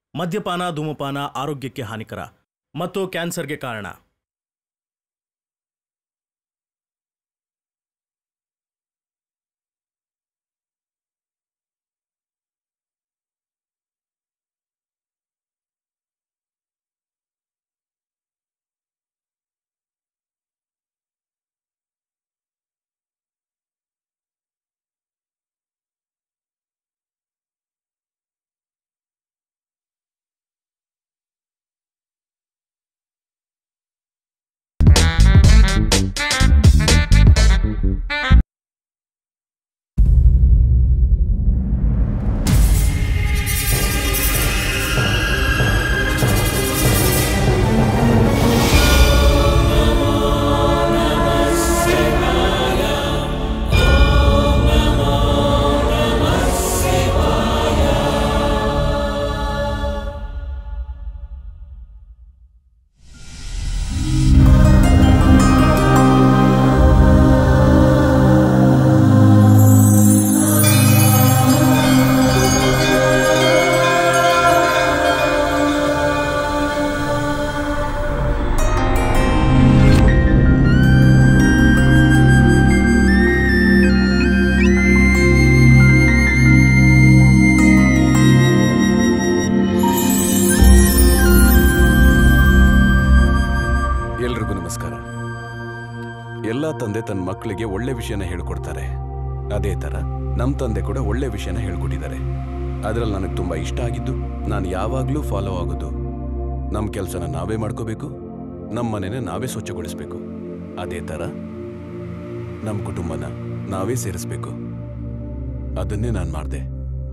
ಮದ್ಯಪಾನ ಧೂಮಪಾನ ಆರೋಗ್ಯಕ್ಕೆ ಹಾನಿಕರ ಮತ್ತು ಕ್ಯಾನ್ಸರ್ಗೆ ಕಾರಣ ಎಲ್ರಿಗೂ ನಮಸ್ಕಾರ ಎಲ್ಲ ತಂದೆ ತನ್ನ ಮಕ್ಕಳಿಗೆ ಒಳ್ಳೆ ವಿಷಯನ ಹೇಳ್ಕೊಡ್ತಾರೆ ಅದೇ ಥರ ನಮ್ಮ ತಂದೆ ಕೂಡ ಒಳ್ಳೆ ವಿಷಯನ ಹೇಳ್ಕೊಟ್ಟಿದ್ದಾರೆ ಅದರಲ್ಲಿ ನನಗೆ ತುಂಬ ಇಷ್ಟ ಆಗಿದ್ದು ನಾನು ಯಾವಾಗಲೂ ಫಾಲೋ ಆಗೋದು ನಮ್ಮ ಕೆಲಸನ ನಾವೇ ಮಾಡ್ಕೋಬೇಕು ನಮ್ಮ ಮನೆನ ನಾವೇ ಸ್ವಚ್ಛಗೊಳಿಸ್ಬೇಕು ಅದೇ ಥರ ನಮ್ಮ ಕುಟುಂಬನ ನಾವೇ ಸೇರಿಸ್ಬೇಕು ಅದನ್ನೇ ನಾನು ಮಾಡಿದೆ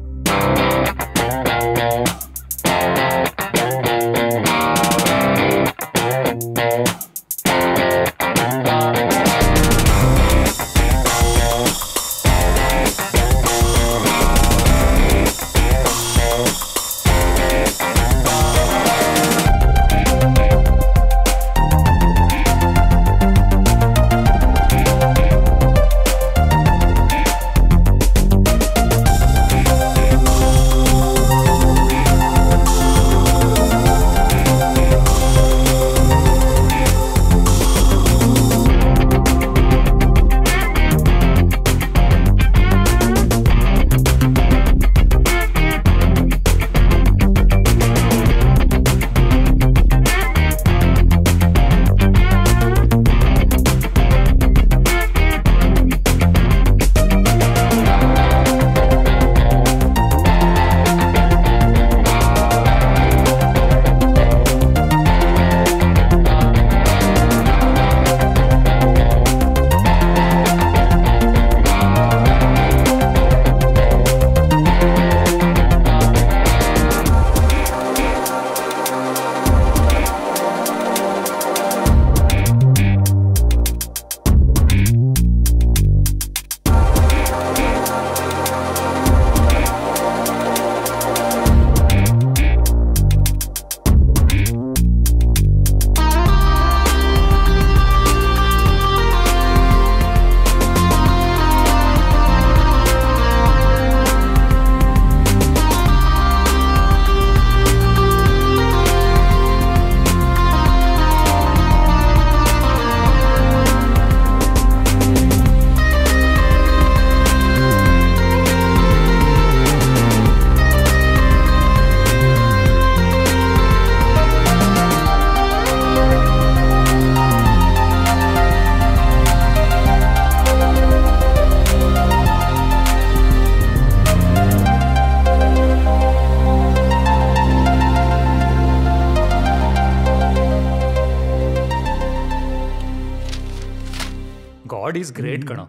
ಗಾಡ್ ಈಸ್ ಗ್ರೇಟ್ ಕಣ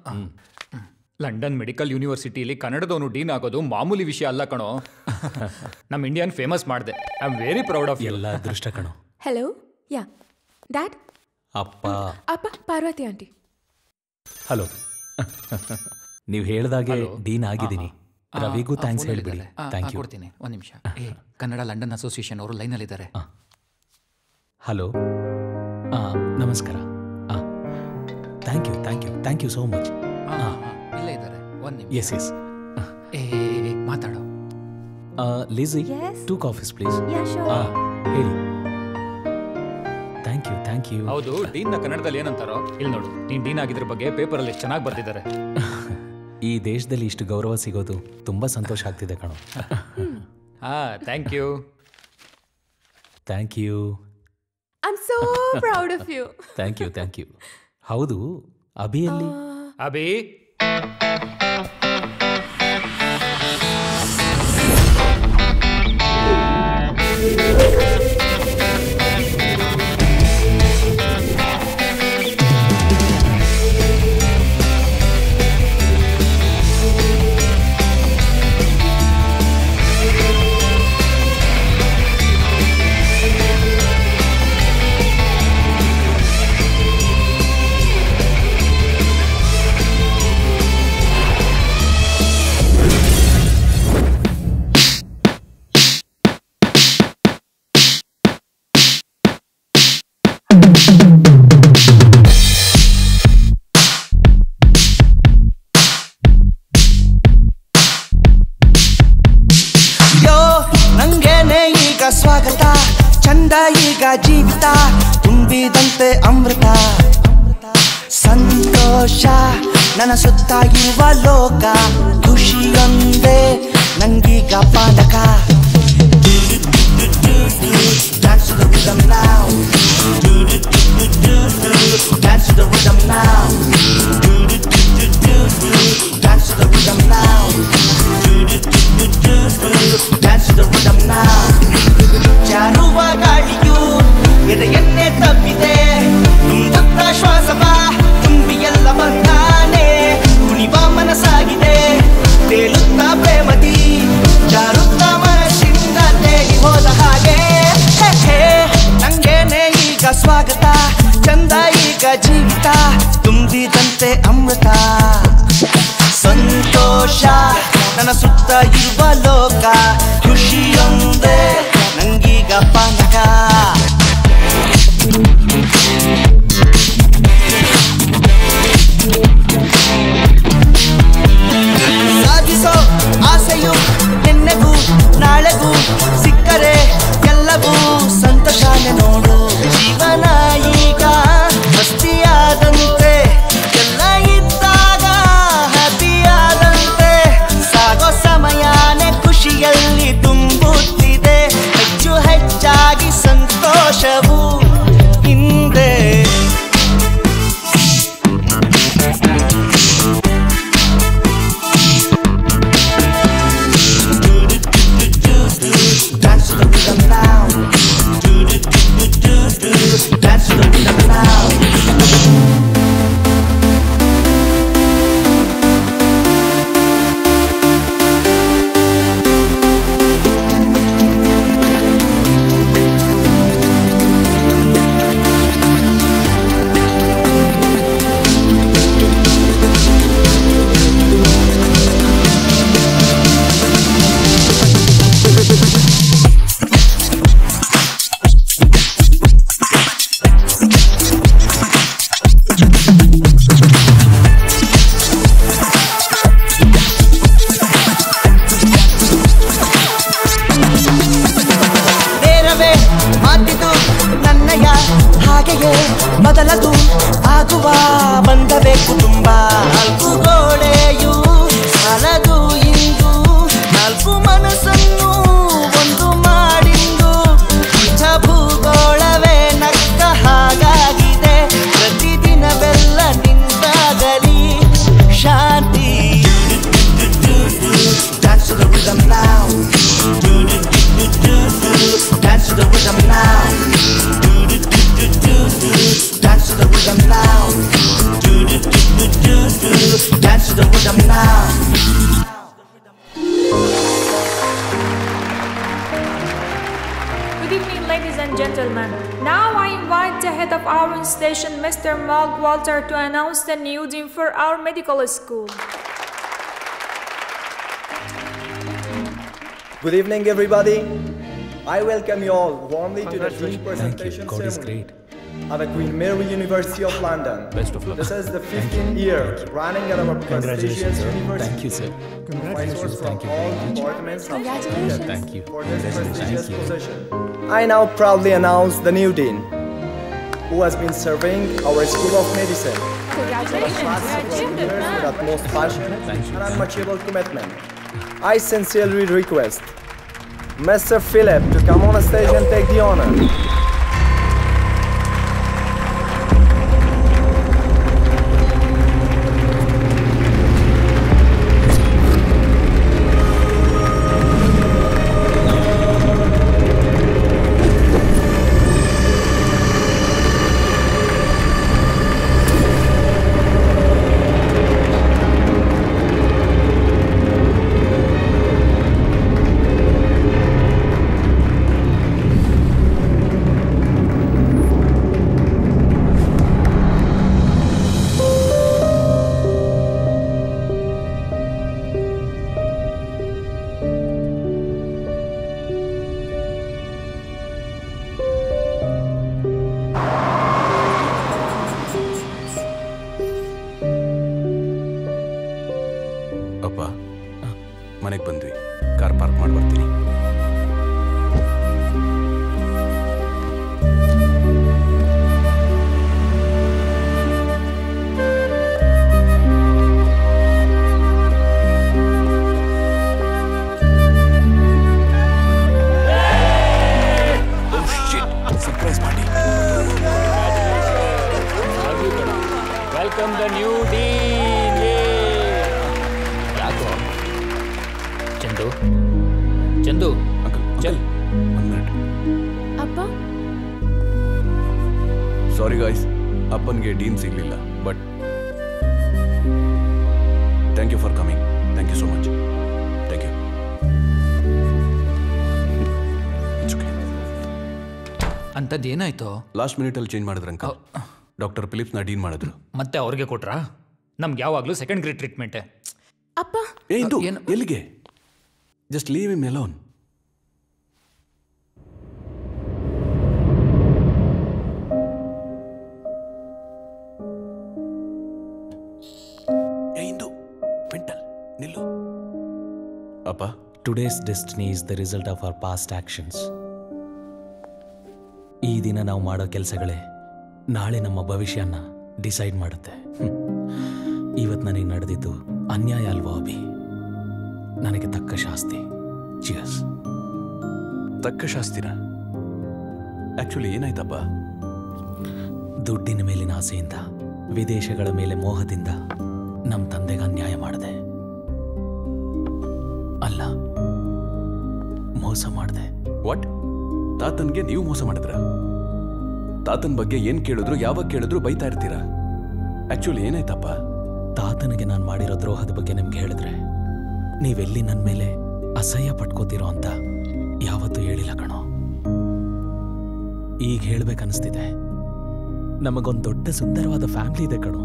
ಲಂಡನ್ ಮೆಡಿಕಲ್ ಯೂನಿವರ್ಸಿಟಿಲಿ ಕನ್ನಡದವನು ಡೀನ್ ಆಗೋದು ಮಾಮೂಲಿ ವಿಷಯ ಅಲ್ಲ ಕಣೋ ನಮ್ಮ ಇಂಡಿಯನ್ ಫೇಮಸ್ ಮಾಡಿದೆ I am very proud of ಎಲ್ಲ ಅದೃಷ್ಟ ಕಣೋ ಹಲೋ ಯಾ ಡ್ಯಾಡ್ ಅಪ್ಪ ಅಪ್ಪ ಪಾರ್ವತಿ ಆಂಟಿ ಹಲೋ ನೀವು ಹೇಳ್ದಾಗೆ Hello. ಡೀನ್ ಆಗಿದ್ದೀನಿ ಆ, ರವಿಗೂ ಆ, ಥ್ಯಾಂಕ್ಸ್ phone ಹೇಳ್ಬಿಡಿ ಅಲ್ಲಿದ್ದಾರೆ. ಆ, ಥ್ಯಾಂಕ್ ಆ, ಯು ಕೊಡ್ತೀನಿ ಒಂದು ನಿಮಿಷ ಏ ಕನ್ನಡ ಲಂಡನ್ ಅಸೋಸಿಯೇಷನ್ ಅವರು ಲೈನಲ್ಲಿದ್ದಾರೆ ಹಲೋ ಹಾಂ ನಮಸ್ಕಾರ ಹಾಂ thank you thank you thank you so much ಇಲ್ಲೇ ಇದ್ದಾರೆ ಒಂದು ನಿಮಿಷ ಎಸ್ ಎಸ್ ಏ ಏ, ಏ, ಮಾತಾಡು ಲಿಸಿ Yes? Two coffees please Yeah, sure. ಹಾಂ ಹೇಳಿ ಥ್ಯಾಂಕ್ ಯು ಥ್ಯಾಂಕ್ ಯು ಹೌದು ಡೀನ್ ನ ಕನ್ನಡದಲ್ಲಿ ಏನಂತಾರೋ ಇಲ್ಲಿ ನೋಡು ನೀನ್ ಡೀನ್ ಆಗಿದ್ರ ಬಗ್ಗೆ ಪೇಪರ್ ಅಲ್ಲಿ ಚೆನ್ನಾಗಿ ಬರ್ದಿದ್ದಾರೆ ಈ ದೇಶದಲ್ಲಿ ಇಷ್ಟು ಗೌರವ ಸಿಗೋದು ತುಂಬ ಸಂತೋಷ ಆಗ್ತಿದೆ ಕಣೋ ಹಾ thank you thank you I'm so proud of you. Thank you thank you ಹೌದು ಅಭಿಯಲ್ಲಿ ಅಭಿ ಯೋ ನಂಗೇನೆ ಈಗ ಸ್ವಾಗತ ಚಂದ ಈಗ ಜೀವಿತ ತುಂಬಿದಂತೆ ಅಮೃತ ಸಂತೋಷ ನನ್ನ ಸುತ್ತ ಇರುವ ಲೋಕ ಖುಷಿಯೊಂದೇ ನಂಗೀಗ ಪಾದಕ Dance to the rhythm now. Dance to the rhythm now. Dance to the rhythm now. Dance to the rhythm now. ಜಾರುವ ಗಾಳಿಯು ಎದೆಯನ್ನೇ ತಪ್ಪಿದೆ ತುಂಬುತ್ತ ಶ್ವಾಸವ ತುಂಬಿ ಎಲ್ಲ ಬಂದಾನೆ ಕುಣಿವ ಮನಸ್ಸಾಗಿದೆ ತೇಲುತ್ತ ಪ್ರೇಮದಿ ಜಾರುತ್ತ ಮನಸ್ಸಿಂದ ತೇಲಿ ಹೋದ ಹಾಗೆ ಹೇ, ಹೇ, ನಂಗೇನೆ ಈಗ ಸ್ವಾಗತ ಚಂದ ಈಗ ಜೀವಿತ ತುಂಬಿದಂತೆ ಅಮೃತ ಸಂತೋಷ ನನ್ನ ಸುತ್ತ ಇರುವ ಲೋಕ ಖುಷಿಯೊಂದೇ ನಂಗೀಗ ಪಾನಕ ಸಾಧಿಸೋ ಆಸೆಯು ನಿನ್ನೆಗೂ ನಾಳೆಗೂ ಸಿಕ್ಕರೆ ಎಲ್ಲವೂ ಸಂತೋಷನೇ ನೋಡು ಜೀವನ ಈಗ ಮಸ್ತಿಯಾದಂತೆ ಎಲ್ಲ ಇದ್ದಾಗ ಹ್ಯಾಪಿಯಾದಂತೆ ಸಾಗೋ ಸಮಯನೇ ಖುಷಿಯಲ್ಲಿ ತುಂಬುತ್ತಿದೆ ಹೆಚ್ಚು ಹೆಚ್ಚಾಗಿ ಸಂತೋಷವು ಹಿಂದೆ Dance to the rhythm now. Dance to the rhythm now. ನೇರವೇ ಮಾತಿದು ನನ್ನಯ ಹಾಗೆಯೇ ಬದಲದು ಆಗುವ ಬಂದವೇ ಕುಟುಂಬ ನಾಲ್ಕು ಗೋಡೆಯು ಸಾಲದು ಇಂದು ನಾಲ್ಕು ಮನಸ್ಸನ್ನು ಒಂದು ಮಾಡಿಂದು ನಿಜ ಭೂಗೋಳವೇ ನಕ್ಕ ಹಾಗಾಗಿದೆ ಪ್ರತಿದಿನವೆಲ್ಲ ನಿಂತಾಗಲಿ ಶಾಂತಿ Dance to the rhythm now. Dance to the rhythm now. Dance to the rhythm now. Dance to the rhythm now. Good evening, ladies and gentlemen. Now I invite the head of our station, Mr. Mark Walter, to announce the new dean for our medical school. Good evening, everybody. I welcome you all warmly to the Dean thank you presentation God is ceremony. Great at the Queen Mary University of London. Best of luck. This is the 15th year running at our prestigious university. Thank you, sir. Professors from all departments have Congratulations. competed Thank you. for this prestigious you. position. I now proudly announce the new dean, who has been serving our School of Medicine Congratulations. past 12 years with utmost passion and unmatchable commitment. I sincerely request Mr. Philip to come on stage and take the honor. ಅಪ್ಪ ಮನೆಗೆ ಬಂದ್ವಿ car park ಮಾಡಿ ಬರ್ತೀನಿ surprise ಮಾಡಿ welcome the new dean ಯಾಕೋ Chandu Chandu uncle ಚಲ್ ಒಂದು minute ಅಪ್ಪ ಸಾರಿ ಗಾಯ್ಸ್ ಅಪ್ಪನಿಗೆ ಡೀನ್ ಸಿಗಲಿಲ್ಲ but thank you for coming thank you so much thank you ಅಂಥದ್ದೇನಾಯ್ತು ಲಾಸ್ಟ್ ಮಿನಿಟಲ್ಲಿ ಚೇಂಜ್ ಮಾಡಿದ್ರು ಅಂಕಲ್ ಡಾಕ್ಟರ್ ಫಿಲಿಪ್ಸ್ನ ಡೀನ್ ಮಾಡಿದ್ರು ಮತ್ತೆ ಅವ್ರಿಗೆ ಕೊಟ್ರಾ ನಮ್ಗೆ ಯಾವಾಗಲೂ ಸೆಕೆಂಡ್ ಗ್ರೇಡ್ ಟ್ರೀಟ್ಮೆಂಟೇ ಅಪ್ಪ ಏ ಇಂದು ಏನು? ಎಲ್ಲಿಗೆ ಜಸ್ಟ್ ಲೀವ್ ಇಮ್ ಎಲೋನ್ ಏ ಇಂದು ಮೆಂಟಲ್ ನಿಲ್ಲು ಅಪ್ಪ today's destiny is the result of our past actions ಈ ದಿನ ನಾವು ಮಾಡೋ ಕೆಲಸಗಳೇ ನಾಳೆ ನಮ್ಮ ಭವಿಷ್ಯನ ಡಿಸೈಡ್ ಮಾಡುತ್ತೆ ಇವತ್ತು ನನಗೆ ನಡೆದಿದ್ದು ಅನ್ಯಾಯ ಅಲ್ವೋ ಅಭಿ ನನಗೆ ತಕ್ಕ ಶಾಸ್ತಿ ಚಿಯರ್ಸ್ ತಕ್ಕ ಶಾಸ್ತಿನ ಆಕ್ಚುಲಿ ಏನಾಯ್ತಪ್ಪ ದುಡ್ಡಿನ ಮೇಲಿನ ಆಸೆಯಿಂದ ವಿದೇಶಗಳ ಮೇಲೆ ಮೋಹದಿಂದ ನಮ್ಮ ತಂದೆಗೆ ಅನ್ಯಾಯ ಮಾಡಿದೆ ಅಲ್ಲ ಮೋಸ ಮಾಡಿದೆ ವಾಟ್ ತಾತನ್ಗೆ ನೀವು ಮೋಸ ಮಾಡಿದ್ರ ತಾತನ್ ಬಗ್ಗೆ ಏನ್ ಕೇಳಿದ್ರು ಯಾವಾಗ ಕೇಳಿದ್ರು ಬೈತಾ ಇರ್ತೀರಾ ಆಕ್ಚುಲಿ ಏನಾಯ್ತಪ್ಪ ತಾತನಿಗೆ ನಾನು ಮಾಡಿರೋ ದ್ರೋಹದ ಬಗ್ಗೆ ನಿಮ್ಗೆ ಹೇಳಿದ್ರೆ ನೀವೆಲ್ಲಿ ನನ್ನ ಮೇಲೆ ಅಸಹ್ಯ ಪಟ್ಕೋತಿರೋ ಅಂತ ಯಾವತ್ತೂ ಹೇಳಿಲ್ಲ ಕಣೋ ಈಗ ಹೇಳ್ಬೇಕನ್ನಿಸ್ತಿದೆ ನಮಗೊಂದು ದೊಡ್ಡ ಸುಂದರವಾದ ಫ್ಯಾಮಿಲಿ ಇದೆ ಕಣೋ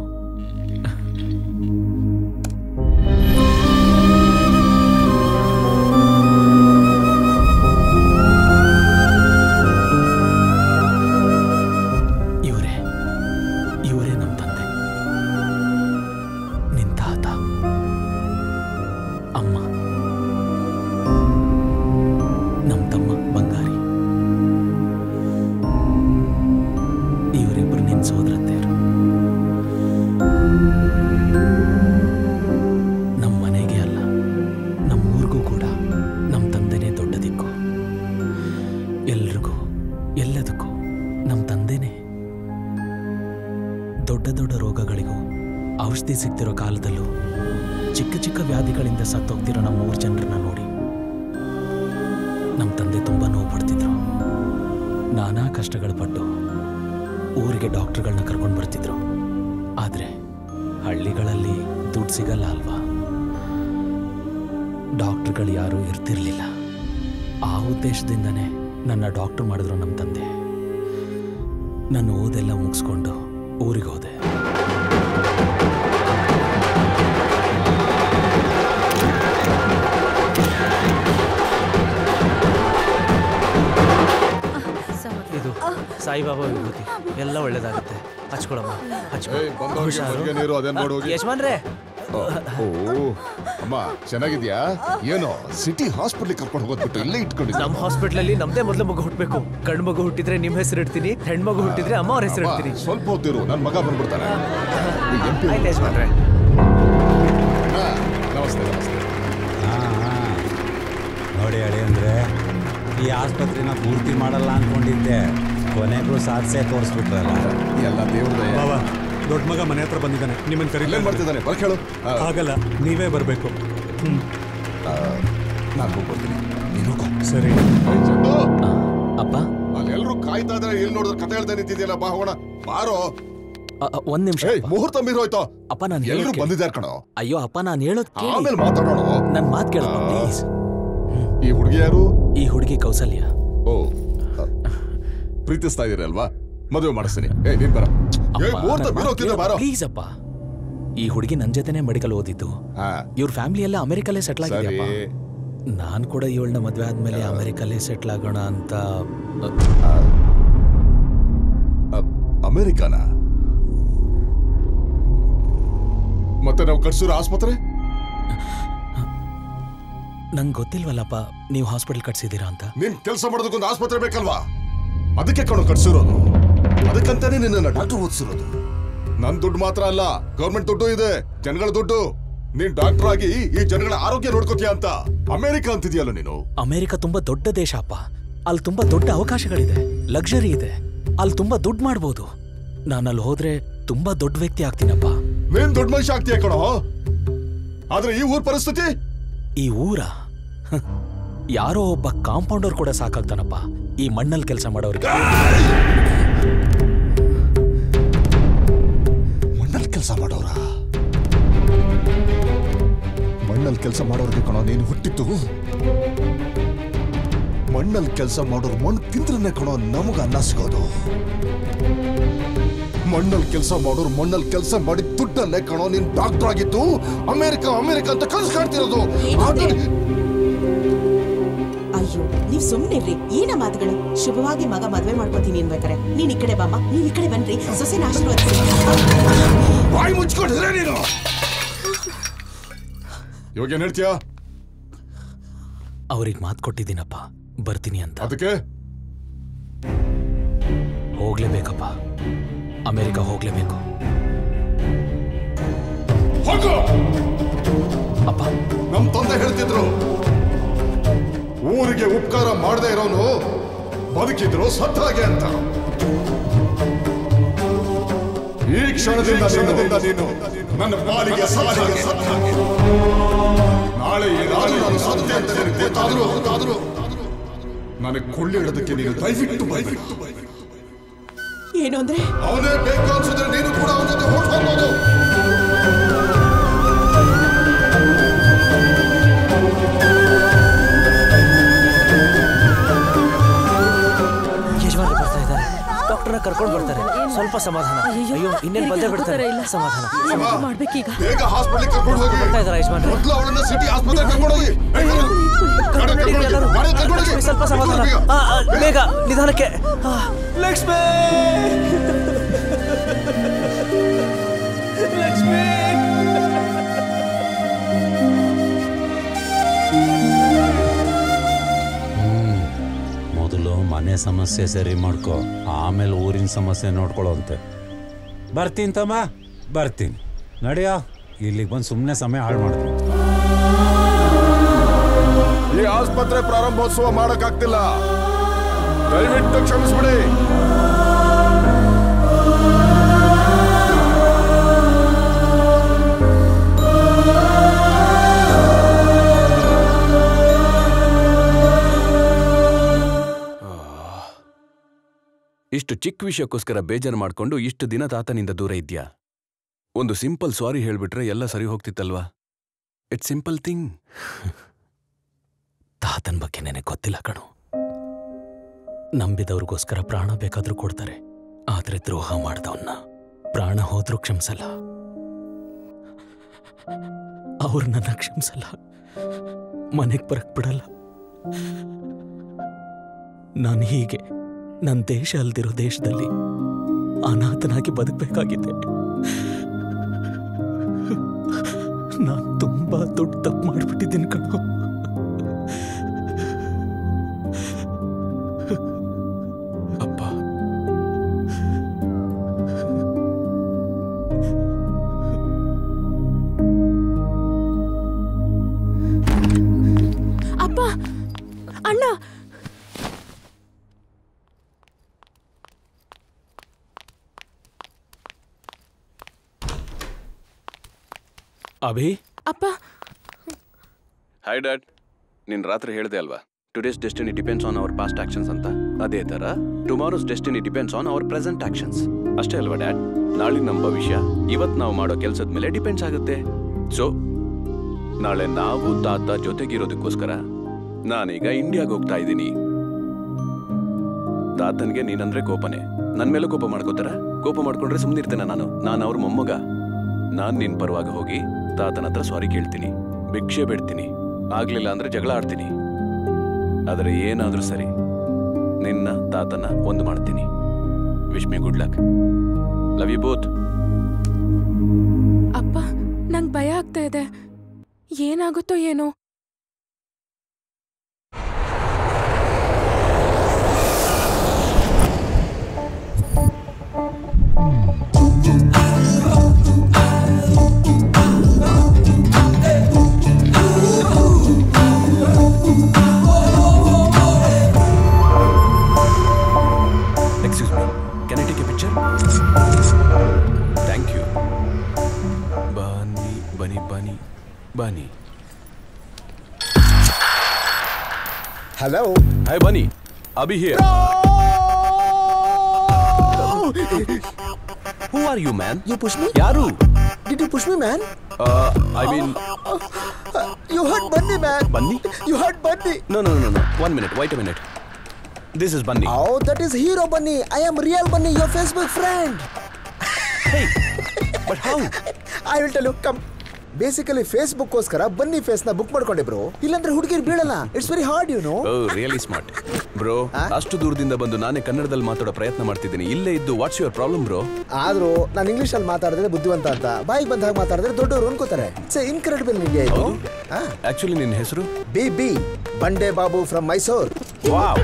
ಇವರೇ ಇವರೇ ನಮ್ಮ ತಂದೆ ನಿನ್ ತಾತ ಅಮ್ಮ ನಮ್ಮ ತಮ್ಮ ಬಂಗಾರಿ ಇವರಿಬ್ರು ನಿನ್ ಸೋದರತ್ತೆಯರು ನಮ್ಮ ಮನೆಗೆ ಅಲ್ಲ ನಮ್ಮ ಊರಿಗೂ ಕೂಡ ನಮ್ಮ ತಂದೆನೇ ದೊಡ್ಡ ದಿಕ್ಕು ಎಲ್ರಿಗೂ ಎಲ್ಲದಕ್ಕೂ ನಮ್ಮ ತಂದೆನೇ ದೊಡ್ಡ ದೊಡ್ಡ ರೋಗಗಳಿಗೂ ಔಷಧಿ ಸಿಗ್ತಿರೋ ಕಾಲದಲ್ಲೂ ಚಿಕ್ಕ ಚಿಕ್ಕ ವ್ಯಾಧಿಗಳಿಂದ ಸತ್ತೋಗ್ತಿರೋ ನಮ್ಮ ಮೂರು ಜನರನ್ನ ನೋಡಿ ನಮ್ಮ ತಂದೆ ತುಂಬ ನೋವು ಪಡ್ತಿದ್ರು ನಾನಾ ಕಷ್ಟಗಳು ಪಟ್ಟು ಊರಿಗೆ ಡಾಕ್ಟರ್ಗಳನ್ನ ಕರ್ಕೊಂಡು ಬರ್ತಿದ್ರು ಆದರೆ ಹಳ್ಳಿಗಳಲ್ಲಿ ದುಡ್ಡು ಸಿಗಲ್ಲ ಅಲ್ವಾ ಡಾಕ್ಟರ್ಗಳು ಯಾರೂ ಇರ್ತಿರ್ಲಿಲ್ಲ ಆ ಉದ್ದೇಶದಿಂದನೇ ನನ್ನ ಡಾಕ್ಟರ್ ಮಾಡಿದ್ರು ನಮ್ಮ ತಂದೆ ನಾನು ಓದೆಲ್ಲ ಮುಗಿಸ್ಕೊಂಡು ಊರಿಗೆ ಹೋದೆ ಇದು ಸಾಯಿಬಾಬಾ ವಿಭೂತಿ ಎಲ್ಲ ಒಳ್ಳೇದಾಗುತ್ತೆ ಹಚ್ಕೊಳಮ್ಮ ಹಚ್ಕೊ ಏಯ್, ಬಂದವ್ರಿಗೆ ಹುಷಾರು. ಮಜ್ಜಿಗೆ ನೀರು ಅದನ್ನ ಮಾಡು ಹೋಗಿ. ಯಜಮಾನ್ರೇ ಓ ಅಮ್ಮ ಚೆನ್ನಾಗಿದ್ಯಾ ಏನೋ ಸಿಟಿ ಹಾಸ್ಪಿಟ್ಲಿಗೆ ಕರ್ಕೊಂಡು ಹೋಗೋದ್ಬಿಟ್ಟು ಇಲ್ಲೇ ಇಟ್ಕೊಂಡಿದ್ದೆ ನಮ್ಮ ಹಾಸ್ಪಿಟ್ಲಲ್ಲಿ ನಮ್ದೇ ಮೊದಲು ಮಗು ಹುಟ್ಟಬೇಕು ಗಂಡು ಮಗು ಹುಟ್ಟಿದ್ರೆ ನಿಮ್ಮ ಹೆಸರು ಇಡ್ತೀನಿ ಹೆಣ್ಣು ಮಗು ಹುಟ್ಟಿದ್ರೆ ಅಮ್ಮ ಅವ್ರ ಹೆಸರು ಇಡ್ತೀನಿ ಸ್ವಲ್ಪ ಹೊತ್ತಿರು ನನ್ನ ಮಗ ಬಂದ್ಬಿಡ್ತಾನೆ ಈ MP ಆಯ್ತು ಯಜಮಾನ್ರೆ ಹಾ, ನಮಸ್ತೆ ನಮಸ್ತೆ ನೋಡಿ ಅಳಿ ಅಂದ್ರೆ ಈ ಆಸ್ಪತ್ರೆನ ಪೂರ್ತಿ ಮಾಡಲ್ಲ ಅನ್ಕೊಂಡಿದ್ದೆ ಕೊನೆಗೂ ಸಾಧಿಸೇ ತೋರಿಸ್ಬಿಟ್ರಲ್ಲ ಎಲ್ಲ ದೇವ್ರದಯ ಬಾಬಾ ದೊಡ್ಡ ಮಗ ಮನೆ ಹತ್ರ ಬಂದಿದ್ದಾನೆ ನಿಮ್ಮನ್ನ ಇಲ್ಲೇನ್ ಕರೀಲಿ ಮಾಡ್ತಿದ್ದಾನೆ ಬರ್ ಕೇಳು ಆ, ಆಗಲ್ಲ ನೀವೇ ಬರಬೇಕು ಆ, ನಾನು ಹೋಗ್ಬರ್ತೀನಿ ನೀನು ಹೋಗು. ಸರಿ ಏಯ್, ಚಂದು, ಅಪ್ಪ ಅಲ್ಲೆಲ್ರೂ ಕಾಯ್ತಾ ಇದ್ರೆ ಎಲ್ಲಿ ನೋಡಿದ್ರೆ ಕತೆ ಹೇಳ್ತಾ ನಿಂತಿದ್ಯಲ್ಲ ಬಾ ಹೋಗೋಣ ಬಾರೋ ಅ, ಅ, ಒಂದ್ ನಿಮಿಷ ಏಯ್ ಮುಹೂರ್ತ ಮೀರೋಯ್ತು ಅಪ್ಪ ನಾನು ಎಲ್ರು ಹೇಳೋದ್ ಕೇಳಿ. ಬಂದಿದ್ದಾರೆ ಕಣೋ ಅಯ್ಯೋ ಅಪ್ಪ ನಾನು ಹೇಳೋದ್ ಕೇಳಿ ಆಮೇಲೆ ಮಾತಾಡೋಣ ನನ್ ಮಾತ್ ಕೇಳಪ್ಪ ಪ್ಲೀಸ್ ಈ ಹುಡುಗಿ ಯಾರು ಈ ಹುಡುಗಿ ಕೌಸಲ್ಯ ಓ ಆ, ಪ್ರೀತಿಸ್ತಾ ಇದೀರಿ ಅಲ್ವಾ ಮದುವೆ ಮಾಡಿಸ್ತೀನಿ ಏ ನೀನ್ ಬರ ಏ ಮುಹೂರ್ತ ಮೀರೋಗ್ತಿದ್ದೆ ಬಾರೋ ಪ್ಲೀಸ್ ಅಪ್ಪ ಈ ಹುಡುಗಿ ನನ್ ಜೊತೆನೆ ಮೆಡಿಕಲ್ ಓದಿದ್ದು ಹಾ ಇವ್ರ ಫ್ಯಾಮಿಲಿ ಎಲ್ಲ ಅಮೆರಿಕಲ್ಲೇ ಸೆಟ್ಲ್ ಸರಿ ಆಗಿದೆಯಪ್ಪ ನಾನ್ ಕೂಡ ಇವಳನ್ನ ಮದ್ವೆ ಆದ್ಮೇಲೆ ಅಮೆರಿಕಲ್ಲೇ ಸೆಟ್ಲ್ ಆಗೋಣ ಅಂತ ಅ- ಅಮೆರಿಕನ ಮತ್ತೆ ನಾವು ಕಟ್ಸಿರೋ ಆಸ್ಪತ್ರೆ ನಂಗೆ ಗೊತ್ತಿಲ್ವಲ್ಲಪ್ಪ ನೀವು ಹಾಸ್ಪಿಟಲ್ ಕಟ್ಸಿದ್ದೀರಾ ಅಂತ ನೀನ್ ಕೆಲಸ ಮಾಡೋದಕ್ಕೊಂದು ಆಸ್ಪತ್ರೆ ಬೇಕಲ್ವಾ ಅದಕ್ಕೆ ಕಣು ಕಟ್ಸಿರೋದು ಅದಕ್ಕಂತಾನೆ ನಿನ್ನ ಡಾಕ್ಟರ್ ಓದಿಸಿರೋದು ನನ್ ದುಡ್ಡು ಮಾತ್ರ ಅಲ್ಲ ಗೌರ್ಮೆಂಟ್ ದುಡ್ಡು ಇದೆ ಜನಗಳ ದುಡ್ಡು ನೀನ್ ಡಾಕ್ಟರ್ ಆಗಿ ಈ ಜನಗಳ ಆರೋಗ್ಯ ನೋಡ್ಕೋತೀಯ ಅಂತ ಅಮೆರಿಕ ಅಂತಿದ್ಯಲ್ಲ ನೀನು ಅಮೆರಿಕ ತುಂಬಾ ದೊಡ್ಡ ದೇಶ ಅಪ್ಪ ಅಲ್ಲಿ ತುಂಬಾ ದೊಡ್ಡ ಅವಕಾಶಗಳಿದೆ ಲಕ್ಸುರಿ ಇದೆ ಅಲ್ಲಿ ತುಂಬಾ ದುಡ್ಡು ಮಾಡ್ಬೋದು ನಾನು ಅಲ್ಲಿ ಹೋದ್ರೆ ತುಂಬಾ ದೊಡ್ಡ ವ್ಯಕ್ತಿ ಆಗ್ತೀನಪ್ಪ ನೀನ್ ದೊಡ್ಡ ಮನುಷ್ಯ ಆಗ್ತೀಯ ಕಣೋ ಆದ್ರೆ ಈ ಊರ್ ಪರಿಸ್ಥಿತಿ ಈ ಊರ ಹ, ಯಾರೋ ಒಬ್ಬ ಕಾಂಪೌಂಡರ್ ಕೂಡ ಸಾಕಾಗ್ತಾನಪ್ಪ ಈ ಮಣ್ಣಲ್ಲಿ ಕೆಲಸ ಮಾಡೋರಿಗೆ ಮಣ್ಣಲ್ಲಿ ಕೆಲಸ ಮಾಡೋರ ಮಣ್ಣಲ್ಲಿ ಕೆಲಸ ಮಾಡೋರಿಗೆ ಕಣೋ ನೀನು ಹುಟ್ಟಿದ್ದು ಮಣ್ಣಲ್ಲಿ ಕೆಲಸ ಮಾಡೋರು ಮಣ್ಣು ತಿಂದ್ರನೆ ಕಣೋ ನಮಗ ಅನ್ನ ಸಿಗೋದು ಮಣ್ಣಲ್ಲಿ ಕೆಲಸ ಮಾಡೋರು ಮಣ್ಣಲ್ಲಿ ಕೆಲಸ ಮಾಡಿ ದುಡ್ಡಲ್ಲೇ ಕಣೋ ನೀನ್ ಡಾಕ್ಟರ್ ಆಗಿದ್ದು ಅಮೆರಿಕ ಅಮೆರಿಕ ಅಂತ ಕನಸು ಕಾಣ್ತಿರೋದು ಆದ್ರೆ- ಅಯ್ಯೋ ನೀವ್ ಸುಮ್ನಿರ್ರಿ ಏನ ಮಾತುಗಳು ಶುಭವಾಗಿ ಮಗ ಮದ್ವೆ ಮಾಡ್ಕೋತೀನಿ ಅನ್ಬೇಕಾರೆ ನೀನ್ ಈ ಕಡೆ ಬಾಮ್ಮ ನೀವ್ ಈ ಕಡೆ ಬನ್ರಿ ಸೊಸೆನ ಆಶೀರ್ವದಿಸಿ ಬಾಯಿ ಮುಚ್ಕೊಂಡಿದ್ರೆ ನೀನು ಇವಾಗ ಏನ್ ಹೇಳ್ತೀಯಾ ಅವ್ರಿಗೆ ಮಾತು ಕೊಟ್ಟಿದ್ದೀನಪ್ಪ ಬರ್ತೀನಿ ಅಂತ ಅದಕ್ಕೆ ಹೋಗ್ಲೇಬೇಕಪ್ಪ ಅಮೆರಿಕ ಹೋಗ್ಲೇಬೇಕು ಹೋಗು ಅಪ್ಪ ನಮ್ ತಂದೆ ಹೇಳ್ತಿದ್ರು ಊರಿಗೆ ಉಪಕಾರ ಮಾಡದೇ ಇರೋನು ಬದುಕಿದ್ರು ಸತ್ತಾಗೆ ಅಂತ ಈ ಕ್ಷಣದಿಂದ ಕ್ಷಣದಿಂದ ನೀನು ನನ್ನ ಪಾಲಿಗೆ ಸತ್ತ ಹಾಗೆ, ಸತ್ತ ಹಾಗೆ. ನಾಳೆ ಏನಾದ್ರೂ ನಾನು ಸತ್ತೆ ಅಂತ ನಿನಗೆ ಗೊತ್ತಾದ್ರೂ ಗೊತ್ತಾದ್ರೂ ನನಗೆ ಕೊಳ್ಳಿ ಇಡೋದಕ್ಕೆ ನೀನು ದಯವಿಟ್ಟು ಬಯಬಿಟ್ಟು ಏನು ಅಂದ್ರೆ ಅವನೇ ಬೇಕು ಅನ್ಸಿದ್ರೆ ನೀನು ಕೂಡ ಅವನ ಜೊತೆ ಹೊರಟೋಗ್ಬೋದು ಯಜಮಾನ್ರು ಬರ್ತಾ ಇದ್ದಾರೆ ಡಾಕ್ಟರ್ನ ಕರ್ಕೊಂಡು ಬರ್ತಾರೆ ಸ್ವಲ್ಪ ಸಮಾಧಾನ ಅಯ್ಯೋ ಇನ್ನೇನು ಬಂದೇ ಬಿಡ್ತಾರೆ ಸಮಾಧಾನ ಮಾಡ್ಬೇಕೀಗ ಬೇಗ ಹಾಸ್ಪಿಟಲ್ ಕರ್ಕೊಂಡು ಹೋಗಿ ಬರ್ತಾ ಇದ್ದಾರೆ ಯಜಮಾನ್ರು ಮೊದಲು ಅವಳನ್ನ ಸಿಟಿ ಆಸ್ಪತ್ರೆ ಕರ್ಕೊಂಡು ಹೋಗಿ ಏ, ಬರು. ಗಾಡಿ ಕರ್ಕೊಂಡು ಹೋಗಿ. ಎಲ್ಲರೂ ಗಾಡಿ ಕರ್ಕೊಂಡು ಹೋಗಿ. ಲಕ್ಷ್ಮಿ, ಸ್ವಲ್ಪ ಸಮಾಧಾನ ಬೇಗ. ಆ, ಆ, ಬೇಗ ನಿಧಾನಕ್ಕೆ ಆ, ಲಕ್ಷ್ಮಿ ಲಕ್ಷ್ಮಿ ಮೊದಲು ಮನೆ ಸಮಸ್ಯೆ ಸರಿ ಮಾಡ್ಕೊ ಆಮೇಲೆ ಊರಿನ ಸಮಸ್ಯೆ ನೋಡ್ಕೊಳ್ಳೋಂತೆ ಬರ್ತೀನಿ ತಮ್ಮ ಬರ್ತೀನಿ ನಡಿಯೋ ಇಲ್ಲಿಗೆ ಬಂದು ಸುಮ್ಮನೆ ಸಮಯ ಹಾಳು ಮಾಡ್ತೀನಿ ಈ ಆಸ್ಪತ್ರೆ ಪ್ರಾರಂಭೋತ್ಸವ ಮಾಡಕ್ಕಾಗ್ತಿಲ್ಲ ದಯವಿಟ್ಟು ಕ್ಷಮಿಸ್ಬಿಡಿ ಇಷ್ಟು ಚಿಕ್ಕ ವಿಷಯಕ್ಕೋಸ್ಕರ ಬೇಜಾರು ಮಾಡ್ಕೊಂಡು ಇಷ್ಟು ದಿನ ತಾತನಿಂದ ದೂರ ಇದ್ಯಾ ಒಂದು ಸಿಂಪಲ್ ಸಾರಿ ಹೇಳ್ಬಿಟ್ರೆ ಎಲ್ಲ ಸರಿ ಹೋಗ್ತಿತ್ತಲ್ವಾ ಇಟ್ಸ್ ಸಿಂಪಲ್ ಥಿಂಗ್ ತಾತನ ಬಗ್ಗೆ ನನಗೆ ಗೊತ್ತಿಲ್ಲ ಕಣು ನಂಬಿದವ್ರಿಗೋಸ್ಕರ ಪ್ರಾಣ ಬೇಕಾದ್ರೂ ಕೊಡ್ತಾರೆ ಆದ್ರೆ ದ್ರೋಹ ಮಾಡ್ದವನ್ನ ಪ್ರಾಣ ಹೋದ್ರೂ ಕ್ಷಮಿಸಲ್ಲ ಅವ್ರು ನನ್ನ ಕ್ಷಮಿಸಲ್ಲ ಮನೆಗೆ ಬರಕ್ ಬಿಡಲ್ಲ ನಾನು ಹೀಗೆ ನನ್ನ ದೇಶ ಅಲ್ದಿರೋ ದೇಶದಲ್ಲಿ ಅನಾಥನಾಗಿ ಬದುಕಬೇಕಾಗಿದೆ ನಾನು ತುಂಬಾ ದೊಡ್ಡ ತಪ್ಪು ಮಾಡಿಬಿಟ್ಟಿದ್ದೀನಿ ಕಣೋ ಅಪ್ಪ ಅಪ್ಪ ಅಣ್ಣ ಅಭಿ ಅಪ್ಪ ಹಾಯ್ ಡ್ಯಾಡ್ ನೀನ್ ರಾತ್ರಿ ಹೇಳ್ದೆ ಅಲ್ವಾ today's destiny depends on our past actions ಅಂತ ಅದೇ ತರ tomorrow's destiny depends on our present actions ಅಷ್ಟೇ ಅಲ್ವಾ ಡ್ಯಾಡ್ ನಾಳೆ ನಮ್ಮ ಭವಿಷ್ಯ ಇವತ್ ನಾವು ಮಾಡೋ ಕೆಲಸದ ಮೇಲೆ ಡಿಪೆಂಡ್ಸ್ ಆಗುತ್ತೆ ಸೊ ನಾಳೆ ನಾವು ತಾತ ಜೊತೆಗಿರೋದಕ್ಕೋಸ್ಕರ ನಾನೀಗ ಇಂಡಿಯಾಗೆ ಹೋಗ್ತಾ ಇದ್ದೀನಿ ತಾತನ್ಗೆ ನೀನಂದ್ರೆ ಕೋಪನೆ ನನ್ ಮೇಲೆ ಕೋಪ ಮಾಡ್ಕೋತಾರ ಕೋಪ ಮಾಡ್ಕೊಂಡ್ರೆ ಸುಮ್ನಿರ್ತೇನೆ ನಾನು ನಾನು ಅವ್ರ ಮೊಮ್ಮಗ ನಾನ್ ನಿನ್ ಪರವಾಗಿ ಹೋಗಿ ತಾತನ ಹತ್ರ ಸಾರಿ ಕೇಳ್ತೀನಿ ಭಿಕ್ಷೆ ಬಿಡ್ತೀನಿ ಆಗ್ಲಿಲ್ಲ ಅಂದ್ರೆ ಜಗಳ ಆಡ್ತೀನಿ ಆದರೆ ಏನಾದ್ರೂ ಸರಿ ನಿನ್ನ ತಾತನ ಒಂದು ಮಾಡ್ತೀನಿ wish me good luck love you both ಅಪ್ಪ ನಂಗೆ ಭಯ ಆಗ್ತಾ ಇದೆ ಏನಾಗುತ್ತೋ ಏನೋ excuse me can I take a picture thank you ಬನ್ನಿ ಬನ್ನಿ ಬನ್ನಿ ಬನ್ನಿ ಹಲೋ ಹಾಯ್ ಬನ್ನಿ Abhi here who are you man you push me ಯಾರು did you push me man I mean you hurt ಬನ್ನಿ ಮ್ಯಾನ್ ಬನ್ನಿ ಯು ಹರ್ಟ್ ಬನ್ನಿ no no no no one minute wait a minute this is ಬನ್ನಿ Oh, that is Hero Bunny. I am real Bunny, your Facebook friend. Hey, but how? I will tell you. Come. Basically ಫೇಸ್ಬುಕ್ಕೋಸ್ಕರ ಬನ್ನಿ face ನ book ಮಾಡ್ಕೊಂಡೆ bro ಇಲ್ಲಾಂದ್ರೆ ಹುಡುಗಿರು ಬೀಳಲ್ಲ it's very hard you know oh really smart bro ಅಷ್ಟು ದೂರದಿಂದ ಬಂದು ನಾನೇ ಕನ್ನಡದಲ್ಲಿ ಮಾತಾಡೋ ಪ್ರಯತ್ನ ಮಾಡ್ತಿದ್ದೀನಿ ಇಲ್ಲೇ ಇದ್ದು ವಾಟ್ಸ್ ಯುವರ್ ಪ್ರಾಬ್ಲಮ್ ಬ್ರೋ ಆದ್ರೂ ನಾನು ಇಂಗ್ಲಿಷ್ ಅಲ್ಲಿ ಮಾತಾಡಿದ್ರೆ ಬುದ್ಧಿವಂತ ಅಂತ ಬಾಯಿಗೆ ಬಂದ ಹಾಗೆ ಮಾತಾಡಿದ್ರೆ ದೊಡ್ಡವರು ಅನ್ಕೋತಾರೆ ಇಟ್ಸ್ ಇನ್ಕ್ರೆಡಿಬಲ್ ಇಂಡಿಯಾ ಇದು ಆಕ್ಚುಲಿ ನಿನ್ನ ಹೆಸರು B B Bande Babu from Mysore wow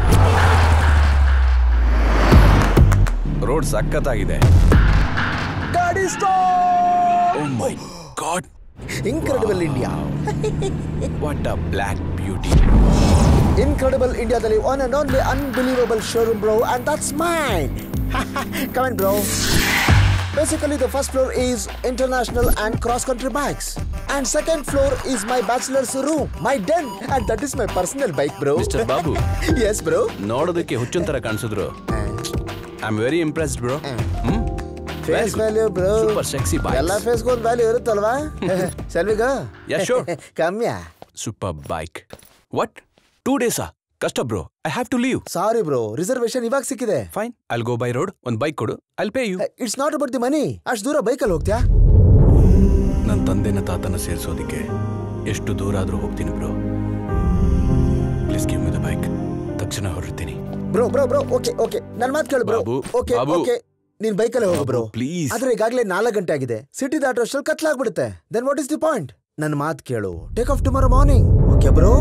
road ಸಖತ್ತಾಗಿದೆ ಗಾಡಿ oh my God incredible India what a black beauty incredible ಇಂಡಿಯಾದಲ್ಲಿ one and only unbelievable showroom bro and that's mine comment bro Basically, the first floor is international and cross-country bikes. And second floor is my bachelor's room, my den, and that is my personal bike, bro. Mister Babu yes, bro. ನೋಡೋದಕ್ಕೆ ಹುಚ್ಚನ್ ತರ ಕಾಣಿಸಿದ್ರು I am very impressed bro face value bro super sexy bike ಎಲ್ಲ ಫೇಸ್ಗೂ ಒಂದು value ಇರುತ್ತಲ್ವಾ ಸೆಲ್ವಿಗ Yeah, sure. ಕಮ್ಯಾ ಸೂಪರ್ ಬೈಕ್ ವಾಟ್ ಟೂ ಡೇಸಾ ಕಷ್ಟ bro I have to leave sorry bro reservation ಇವಾಗ ಸಿಕ್ಕಿದೆ fine I'll go by road ಒಂದು ಬೈಕ್ ಕೊಡು I'll pay you it's not about the money ಅಷ್ಟು ದೂರ ಬೈಕಲ್ಲಿ ಹೋಗ್ತ್ಯಾ ನನ್ನ ತಂದೆನ ತಾತನ ಸೇರಿಸೋದಿಕ್ಕೆ ಎಷ್ಟು ದೂರ ಆದ್ರೂ ಹೋಗ್ತೀನಿ bro please give me the bike ತಕ್ಷಣ ಹೊರಡ್ತೀನಿ bro bro bro okay okay ನನ್ನ ಮಾತು ಕೇಳು bro Babu, okay Babu. Okay ನೀನ್ ಬೈಕಲ್ಲೇ ಹೋಗು ಬ್ರೋ ಪ್ಲೀಸ್ ಆದ್ರೆ ಈಗಾಗಲೇ ನಾಲ್ಕು ಗಂಟೆ ಆಗಿದೆ ಸಿಟಿ ದಾಟೋಷ್ಟಲ್ಲಿ ಕತ್ಲಾಗ್ಬಿಡುತ್ತೆ then what is the point ನನ್ನ ಮಾತು ಕೇಳು take off tomorrow morning okay bro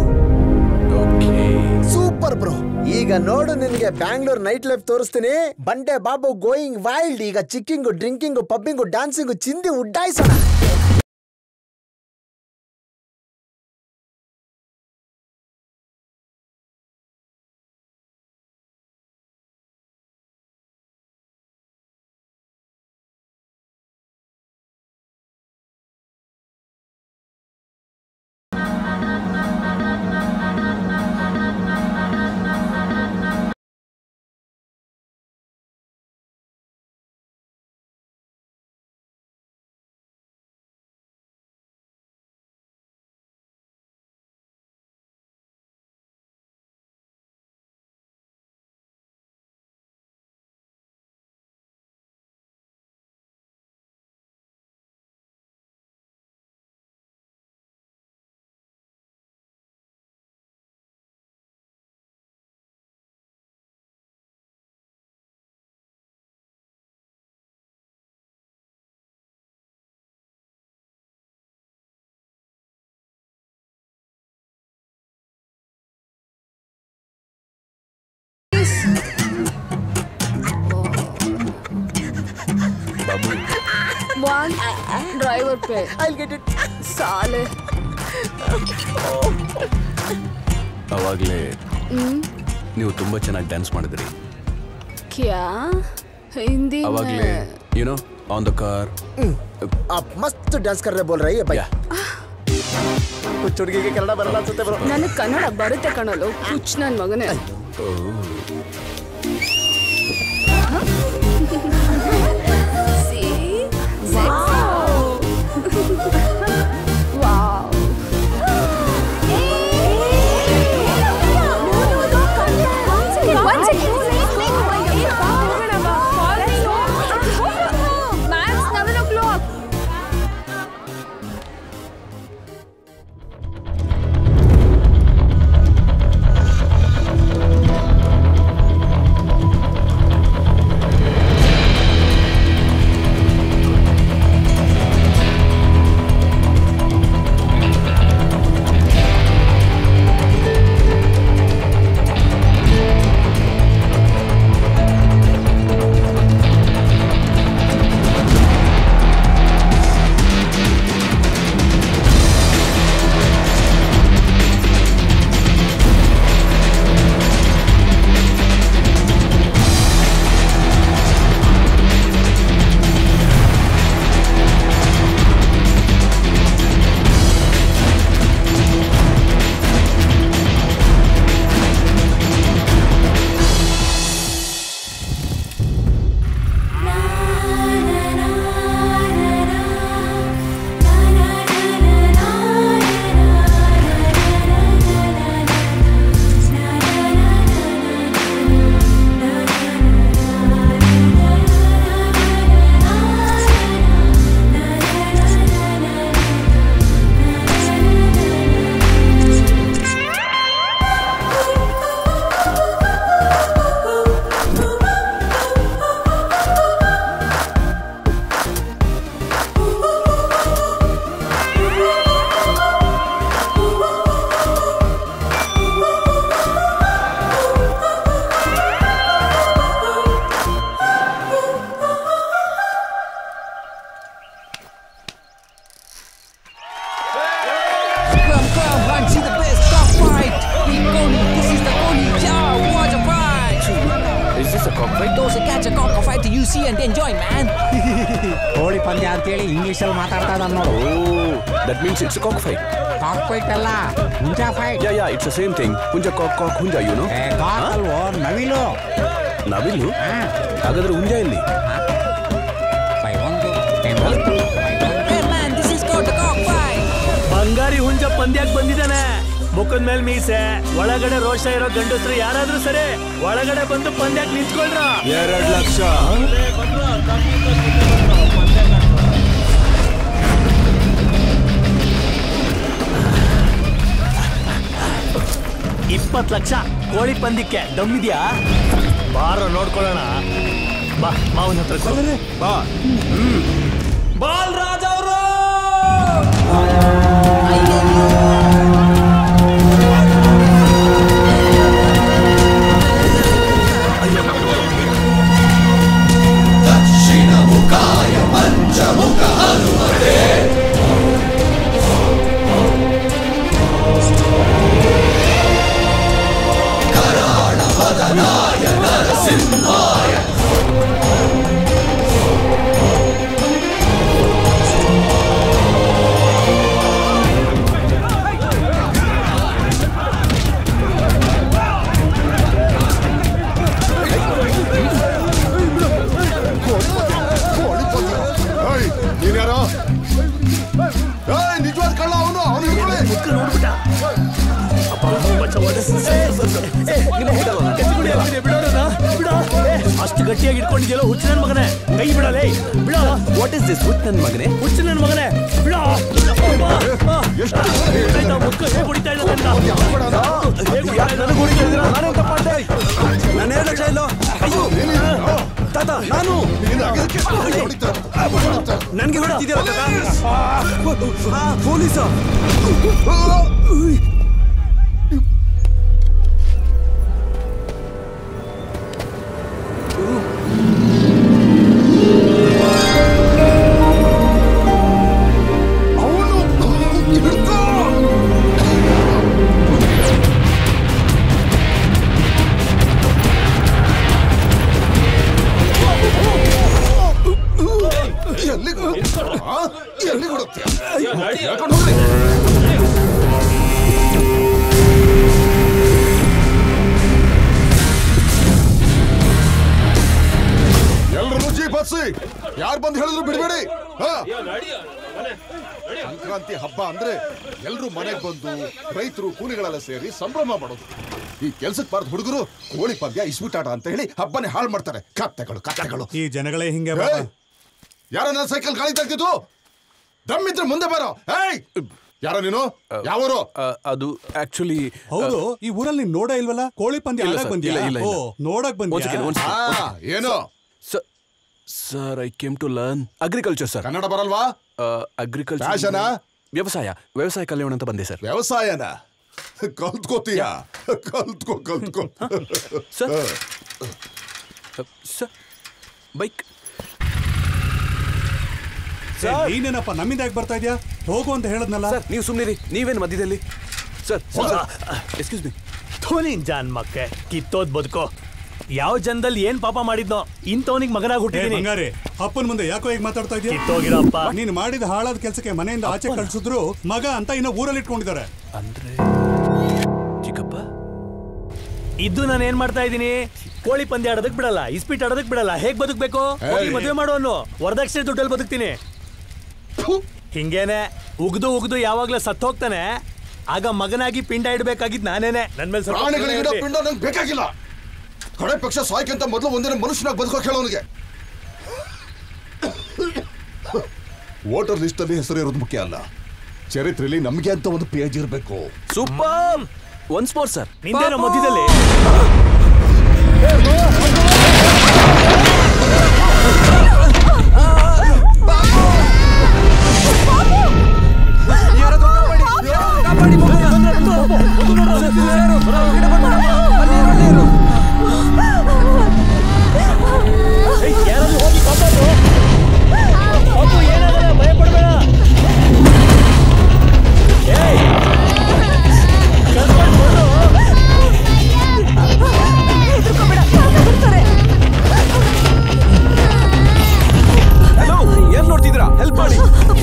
super bro ಈಗ ನೋಡು ನಿನಗೆ ಬ್ಯಾಂಗ್ಳೂರ್ ನೈಟ್ ಲೈಫ್ ತೋರಿಸ್ತೀನಿ ಬಂಡೆ ಬಾಬು ಗೋಯಿಂಗ್ ವೈಲ್ಡ್ ಈಗ ಚಿಕ್ಕಿಂಗು ಡ್ರಿಂಕಿಂಗು ಪಬ್ಬಿಂಗು ಡಾನ್ಸಿಂಗು ಚಿಂದಿ ಉಡ್ಡಾಯಿಸೋಣ Babu One driver pay. I'll get it. ಸಾಲೆ ಅವಾಗಲೇ ಹ್ಮ್ ನೀವು ತುಂಬಾ ಚೆನ್ನಾಗಿ ಡ್ಯಾನ್ಸ್ ಮಾಡಿದ್ರಿ ಕ್ಯಾ ಹಿಂದಿ ಅವಾಗಲೇ ಯುನೋ ಆನ್ ದ ಕಾರ್ आप मस्त डांस कर रहे बोल रही है भैया कुछ ಹುಡುಗಿಗೆ ಕನ್ನಡ ಬರಲ್ಲ ಅನ್ಸುತ್ತೆ ಬ್ರೋ ನನಗೆ ಕನ್ನಡ ಬರುತ್ತೆ ಕಣಲು ಹುಚ್ಚ ನನ್ನ ಮಗನೇ See? Wow. wow. One second. Max, seven o'clock. Come, come, and see the best cockfight. We Koni, this is the Koni. Yeah, watch a fight. Is this a cockfight? Those who catch a cockfight you see and enjoy, man. ಕೋಳಿ ಪಂದ್ಯ ಅಂತೇಳಿ ಇಂಗ್ಲಿಷಲ್ಲಿ ಮಾತಾಡ್ತಾ ಇದ್ದಾನೆ ನೋಡು that means it's cock fight cock fight ಅಲ್ಲ ಹುಂಜಾ fight yeah yeah it's same thing ಹುಂಜ ಕಾಕ್ ಕಾಕ್ ಹುಂಜ ಯುನೋ ಏ ಕಾಕ್ ಅಲ್ವೋ ನವಿಲು ನವಿಲು ಹಾಗಾದ್ರೆ ಹುಂಜ ಎಲ್ಲಿ ಬೈ ಒಂದು Hey, man, this is called the cockfight. ಬಂಗಾರಿ ಹುಂಜ ಪಂದ್ಯಕ್ಕೆ ಬಂದಿದ್ದಾನೆ ಮುಖದ ಮೇಲೆ ಮೀಸೆ ಒಳಗಡೆ ರೋಷ ಇರೋ ಗಂಡಸ್ರು ಯಾರಾದ್ರೂ ಸರಿ ಒಳಗಡೆ ಬಂದು ಪಂದ್ಯಕ್ಕೆ ನಿಂತ್ಕೊಳ್ರ ಎರಡ್ ಲಕ್ಷ ಇಪ್ಪತ್ತು ಲಕ್ಷ ಕೋಳಿ ಪಂದ್ಯಕ್ಕೆ ದಮ್ಮಿದ್ಯಾ ಬಾರ ನೋಡ್ಕೊಳ್ಳೋಣ ಬಾ ಮಾವನ ಹತ್ರ ಕೊಡು. ಬಾ ಬಾಲ್ರಾಜ್ ಅವರು ದಕ್ಷಿಣ ಮುಖಾಯ ಪಂಚಮುಖ ಹನುಮತೆ ಕರಾಳ ವದನಾಯ ನರಸಿಂಹಾಯ ಏಯ್ ನೀನ್ಯಾರೋ ಏಯ್ ನಿಜವಾದ ಕಳ್ಳ ಅವನು ಅವನು ಹಿಡ್ಕೊಳ್ಳಿ ನೋಡ್ಬಿಟ್ಟ ಅಷ್ಟು ಗಟ್ಟಿಯಾಗಿ ಇಟ್ಕೊಂಡಿದ್ಯಲ್ಲ ಹುಚ್ಚ ನನ್ ಮಗನೇ ಕೈ ಬಿಡಲೇ ಬಿಡ ವಾಟ್ ಇಸ್ ದಿಸ್ ಹುಚ್ಚ ನನ್ನ ಮಗನೇ ಹುಚ್ಚ ನನ್ ಮಗನೇ ಬಿಡ ಮುಕ್ಕ ಹೇಗೆ ಹೊಡಿತಾ ಇಲ್ಲ ನಾನು ಎರಡು ಲಕ್ಷ ಇಲ್ಲೋ ಅಯ್ಯೋ ತಾತ ನಾನು ನನ್ಗೆ ಹೊಡಿತಿದ್ಯಲ್ಲ ತಾತ ಪೊಲೀಸ ಎಲ್ಲಿಗೆ ಆ? ಎಲ್ಲಿಗೆ ಹೊರಡ್ತೀಯ? ಹೇಳ್ಕೊಂಡು ಹೋಗ್ರಿ. ಎಲ್ರೂ ಜೀಪ್ ಹತ್ಸಿ ಯಾರು ಬಂದು ಹೇಳಿದ್ರು ಬಿಡಬೇಡಿ ಸಂಕ್ರಾಂತಿ ಹಬ್ಬ ಅಂದ್ರೆ ಎಲ್ರೂ ಮನೆಗೆ ಬಂದು ರೈತರು ಕೂಲಿಗಳೆಲ್ಲ ಸೇರಿ ಸಂಭ್ರಮ ಮಾಡೋದು ಈ ಕೆಲ್ಸಕ್ಕೆ ಬಾರ್ದು ಹುಡುಗರು ಕೋಳಿ ಪಂದ್ಯ ಇಸ್ಬಿಟಾಟ ಅಂತ ಹೇಳಿ ಹಬ್ಬನೇ ಹಾಳು ಮಾಡ್ತಾರೆ ಕತ್ತೆಗಳು ಕತ್ತೆಗಳು ಈ ಜನಗಳೇ ಹಿಂಗೆ ಏಯ್! ಯಾರೋ ನನ್ನ ಸೈಕಲ್ ಗಾಳಿ ತೆಗ್ದಿದ್ದು ದಮ್ಮಿದ್ರೆ ಮುಂದೆ ಬರೋ ಏಯ್ ಯಾರೋ ನೀನು ಯಾವರು ಅದು ಆಕ್ಚುಲಿ ಹೌದು ಈ ಊರಲ್ಲಿ ನೀನ್ ನೋಡೇ ಇಲ್ವಲ್ಲ ಕೋಳಿ ಪಂದ್ಯ ಇಲ್ಲ ಆಡಕ್ ಸರ್, ಬಂದ್ಯಾ ಇಲ್ಲ, ಇಲ್ಲ, ಓ ಇಲ್ಲ. ನೋಡಕ್ One second, one ಬಂದ್ಯಾ second, one ಆ, second. ಏನು Sir, sir I came to learn agriculture sir Kannada ಬರಲ್ವಾ ಅಗ್ರಿಕಲ್ಚರ್ Fashion ಆ? ವ್ಯವಸಾಯ ವ್ಯವಸಾಯ ಕಲ್ಯಾಣ ಅಂತ ಬಂದೆ ಸರ್ ವ್ಯವಸಾಯನ ಕಲ್ತ್ಕೋತೀಯ ಕಲ್ತ್ಕೋ ಕಲ್ತ್ಕೋ ಸರ್ ಸರ್ ಬೈಕ್ ಏ, ನೀನೇನಪ್ಪ ನಮ್ಮಿಂದ ಯಾಕೆ ಬರ್ತಾ ಇದ್ಯಾ ಹೋಗು ಅಂತ ಹೇಳದ್ನಲ್ಲ ಸರ್ ನೀವು ಸುಮ್ಮನಿರಿ ನೀವೇನು ಮಧ್ಯದಲ್ಲಿ ಸರ್ ಎಕ್ಸ್ಕ್ಯೂಸ್ ಮಿ ಥೋನಿನ್ ಜಾನ್ ಮಕ್ಕೆ ಕಿತ್ತೋದ್ ಬದುಕೋ ಯಾವ ಜನದಲ್ಲಿ ಏನ್ ಪಾಪ ಮಾಡಿದ್ನೋ ಇಂಥವನಿಗೆ ಮಗನಾಗಿ ಏ ಹುಟ್ಟಿದೀನಿ ಬಂಗಾರಿ ಅಪ್ಪನ ಮುಂದೆ ಯಾಕೋ ಈಗ ಮಾತಾಡ್ತಾ ಇದ್ಯಾ ಕಿತ್ತೋಗಿರಪ್ಪ. ನೀನು ಮಾಡಿದ ಹಾಳಾದ ಕೆಲಸಕ್ಕೆ ಮನೆಯಿಂದ ಆಚೆ ಕಳ್ಸಿದ್ರು ಮಗ ಅಂತ ಇನ್ನ ಊರಲ್ಲಿ ಇಟ್ಕೊಂಡಿದ್ದಾರೆ ಅಂದ್ರೆ ಚಿಕ್ಕಪ್ಪ ಇದ್ದು ನಾನು ಏನ್ ಮಾಡ್ತಾ ಇದ್ದೀನಿ ಕೋಳಿ ಪಂದ್ಯ ಆಡೋದಕ್ ಬಿಡಲ್ಲ ಇಸ್ಪೀಟ್ ಆಡೋದಕ್ ಬಿಡಲ್ಲ ಹೇಗ್ ಬದುಕ್ಬೇಕು ಹೋಗಿ ಏಯ್. ಮದುವೆ ಮಾಡೋನು ವರದಕ್ಷಿಣೆ ದುಡ್ಡಲ್ಲಿ ಬದುಕ್ತೀನಿ ಹಿಂಗೇನೆ ಉಗ್ದು ಉಗ್ದು ಯಾವಾಗ್ಲೂ ಸತ್ ಹೋಗ್ತಾನೆ ಆಗ ಮಗನಾಗಿ ಪಿಂಡ ಇಡ್ಬೇಕಾಗಿದ್ ನಾನೇನೆ ನನ್ ಮೇಲೆ ಸ್ವಲ್ಪ ಪ್ರಾಣಿಗಳಿಗಿಡ ಕರುಣೆ ಇರ್ಲಿ. ಪಿಂಡ ನಂಗೆ ಬೇಕಾಗಿಲ್ಲ ಕಡೆ ಪಕ್ಷ ಸಾಯ್ಕಂತ ಮೊದಲು ಒಂದಿನ ಮನುಷ್ಯನಾಗಿ ಬದುಕೋ ಕೇಳೋನಿಗೆ ವೋಟರ್ ಲಿಸ್ಟ್ ಅಲ್ಲಿ ಹೆಸರು ಇರೋದು ಮುಖ್ಯ ಅಲ್ಲ ಚರಿತ್ರೆಯಲ್ಲಿ ನಮಗೆ ಅಂತ ಒಂದು ಪೇಜ್ ಇರಬೇಕು ಸೂಪರ್ ಒನ್ಸ್ ಮೋರ್ ಸರ್ ನಿಂದೇನೋ ಮಧ್ಯದಲ್ಲಿ ಏಯ್, ಯಾರಾದ್ರೂ ಹೋಗಿ ಕಾಪಾಡು. ಪಾಪು, ಏನಾಗಲ್ಲ, ಭಯ ಪಡ್ಬೇಡ. ಏಯ್, ಕರ್ಕೊಂಡ್ ಬರು. ಹಲೋ ಏನ್ ನೋಡ್ತಿದ್ದೀರಾ ಹೆಲ್ಪ್ ಮಾಡಿ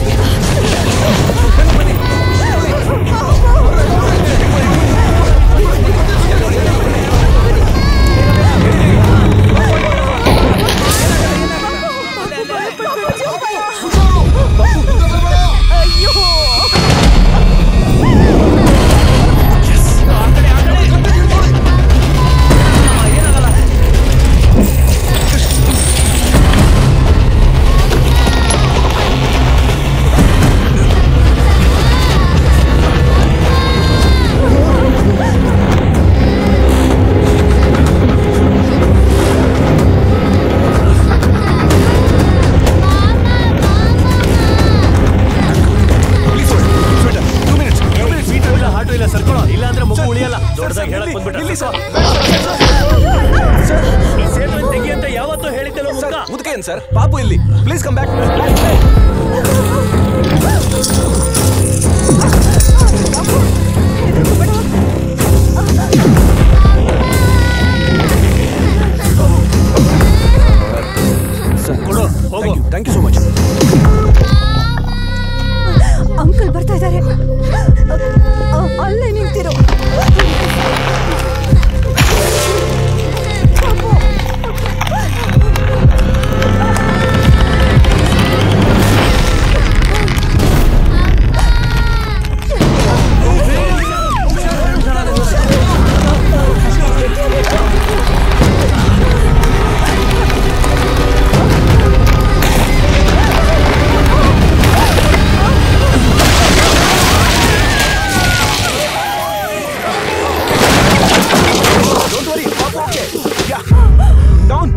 ಸೀಟು ಇಲ್ಲ ಹಾಟು ಇಲ್ಲ ಸರ್ಕೊಳ್ಳೋ ಇಲ್ಲ ಅಂದ್ರೆ ಮಗು ಉಳಿಯಲ್ಲ ದೊಡ್ಡದಾಗಿ ಹೇಳಕ್ ಬಂದ್ಬಿಟ್ರೆ ಈ ಸೇತುವೆ ತೆಗಿ ಅಂತ ಯಾವತ್ತೂ ಹೇಳಿದ್ದಲ್ಲ ಮುಖ ಮುದ್ಕ ಏನ್ ಸರ್ ಪಾಪು ಇಲ್ಲಿ ಪ್ಲೀಸ್ ಕಮ್ ಬ್ಯಾಕ್ ಕೊಡು ಹೋಗು thank you so much uncle ಬರ್ತಾ ಇದ್ದಾರೆ ಅಲ್ಲೇ ನಿಂತಿರೋ ಡೋಂಟ್ ವರಿ ಪಾಪು okay yeah down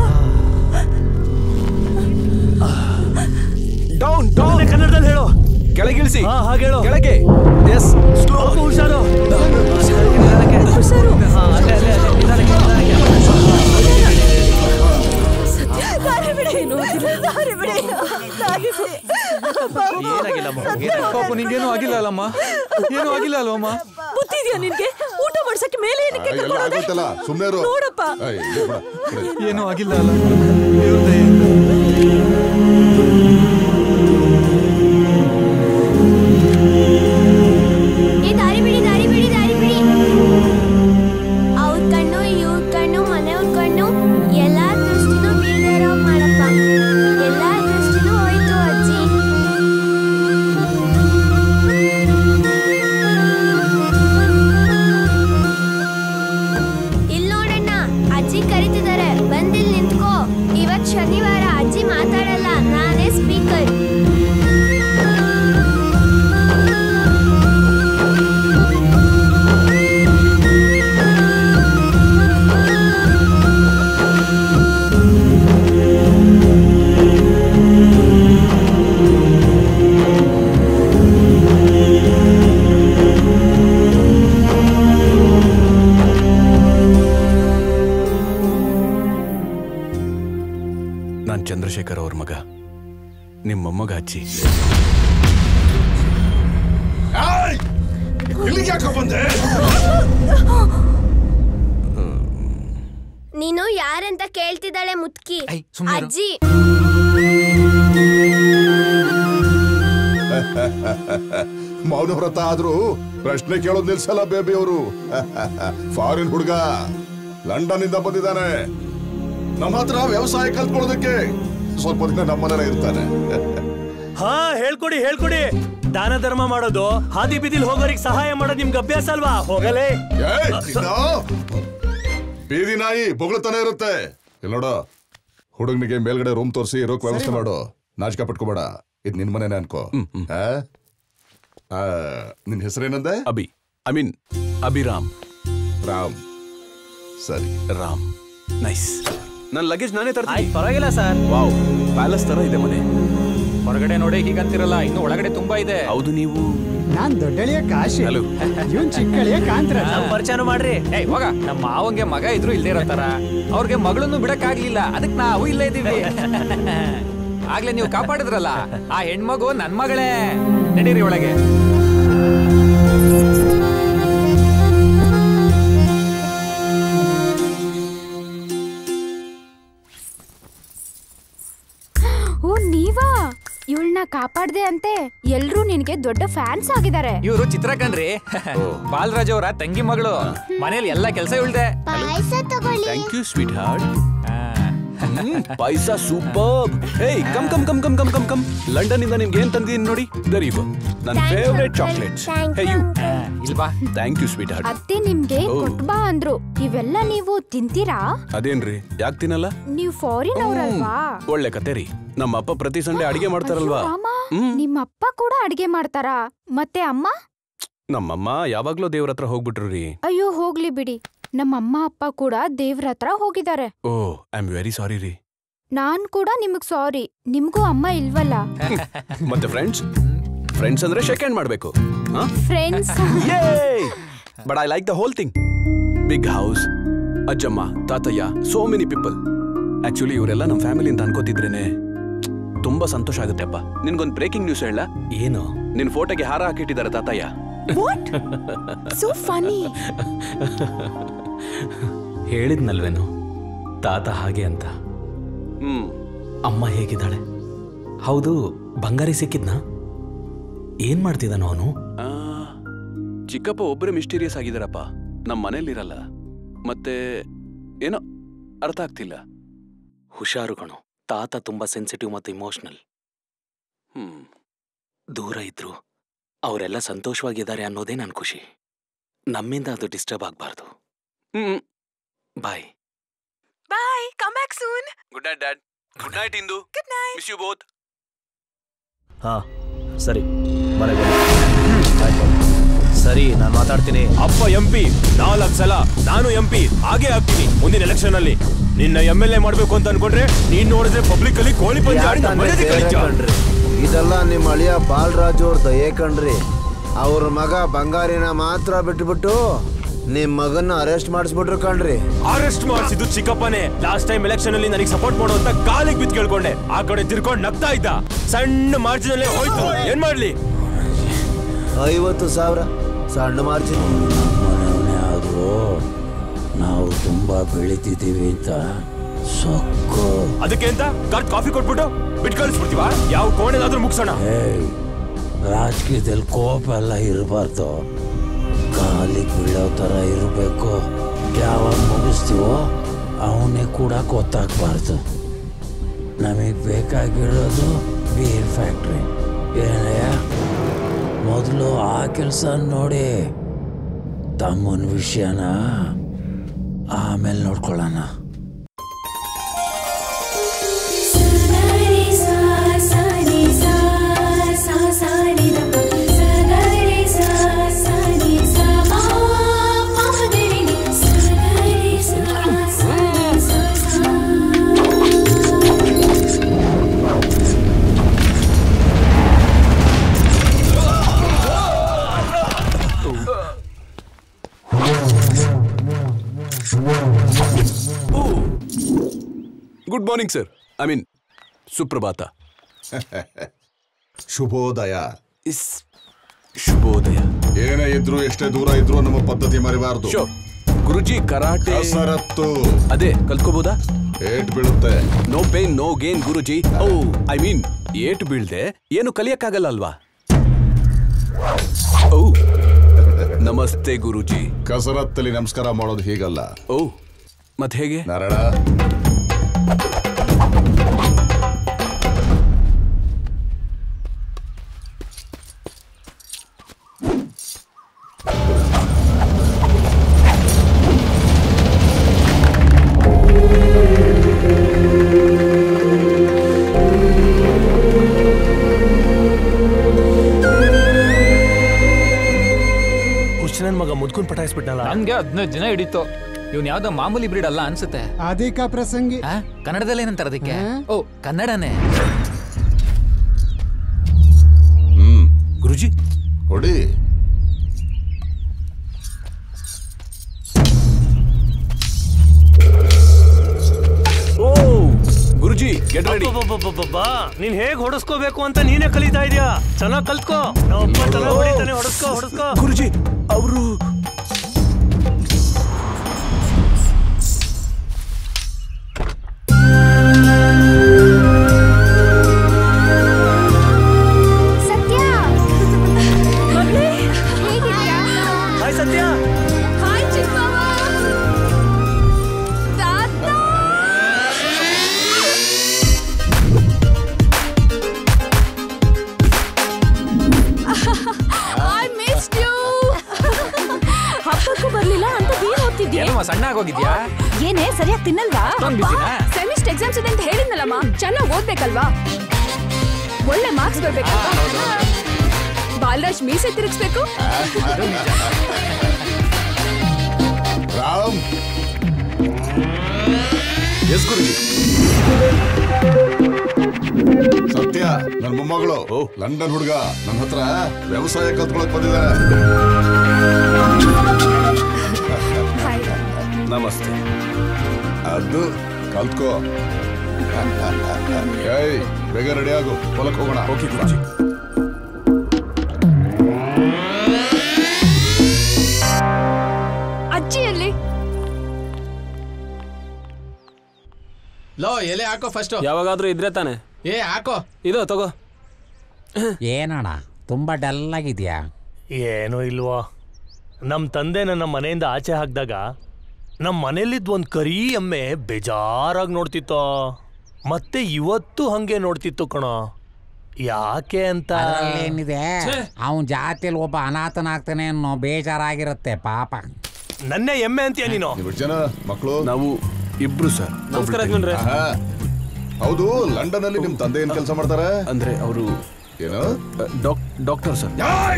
down down ಕನ್ನಡದಲ್ಲಿ ಹೇಳು ಕೆಳಗಿಳಿಸಿ ಹಾ ಹಾಗೆ ಹೇಳು ಕೆಳಗೆ ಎಸ್ ಸ್ಲೋ ಪಾಪು ಹುಷಾರು ದಾರಿ ಬಿಡಿ ದಾರಿ ಬಿಡಿ ದಾರಿ ಬಿಡಿ ಪಾಪು ನಿಂಗೇನು ಆಗಿಲ್ಲ ಅಲ್ಲಮ್ಮ ಏನು ಆಗಿಲ್ಲ ಅಲ್ವಮ್ಮ ಬುದ್ಧಿ ಇದೆಯಾ ನಿನ್ಗೆ ಊಟ ಮಾಡ್ಸಕ್ಕೆ ಮೇಲೆ ಏನಕ್ಕೆ ಎಲ್ಲ ಕರ್ಕೊಂಡು ಹೋದೆ? ಆಗೋಯ್ತಲ್ಲ ಸುಮ್ಮನೆ ಇರು ನೋಡಪ್ಪ ಏಯ್, ಇಲ್ಲಿ ಬಿಡ, ಬಿಡು. ಏನೂ ಆಗಿಲ್ಲ ಅಲ್ಲ ದೇವ್ರ ದಯೆಯಿಂದ ಚಂದ್ರಶೇಖರ್ ಅವ್ರ ಮಗ ನಿಮ್ಮ ಮೊಮ್ಮಗ ಅಜ್ಜಿ ಇಲ್ಲಿಗೆ ಯಾಕೆ ಬಂದೆ ನೀನು ಯಾರಂತ ಕೇಳ್ತಿದ್ದಾಳೆ ಮುತ್ಕಿ ಅಜ್ಜಿ ಮೌನ ವ್ರತ ಆದ್ರೂ ಪ್ರಶ್ನೆ ಕೇಳೋದ್ ನಿಲ್ಸಲ್ಲ ಬೇಬಿ ಅವರು ಫಾರಿನ್ ಹುಡುಗ ಲಂಡನ್ ಇಂದ ಬಂದಿದ್ದಾನೆ ನಮ್ಮ ಹತ್ರ ವ್ಯವಸಾಯ ಕಲ್ತ್ಕೊಳ್ಳೋದಕ್ಕೆ ಸ್ವಲ್ಪ ದಿನ ನಮ್ಮನೇಲೆ ಇರ್ತಾನೆ ಹಾ ಹೇಳ್ಕೊಡಿ ಹೇಳ್ಕೊಡಿ ದಾನ ಧರ್ಮ ಮಾಡೋದು ಹಾದಿ ಬೀದಿಲ್ ಹೋಗೋರಿಗೆ ಸಹಾಯ ಮಾಡೋದು ನಿಮ್ಗೆ ಅಭ್ಯಾಸ ಅಲ್ವಾ ಹೋಗಲೇ ಏಯ್, ಇನ್ನು ಬೀದಿ ನಾಯಿ ಬೊಗಳ್ತಾನೆ ಇರುತ್ತೆ ಇಲ್ಲ ನೋಡು ಹುಡುಗನಿಗೆ ಮೇಲ್ಗಡೆ ರೂಮ್ ತೋರಿಸಿ ಇರೋಕ್ ವ್ಯವಸ್ಥೆ ಮಾಡು ನಾಚಿಕೆ ಪಟ್ಕೋಬೇಡ ಇದು ನಿನ್ ಮನೇನೆ ಅನ್ಕೋ ಆ? ಆ, ನಿನ್ ಹೆಸರೇನಂದೆ ಅಭಿ ಐ ಮೀನ್ ಅಭಿರಾಮ್ ರಾಮ್ ಸರಿ ರಾಮ್ ನೈಸ್ ನನ್ನ ಲಗೇಜ್ ನಾನೇ ತರ್ತೀನಿ ಪರವಾಗಿಲ್ಲ ಸರ್ ವಾವ್ ಪ್ಯಾಲೇಸ್ ತರ ಇದೆ ಮನೆ ಹೊರಗಡೆ ನೋಡಿ ಹೀಗಂತಿರಲ್ಲ ಇನ್ನು ಒಳಗಡೆ ತುಂಬಾ ಇದೆ ಹೌದು ನೀವು ನಾನ್ ದೊಡ್ಡಳಿಯ ಕಾಶಿ ಹಲೋ ಇವನ್ ಚಿಕ್ಕಳಿಯ ಕಾಂತರ ಪರಿಚಯನು ಮಾಡ್ರಿ ಏಯ್ ಹೋಗ ನಮ್ಮ ಮಾವಂಗೆ ಮಗ ಇದ್ರು ಇಲ್ದೇ ಇರತ್ತಾರ ಅವ್ರಿಗೆ ಮಗಳನ್ನು ಬಿಡಕ್ ಆಗ್ಲಿಲ್ಲ ಅದಕ್ ನಾವು ಇಲ್ಲೇ ಇದೀವಿ ಆಗ್ಲೇ ನೀವು ಕಾಪಾಡಿದ್ರಲ್ಲ ಆ ಹೆಣ್ಮಗು ನನ್ ಮಗಳೇ ನಡೀರಿ ಒಳಗೆ ಓ ನೀವಾ ಇವಳನ್ನ ಕಾಪಾಡ್ದೆ ಅಂತೆ ಎಲ್ರೂ ನಿನ್ಗೆ ದೊಡ್ಡ ಫ್ಯಾನ್ಸ್ ಆಗಿದ್ದಾರೆ ಇವರು ಚಿತ್ರ ಕಣ್ರಿ ಬಾಲರಾಜ್ ಅವರ ತಂಗಿ ಮಗಳು ಮನೇಲಿ ಎಲ್ಲ ಕೆಲಸ ಇಳ್ದೆ ಥ್ಯಾಂಕ್ ಯು ಸ್ವೀಟ್ ಹಾರ್ಟ್ ಪೈಸಾ super hey come come come come come come come London ಇಂದ ನಿಮ್ಗೆ ಏನ್ ತಂದಿದ್ದೀನಿ ನೋಡಿ ದರ್ ಯು ನನ್ನ Thank you, favourite uncle. Chocolates Thank hey you you. ಇಲ್ವಾ ಥ್ಯಾಂಕ್ ಯು ಸ್ವೀಟ್ ಹಾರ್ಟ್ ಅತ್ತೆ ನಿಮ್ಗೆ ಓ. ಕೊಟ್ಬಾ ಅಂದ್ರು ಇವೆಲ್ಲ ನೀವು ತಿಂತೀರಾ ಅದೇನ್ರಿ ಯಾಕೆ ತಿನ್ನಲ್ಲ ನೀವು ಫಾರಿನ್ ಅವ್ರಲ್ವಾ ಒಳ್ಳೆ ಕತೆ ರೀ ನಮ್ಮ ಅಪ್ಪ ಪ್ರತಿ ಸಂಡೆ ಅಡಿಗೆ ಮಾಡ್ತಾರಲ್ವಾ ರಾಮ ನಿಮ್ಮ ಅಪ್ಪ ಕೂಡ ಅಡ್ಗೆ ಮಾಡ್ತಾರಾ ಮತ್ತೆ ಅಮ್ಮ ನಮ್ಮಮ್ಮ ಯಾವಾಗ್ಲೂ ದೇವ್ರ ಹತ್ರ ಹೋಗ್ಬಿಟ್ರು ರೀ ಅಯ್ಯೋ ಹೋಗ್ಲಿ ಬಿಡಿ ನಮ್ಮ ಅಮ್ಮ ಅಪ್ಪ ಕೂಡ ದೇವ್ರ ಹತ್ರ ಹೋಗಿದ್ದಾರೆ oh I am very sorry ರೀ ನಾನ್ ಕೂಡ ನಿಮಗ್ ಸಾರಿ ನಿಮ್ಗೂ ಅಮ್ಮ ಇಲ್ವಲ್ಲ ಮತ್ತೆ ಫ್ರೆಂಡ್ಸ್ ಫ್ರೆಂಡ್ಸ್ ಅಂದ್ರೆ ಶೇಕ್ ಹ್ಯಾಂಡ್ ಮಾಡ್ಬೇಕು friends but I like the whole thing big house ಅಜ್ಜಮ್ಮ ತಾತಯ್ಯ ಸೋ ಮೆನಿ ಪೀಪಲ್ ಆಕ್ಚುಲಿ ಇವರೆಲ್ಲ ನಮ್ಮ ಫ್ಯಾಮಿಲಿ ಅಂತ ಅನ್ಕೋತಿದ್ರೇನೆ ತುಂಬಾ ಸಂತೋಷ ಆಗುತ್ತೆ ಅಪ್ಪ ನಿನ್ಗೊಂದು ಬ್ರೇಕಿಂಗ್ ನ್ಯೂಸ್ ಹೇಳ ಏನು ನಿನ್ ಫೋಟೋಗೆ ಹಾರ ಹಾಕಿಟ್ಟಿದ್ದಾರೆ ತಾತಯ್ಯ ಸೋ ಫನಿ ಹೇಳಿದ್ನಲ್ವೇನು ತಾತ ಹಾಗೆ ಅಂತ ಹ್ಮ್ ಅಮ್ಮ ಹೇಗಿದ್ದಾಳೆ ಹೌದು ಬಂಗಾರಿ ಸಿಕ್ಕಿದ್ನಾ ಏನ್ ಮಾಡ್ತಿದ್ದಾನ ಅವನು ಆ, ಚಿಕ್ಕಪ್ಪ ಒಬ್ಬರೇ ಮಿಸ್ಟೀರಿಯಸ್ ಆಗಿದಾರಪ್ಪ ನಮ್ಮ ಮನೇಲಿರಲ್ಲ ಮತ್ತೆ ಏನೋ ಅರ್ಥ ಆಗ್ತಿಲ್ಲ ಹುಷಾರು ಕಣು ತಾತ ತುಂಬಾ ಸೆನ್ಸಿಟಿವ್ ಮತ್ತು ಇಮೋಷನಲ್ ಹ್ಮ್ ದೂರ ಇದ್ರು ಅವರೆಲ್ಲ ಸಂತೋಷವಾಗಿದ್ದಾರೆ ಅನ್ನೋದೇ ನನ್ನ ಖುಷಿ ನಮ್ಮಿಂದ ಅದು ಡಿಸ್ಟರ್ಬ್ ಆಗಬಾರ್ದು hmm bye bye come back soon good night dad good night ಇಂದು good night miss you both ಹಾ ಸರಿ ಮನೆಗೆ ಆಯ್ತು ಸರಿ ನಾನು ಮಾತಾಡ್ತೀನಿ ಅಪ್ಪ ಎಂ ಪಿ ನಾಲ್ಕು ಸಲ ನಾನು ಎಂ ಪಿ ಹಾಗೆ ಆಗ್ತೀನಿ ಮುಂದಿನ ಎಲೆಕ್ಷನ್ ಅಲ್ಲಿ ನಿನ್ನ ಎಂ ಎಲ್ ಎ ಮಾಡ್ಬೇಕು ಅಂತ ಅನ್ಕೊಂಡ್ರೆ ನೀನ್ ನೋಡಿದ್ರೆ ಪಬ್ಲಿಕ್ ಅಲ್ಲಿ ಕೋಳಿ ಪಂದ್ಯ ಆಡಿ ನಮ್ಮ ಮರ್ಯಾದೆ ಕಳೀತೀಯ. ಕಣ್ರಿ ಇದೆಲ್ಲ ನಿಮ್ಮ ಅಳಿಯ ಬಾಲರಾಜ್ ಅವ್ರ ದಯೆ ಕಣ್ರಿ ಅವ್ರ ಮಗ ಬಂಗಾರಿನ ಮಾತ್ರ ಬಿಟ್ಬಿಟ್ಟು ನಿಮ್ ಮಗನ್ನ ಅರೆಸ್ಟ್ ಮಾಡಿಸ್ಬಿಟ್ರು ಕಣ್ರಿ ಅರೆಸ್ಟ್ ಮಾಡಿಸಿದ್ದು ಚಿಕ್ಕಪ್ಪನೇ ಲಾಸ್ಟ್ ಟೈಮ್ ಎಲೆಕ್ಷನ್ ಅಲ್ಲಿ ನನಗೆ ಸಪೋರ್ಟ್ ಮಾಡೋ ಅಂತ ಕಾಲಿಗೆ ಬಿದ್ದು ಕೇಳ್ಕೊಂಡೆ ಆ ಕಡೆ ತಿರ್ಕೊಂಡು ನಗ್ತಾ ಇದ್ದ ಸಣ್ಣ ಮಾರ್ಜಿನ್ ಅಲ್ಲೇ ಹೋಯ್ತು ಏನ್ ಮಾಡ್ಲಿ ಐವತ್ತು ಸಾವಿರ ಸಣ್ಣ ಮಾರ್ಜಿನ್ ಮನೆಯವನೇ ಆದರೂ ನಾವು ತುಂಬಾ ಬೆಳಿತಿದ್ದೀವಿ ಅಂತ ಸೊಕ್ಕು ಅದಕ್ಕೆ ಅಂತ ಕಾರ್ಡ್ ಕಾಫಿ ಕೊಟ್ಬಿಟ್ಟು ಬಿಟ್ಟು ಕಳಿಸ್ಬಿಡ್ತೀವ ಯಾವ ಕೋಣೆದಾದ್ರೂ ಮುಗಿಸೋಣ ಏಯ್ ರಾಜಕೀಯದಲ್ಲಿ ಕೋಪ ಎಲ್ಲ ಇರಬಾರ್ದು ಕಾಲಿಗೆ ಬೀಳೋ ಥರ ಇರಬೇಕು ಯಾವಾಗ ಮುಗಿಸ್ತೀವೋ ಅವನೇ ಕೂಡ ಗೊತ್ತಾಗಬಾರ್ದು ನಮಗೆ ಬೇಕಾಗಿರೋದು ಬೀರ್ ಫ್ಯಾಕ್ಟ್ರಿ ಏನಯ್ಯ ಮೊದಲು ಆ ಕೆಲಸ ನೋಡಿ ತಮ್ಮನ ವಿಷಯನ ಆಮೇಲೆ ನೋಡ್ಕೊಳ್ಳೋಣ good morning sir I mean ಸುಪ್ರಭಾತ ಶುಭೋದಯ ಇಸ್ ಶುಭೋದಯ ಏನೇ ಇದ್ರು ಎಷ್ಟೇ ದೂರ ಇದ್ರು ನಮ್ಮ ಪದ್ಧತಿ ಮರಿಬಾರ್ದು ಶೋರ್ ಗುರುಜಿ ಕರಾಟೆ ಕಸರತ್ತು ಅದೇ ಕಲ್ತ್ಕೋಬೋದಾ ಏಟ್ ಬೀಳುತ್ತೆ ನೋ ಪೇನ್ ನೋ ಗೇನ್ ಗುರುಜಿ ಓ ಐ ಮೀನ್ ಏಟು ಬೀಳ್ದೆ ಏನು ಕಲಿಯಕ್ಕಾಗಲ್ಲ ಅಲ್ವಾ ಓ ನಮಸ್ತೆ ಗುರುಜಿ ಕಸರತ್ತಲ್ಲಿ ನಮಸ್ಕಾರ ಮಾಡೋದು ಹೀಗಲ್ಲ ಓ ಮತ್ ಹೇಗೆ ನರಳ ಹುಚ್ಚನನ್ ಮಗ ಮುದ್ಕೊಂಡ್ ಪಟಾಯಿಸ್ಬಿಟ್ನಲ್ಲ ನನ್ಗೆ ಹದಿನೈದು ದಿನ ಹಿಡಿತು ಇವ್ನ್ ಯಾವ್ದೋ ಮಾಮೂಲಿ ಬ್ರೀಡ್ ಅಲ್ಲ ಅನ್ಸುತ್ತೆ ಅಧಿಕ ಪ್ರಸಂಗಿ ಆ? ಕನ್ನಡದಲ್ಲಿ ಏನಂತಾರ ಅದಕ್ಕೆ ಓ ಕನ್ನಡನೇ ಹ್ಮ್ ಗುರುಜಿ ಹೊಡಿ ಓ ಗುರುಜಿ ಗೆಟ್ ರೆಡಿ ಅಬ್ಬಬ್ಬಬ್ಬಬ್ಬಬ್ಬಾ, ನೀನ್ ಹೇಗ್ ಹೊಡಸ್ಕೋಬೇಕು ಅಂತ ನೀನೇ ಕಲಿತಾ ಇದೀಯಾ ಚೆನ್ನಾಗ್ ಕಲ್ತ್ಕೋ ನಾವಪ್ಪ ಚೆನ್ನಾಗ್ ಹೊಡಿತಾನೆ ಹೊಡಸ್ಕೋ ಹೊಡಸ್ಕೋ ಗುರುಜಿ ಅವರು ಸತ್ಯ ಮಗಳೇ ಹೇಗಿದ್ಯಾ ಹಾಯ್ ಸತ್ಯ ಹಾಯ್ ಚಿಕ್ಕವ್ವ ತಾತ ಐ ಮಿಸ್ಡ್ ಯು ಹಬ್ಬಕ್ಕೂ ಬರ್ಲಿಲ್ಲ ಅಂತ ಏನ್ ಓದ್ತಿದ್ಯಾ ಏನಮ್ಮ ಸಣ್ಣ ಆಗೋಗಿದ್ಯಾ ಏನೇ ಸರಿಯಾಗಿ ತಿನ್ನಲ್ವಾ ಅಷ್ಟೊಂದ್ ಬಿಸಿನಾ? ಸೆಮಿಸ್ಟರ್ ಎಕ್ಸಾಮ್ಸ್ ಇದೆ ಅಂತ ಹೇಳಿದ್ನಲ್ಲಮ್ಮ ಚೆನ್ನಾಗಿ ಓದ್ಬೇಕಲ್ವಾ ಒಳ್ಳೆ ಮಾರ್ಕ್ಸ್ ಬರ್ಬೇಕಲ್ವಾ ಬಾಲರಾಜ್ ಮೀಸೆ ತಿರುಗಿಸ್ಬೇಕು ರಾಮ್ ಎಸ್ ಗುರುಜಿ ಸತ್ಯ ನನ್ ಮೊಮ್ಮಗಳು ಲಂಡನ್ ಹುಡುಗ ನನ್ನ ಹತ್ರ ವ್ಯವಸಾಯ ಕಲ್ತ್ಕೊಳಕ್ ಬಂದಿದ್ದಾರೆ ನಮಸ್ತೆ ಅದು ಕಲ್ತ್ಕೋ ಏಯ್ ಬೇಗ ರೆಡಿ ಆಗು ಹೊಲಕ್ ಹೋಗೋಣ ಓಕೆ ಗುರುಜಿ ಅಜ್ಜಿಯಲ್ಲಿ ಲೋ ಎಲೆ ಹಾಕೋ ಫಸ್ಟ್ ಯಾವಾಗಾದ್ರೂ ಇದ್ರೆ ತಾನೆ ಏ ಹಾಕೋ ಇದು ತಗೋ ಏನಣ್ಣ ತುಂಬಾ ಡಲ್ ಆಗಿದ್ಯಾ ಏನೂ ಇಲ್ವೋ ನಮ್ಮ ತಂದೆ ನನ್ನ ಮನೆಯಿಂದ ಆಚೆ ಹಾಕಿದಾಗ ನಮ್ಮ ಮನೇಲಿದ್ದ ಒಂದು ಕರಿ ಎಮ್ಮೆ ಬೇಜಾರಾಗಿ ನೋಡ್ತಿತ್ತೋ ಮತ್ತೆ ಇವತ್ತು ಹಂಗೆ ನೋಡ್ತಿತ್ತು ಕಣೋ ಯಾಕೆ ಅಂತ ಏನಿದೆ ಅವನ್ ಜಾತಿಯಲ್ಲಿ ಒಬ್ಬ ಅನಾಥನಾಗ್ತಾನೆ ಅನ್ನೋ ಬೇಜಾರಾಗಿರುತ್ತೆ ಪಾಪ ನನ್ನೇ ಎಮ್ಮೆ ಅಂತೀಯ ನೀನು ನೀವು ಜನ ಮಕ್ಕಳು ನಾವು ಇಬ್ರು ಸರ್ ನಮಸ್ಕಾರ ಯಜಮಾನ್ರೆ. ಹೌದು ಲಂಡನ್ ಅಲ್ಲಿ ನಿಮ್ ತಂದೆ ಏನ್ ಕೆಲಸ ಮಾಡ್ತಾರೆ ಅಂದ್ರೆ ಅವರು ಏನು ಡಾಕ್ಟರ್ ಸರ್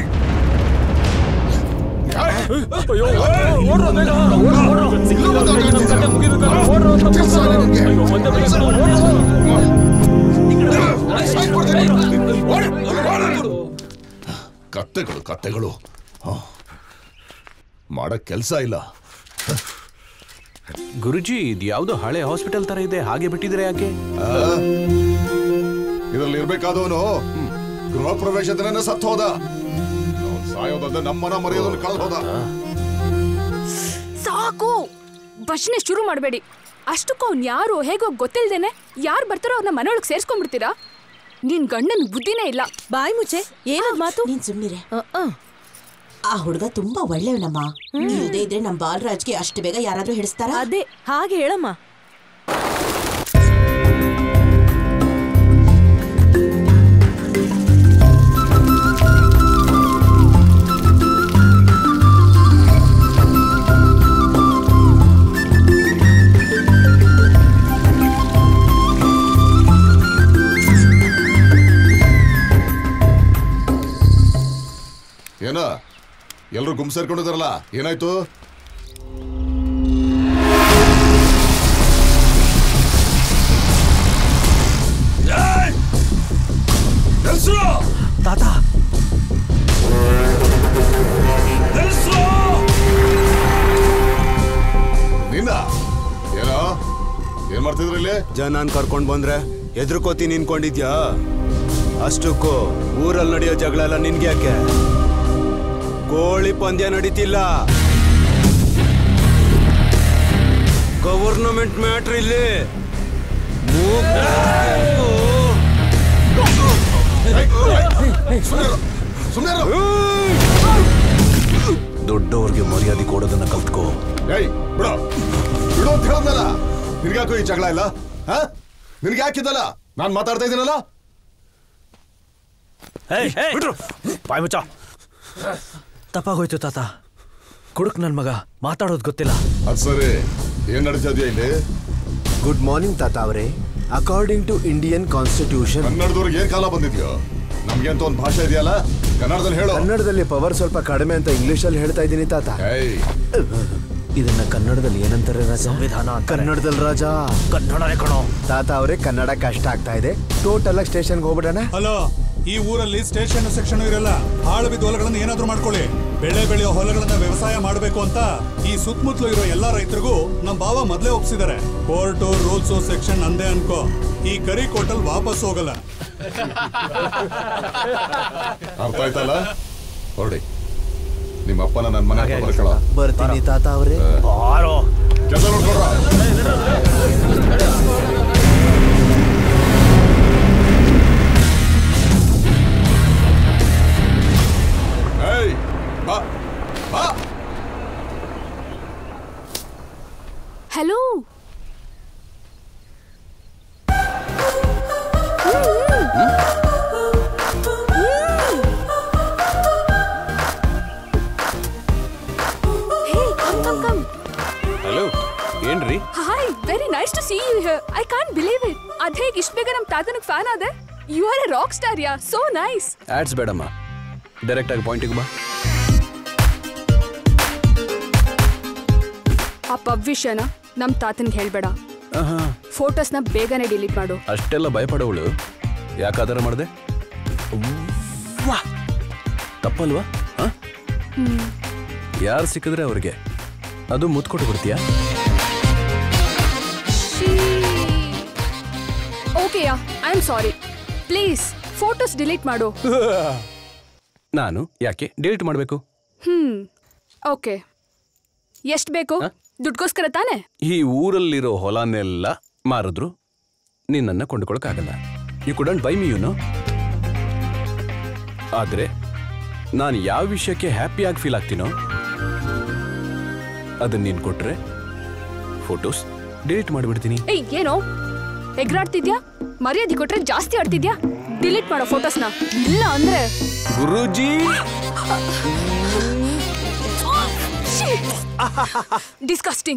ಕತ್ತೆಗಳು ಕತ್ತೆಗಳು ಹ. ಮಾಡಕ್ ಕೆಲ್ಸ ಇಲ್ಲ ಗುರುಜಿ ಇದು ಯಾವ್ದೋ ಹಳೆ ಹಾಸ್ಪಿಟಲ್ ತರ ಇದೆ ಹಾಗೆ ಬಿಟ್ಟಿದ್ರೆ ಯಾಕೆ ಆ? ಇದ್ರಲ್ಲಿ ಇರ್ಬೇಕಾದವನು ಗೃಹ ಪ್ರವೇಶ ದಿನ ಸತ್ತು ಹೋದ ಅವ್ನ್ ಸಾಯೋದಂದ್ರೆ ನಮ್ಮನ ಮರೆಯೋದನ್ನ ಕಳೆದು ಹೋದ ಸಾಕು ಭಜನೆ ಶುರು ಮಾಡಬೇಡಿ ಅಷ್ಟಕ್ಕೂ ಅವ್ನು ಯಾರು ಹೇಗೋ ಗೊತ್ತಿಲ್ದೇನೆ ಯಾರು ಬರ್ತಾರೋ ಅವ್ರನ್ನ ಮನೆಯೊಳಗೆ ಸೇರ್ಸ್ಕೊಂಡ್ಬಿಡ್ತೀರಾ ನಿನ್ ಗಂಡನ್ ಬುದ್ಧಿನೇ ಇಲ್ಲ ಬಾಯ್ ಮುಚ್ಚೆ ಏನದ್ ಮಾತು ನೀನ್ ಸುಮ್ನಿರೆ ಆ ಹುಡುಗ ತುಂಬಾ ಒಳ್ಳೆಯವನಮ್ಮ ಇಲ್ಲದೆ ಇದ್ರೆ ನಮ್ ಬಾಲರಾಜ್ಗೆ ಅಷ್ಟು ಬೇಗ ಯಾರಾದ್ರೂ ಹಿಡಿಸ್ತಾರ ಅದೇ ಹಾಗೆ ಹೇಳಮ್ಮ ಏನ ಎಲ್ರು ಗುಂಪು ಸೇರ್ಕೊಂಡಿದಾರಲ್ಲ ಏನಾಯ್ತು ತಾತ ನಿನ್ನ ಏನೋ ಏನ್ ಮಾಡ್ತಿದ್ರಿ ಇಲ್ಲಿ ಜನನ್ ಕರ್ಕೊಂಡ್ ಬಂದ್ರೆ ಎದುರ್ಕೋತೀನಿ ಅನ್ಕೊಂಡಿದ್ಯಾ ಅಷ್ಟಕ್ಕೂ ಊರಲ್ಲಿ ನಡೆಯೋ ಜಗಳ ಎಲ್ಲ ನಿನ್ಗೆ ಯಾಕೆ ಕೋಳಿ ಪಂದ್ಯ ನಡೀತಿಲ್ಲ ಗವರ್ನಮೆಂಟ್ ಮ್ಯಾಟ್ರ್ ಇಲ್ಲಿ ದೊಡ್ಡವ್ರಿಗೆ ಮರ್ಯಾದೆ ಕೊಡೋದನ್ನ ಕಲ್ತ್ಕೋ ಏಯ್ ಬಿಡ ಬಿಡು ಅಂತ ಹೇಳದ್ನಲ್ಲ ನಿನ್ಗ್ಯಾಕೋ ಈ ಜಗಳ ಇಲ್ಲ ಹಾ ನಿನ್ಗೆ ಯಾಕಿದ್ದಲ್ಲ ನಾನ್ ಮಾತಾಡ್ತಾ ಇದ್ದೀನಲ್ಲ ಬಾಯ್ ಮುಚ್ಚ ತಪ್ಪಾಗೋಯ್ತು ತಾತ ಕುಡುಕ್ ನನ್ ಮಗ ಮಾತಾಡೋದು ಗೊತ್ತಿಲ್ಲ ಅದ್ ಸರಿ ಏನ್ ನಡೀತಾ ಇದೆಯಾ ಇಲ್ಲಿ ಗುಡ್ ಮಾರ್ನಿಂಗ್ ತಾತ ಅವರೇ ಅಕಾರ್ಡಿಂಗ್ ಟು ಇಂಡಿಯನ್ ಕಾನ್ಸ್ಟಿಟ್ಯೂಷನ್ ಕನ್ನಡದವ್ರಿಗೆ ಏನ್ ಕಾಲ ಬಂದಿದ್ಯೋ ನಮ್ಗೆ ಅಂತ ಒಂದು ಭಾಷೆ ಇದೆಯಲ್ಲ ಕನ್ನಡದಲ್ಲಿ ಹೇಳು ಕನ್ನಡದಲ್ಲಿ ಪವರ್ ಸ್ವಲ್ಪ ಕಡಿಮೆ ಅಂತ ಇಂಗ್ಲಿಷ್ ಅಲ್ಲಿ ಹೇಳ್ತಾ ಇದ್ದೀನಿ ತಾತ ಇದನ್ನ ಕನ್ನಡದಲ್ಲಿ ಏನಂತಾರೆ ರಾಜ ಸಂವಿಧಾನ ಕನ್ನಡದಲ್ಲಿ ರಾಜ ಕನ್ನಡನೇ ಕಣೋ ತಾತ ಅವರೇ ಕನ್ನಡ ಕಷ್ಟ ಆಗ್ತಾ ಇದೆ ಟೋಟಲ್ ಆಗಿ ಸ್ಟೇಷನ್ಗೆ ಹೋಗ್ಬಿಡೋಣ ಹಲೋ ಈ ಊರಲ್ಲಿ ಸ್ಟೇಷನ್ ಸೆಕ್ಷನ್ ಇರಲ್ಲ ಹಾಳು ಬಿದ್ದ ಹೊಲಗಳನ್ನ ಏನಾದ್ರೂ ಮಾಡ್ಕೊಳ್ಳಿ ಬೆಳೆ ಬೆಳೆಯೋ ಹೊಲಗಳನ್ನ ವ್ಯವಸಾಯ ಮಾಡಬೇಕು ಅಂತ ಈ ಸುತ್ತಮುತ್ತಲು ಇರೋ ಎಲ್ಲಾ ರೈತರಿಗೂ ನಮ್ ಬಾವ ಮೊದ್ಲೇ ಒಪ್ಸಿದ್ದಾರೆ ಕೋರ್ಟು ರೂಲ್ಸು ಸೆಕ್ಷನ್ ಅಂದೇ ಅನ್ಕೋ ಈ ಕರಿ ಕೋರ್ಟಲ್ ವಾಪಸ್ ಹೋಗಲ್ಲ ಅರ್ಥ ಆಯ್ತಲ್ಲ ಹೊರಡಿ ನಿಮ್ಮ ಅಪ್ಪನ ನನ್ನ ಮನೆ ಹತ್ರ ಬರ್ಕೊಳ ಬರ್ತೀನಿ ತಾತ ಅವರೇ ಬಾರೋ ಕೆಲಸ ನೋಡ್ಕೊಳ್ರ ಏಯ್ ಬಾ ಬಾ ಹಲೋ ಹಲೋ ಏನ್ರಿ hi very nice to see you here I can't believe it ಅದ್ ಹೇಗೆ ಇಷ್ಟ ಬೇಗ ನಮ್ಮ ತಾತನಿಗೆ ಫ್ಯಾನ್ ಆದೆ you are a rock star yeah so nice ads ಬೇಡಮ್ಮ ಡೈರೆಕ್ಟ್ ಆಗಿ ಪಾಯಿಂಟಿಗೆ ಬಾ ಆ ಪಬ್ ವಿಷಯನ ನಮ್ಮ ತಾತನಿಗೆ ಹೇಳ್ಬೇಡ ಆಹಾ, ಫೋಟೋಸ್ನ ಬೇಗನೆ ಡಿಲೀಟ್ ಮಾಡು ಅಷ್ಟೆಲ್ಲ ಭಯಪಡೋಳು ಯಾಕಾದರ ಮಾಡಿದೆ ತಪ್ಪಲ್ವಾ ಯಾರು ಸಿಕ್ಕಿದ್ರೆ ಅವ್ರಿಗೆ ಅದು ಮುತ್ಕೊಟ್ಟು ಬಿಡ್ತೀಯಾ okay yeah I am sorry please photos delete ಮಾಡು ನಾನು ಯಾಕೆ ಡಿಲೀಟ್ ಮಾಡಬೇಕು ಹ್ಮ್ ಓಕೆ ಎಷ್ಟು ಬೇಕು ದುಡ್ಗೋಸ್ಕರ ತಾನೆ ಈ ಊರಲ್ಲಿರೋ ಹೊಲನೆಲ್ಲ ಮಾರಿದ್ರು ನಿನ್ನನ್ನು ಕೊಂಡ್ಕೊಳಕ್ಕಾಗಲ್ಲ you couldn't buy me you know ಆದ್ರೆ ನಾನು ಯಾವ ವಿಷಯಕ್ಕೆ ಹ್ಯಾಪಿಯಾಗಿ ಫೀಲ್ ಆಗ್ತೀನೋ ಅದನ್ನ ನೀನು ಕೊಟ್ರೆ ಫೋಟೋಸ್ ಡಿಲೀಟ್ ಮಾಡಿಬಿಡ್ತೀನಿ ಏಯ್ ಏನೋ ಎಗ್ರಾಡ್ತಿದ್ಯಾ ಮರ್ಯಾದೆ ಕೊಟ್ರೆ ಜಾಸ್ತಿ ಆಡ್ತಿದ್ಯಾ ಡಿಲೀಟ್ ಮಾಡೋ ಫೋಟೋಸ್ನ ಇಲ್ಲ ಅಂದ್ರೆ Guruji disgusting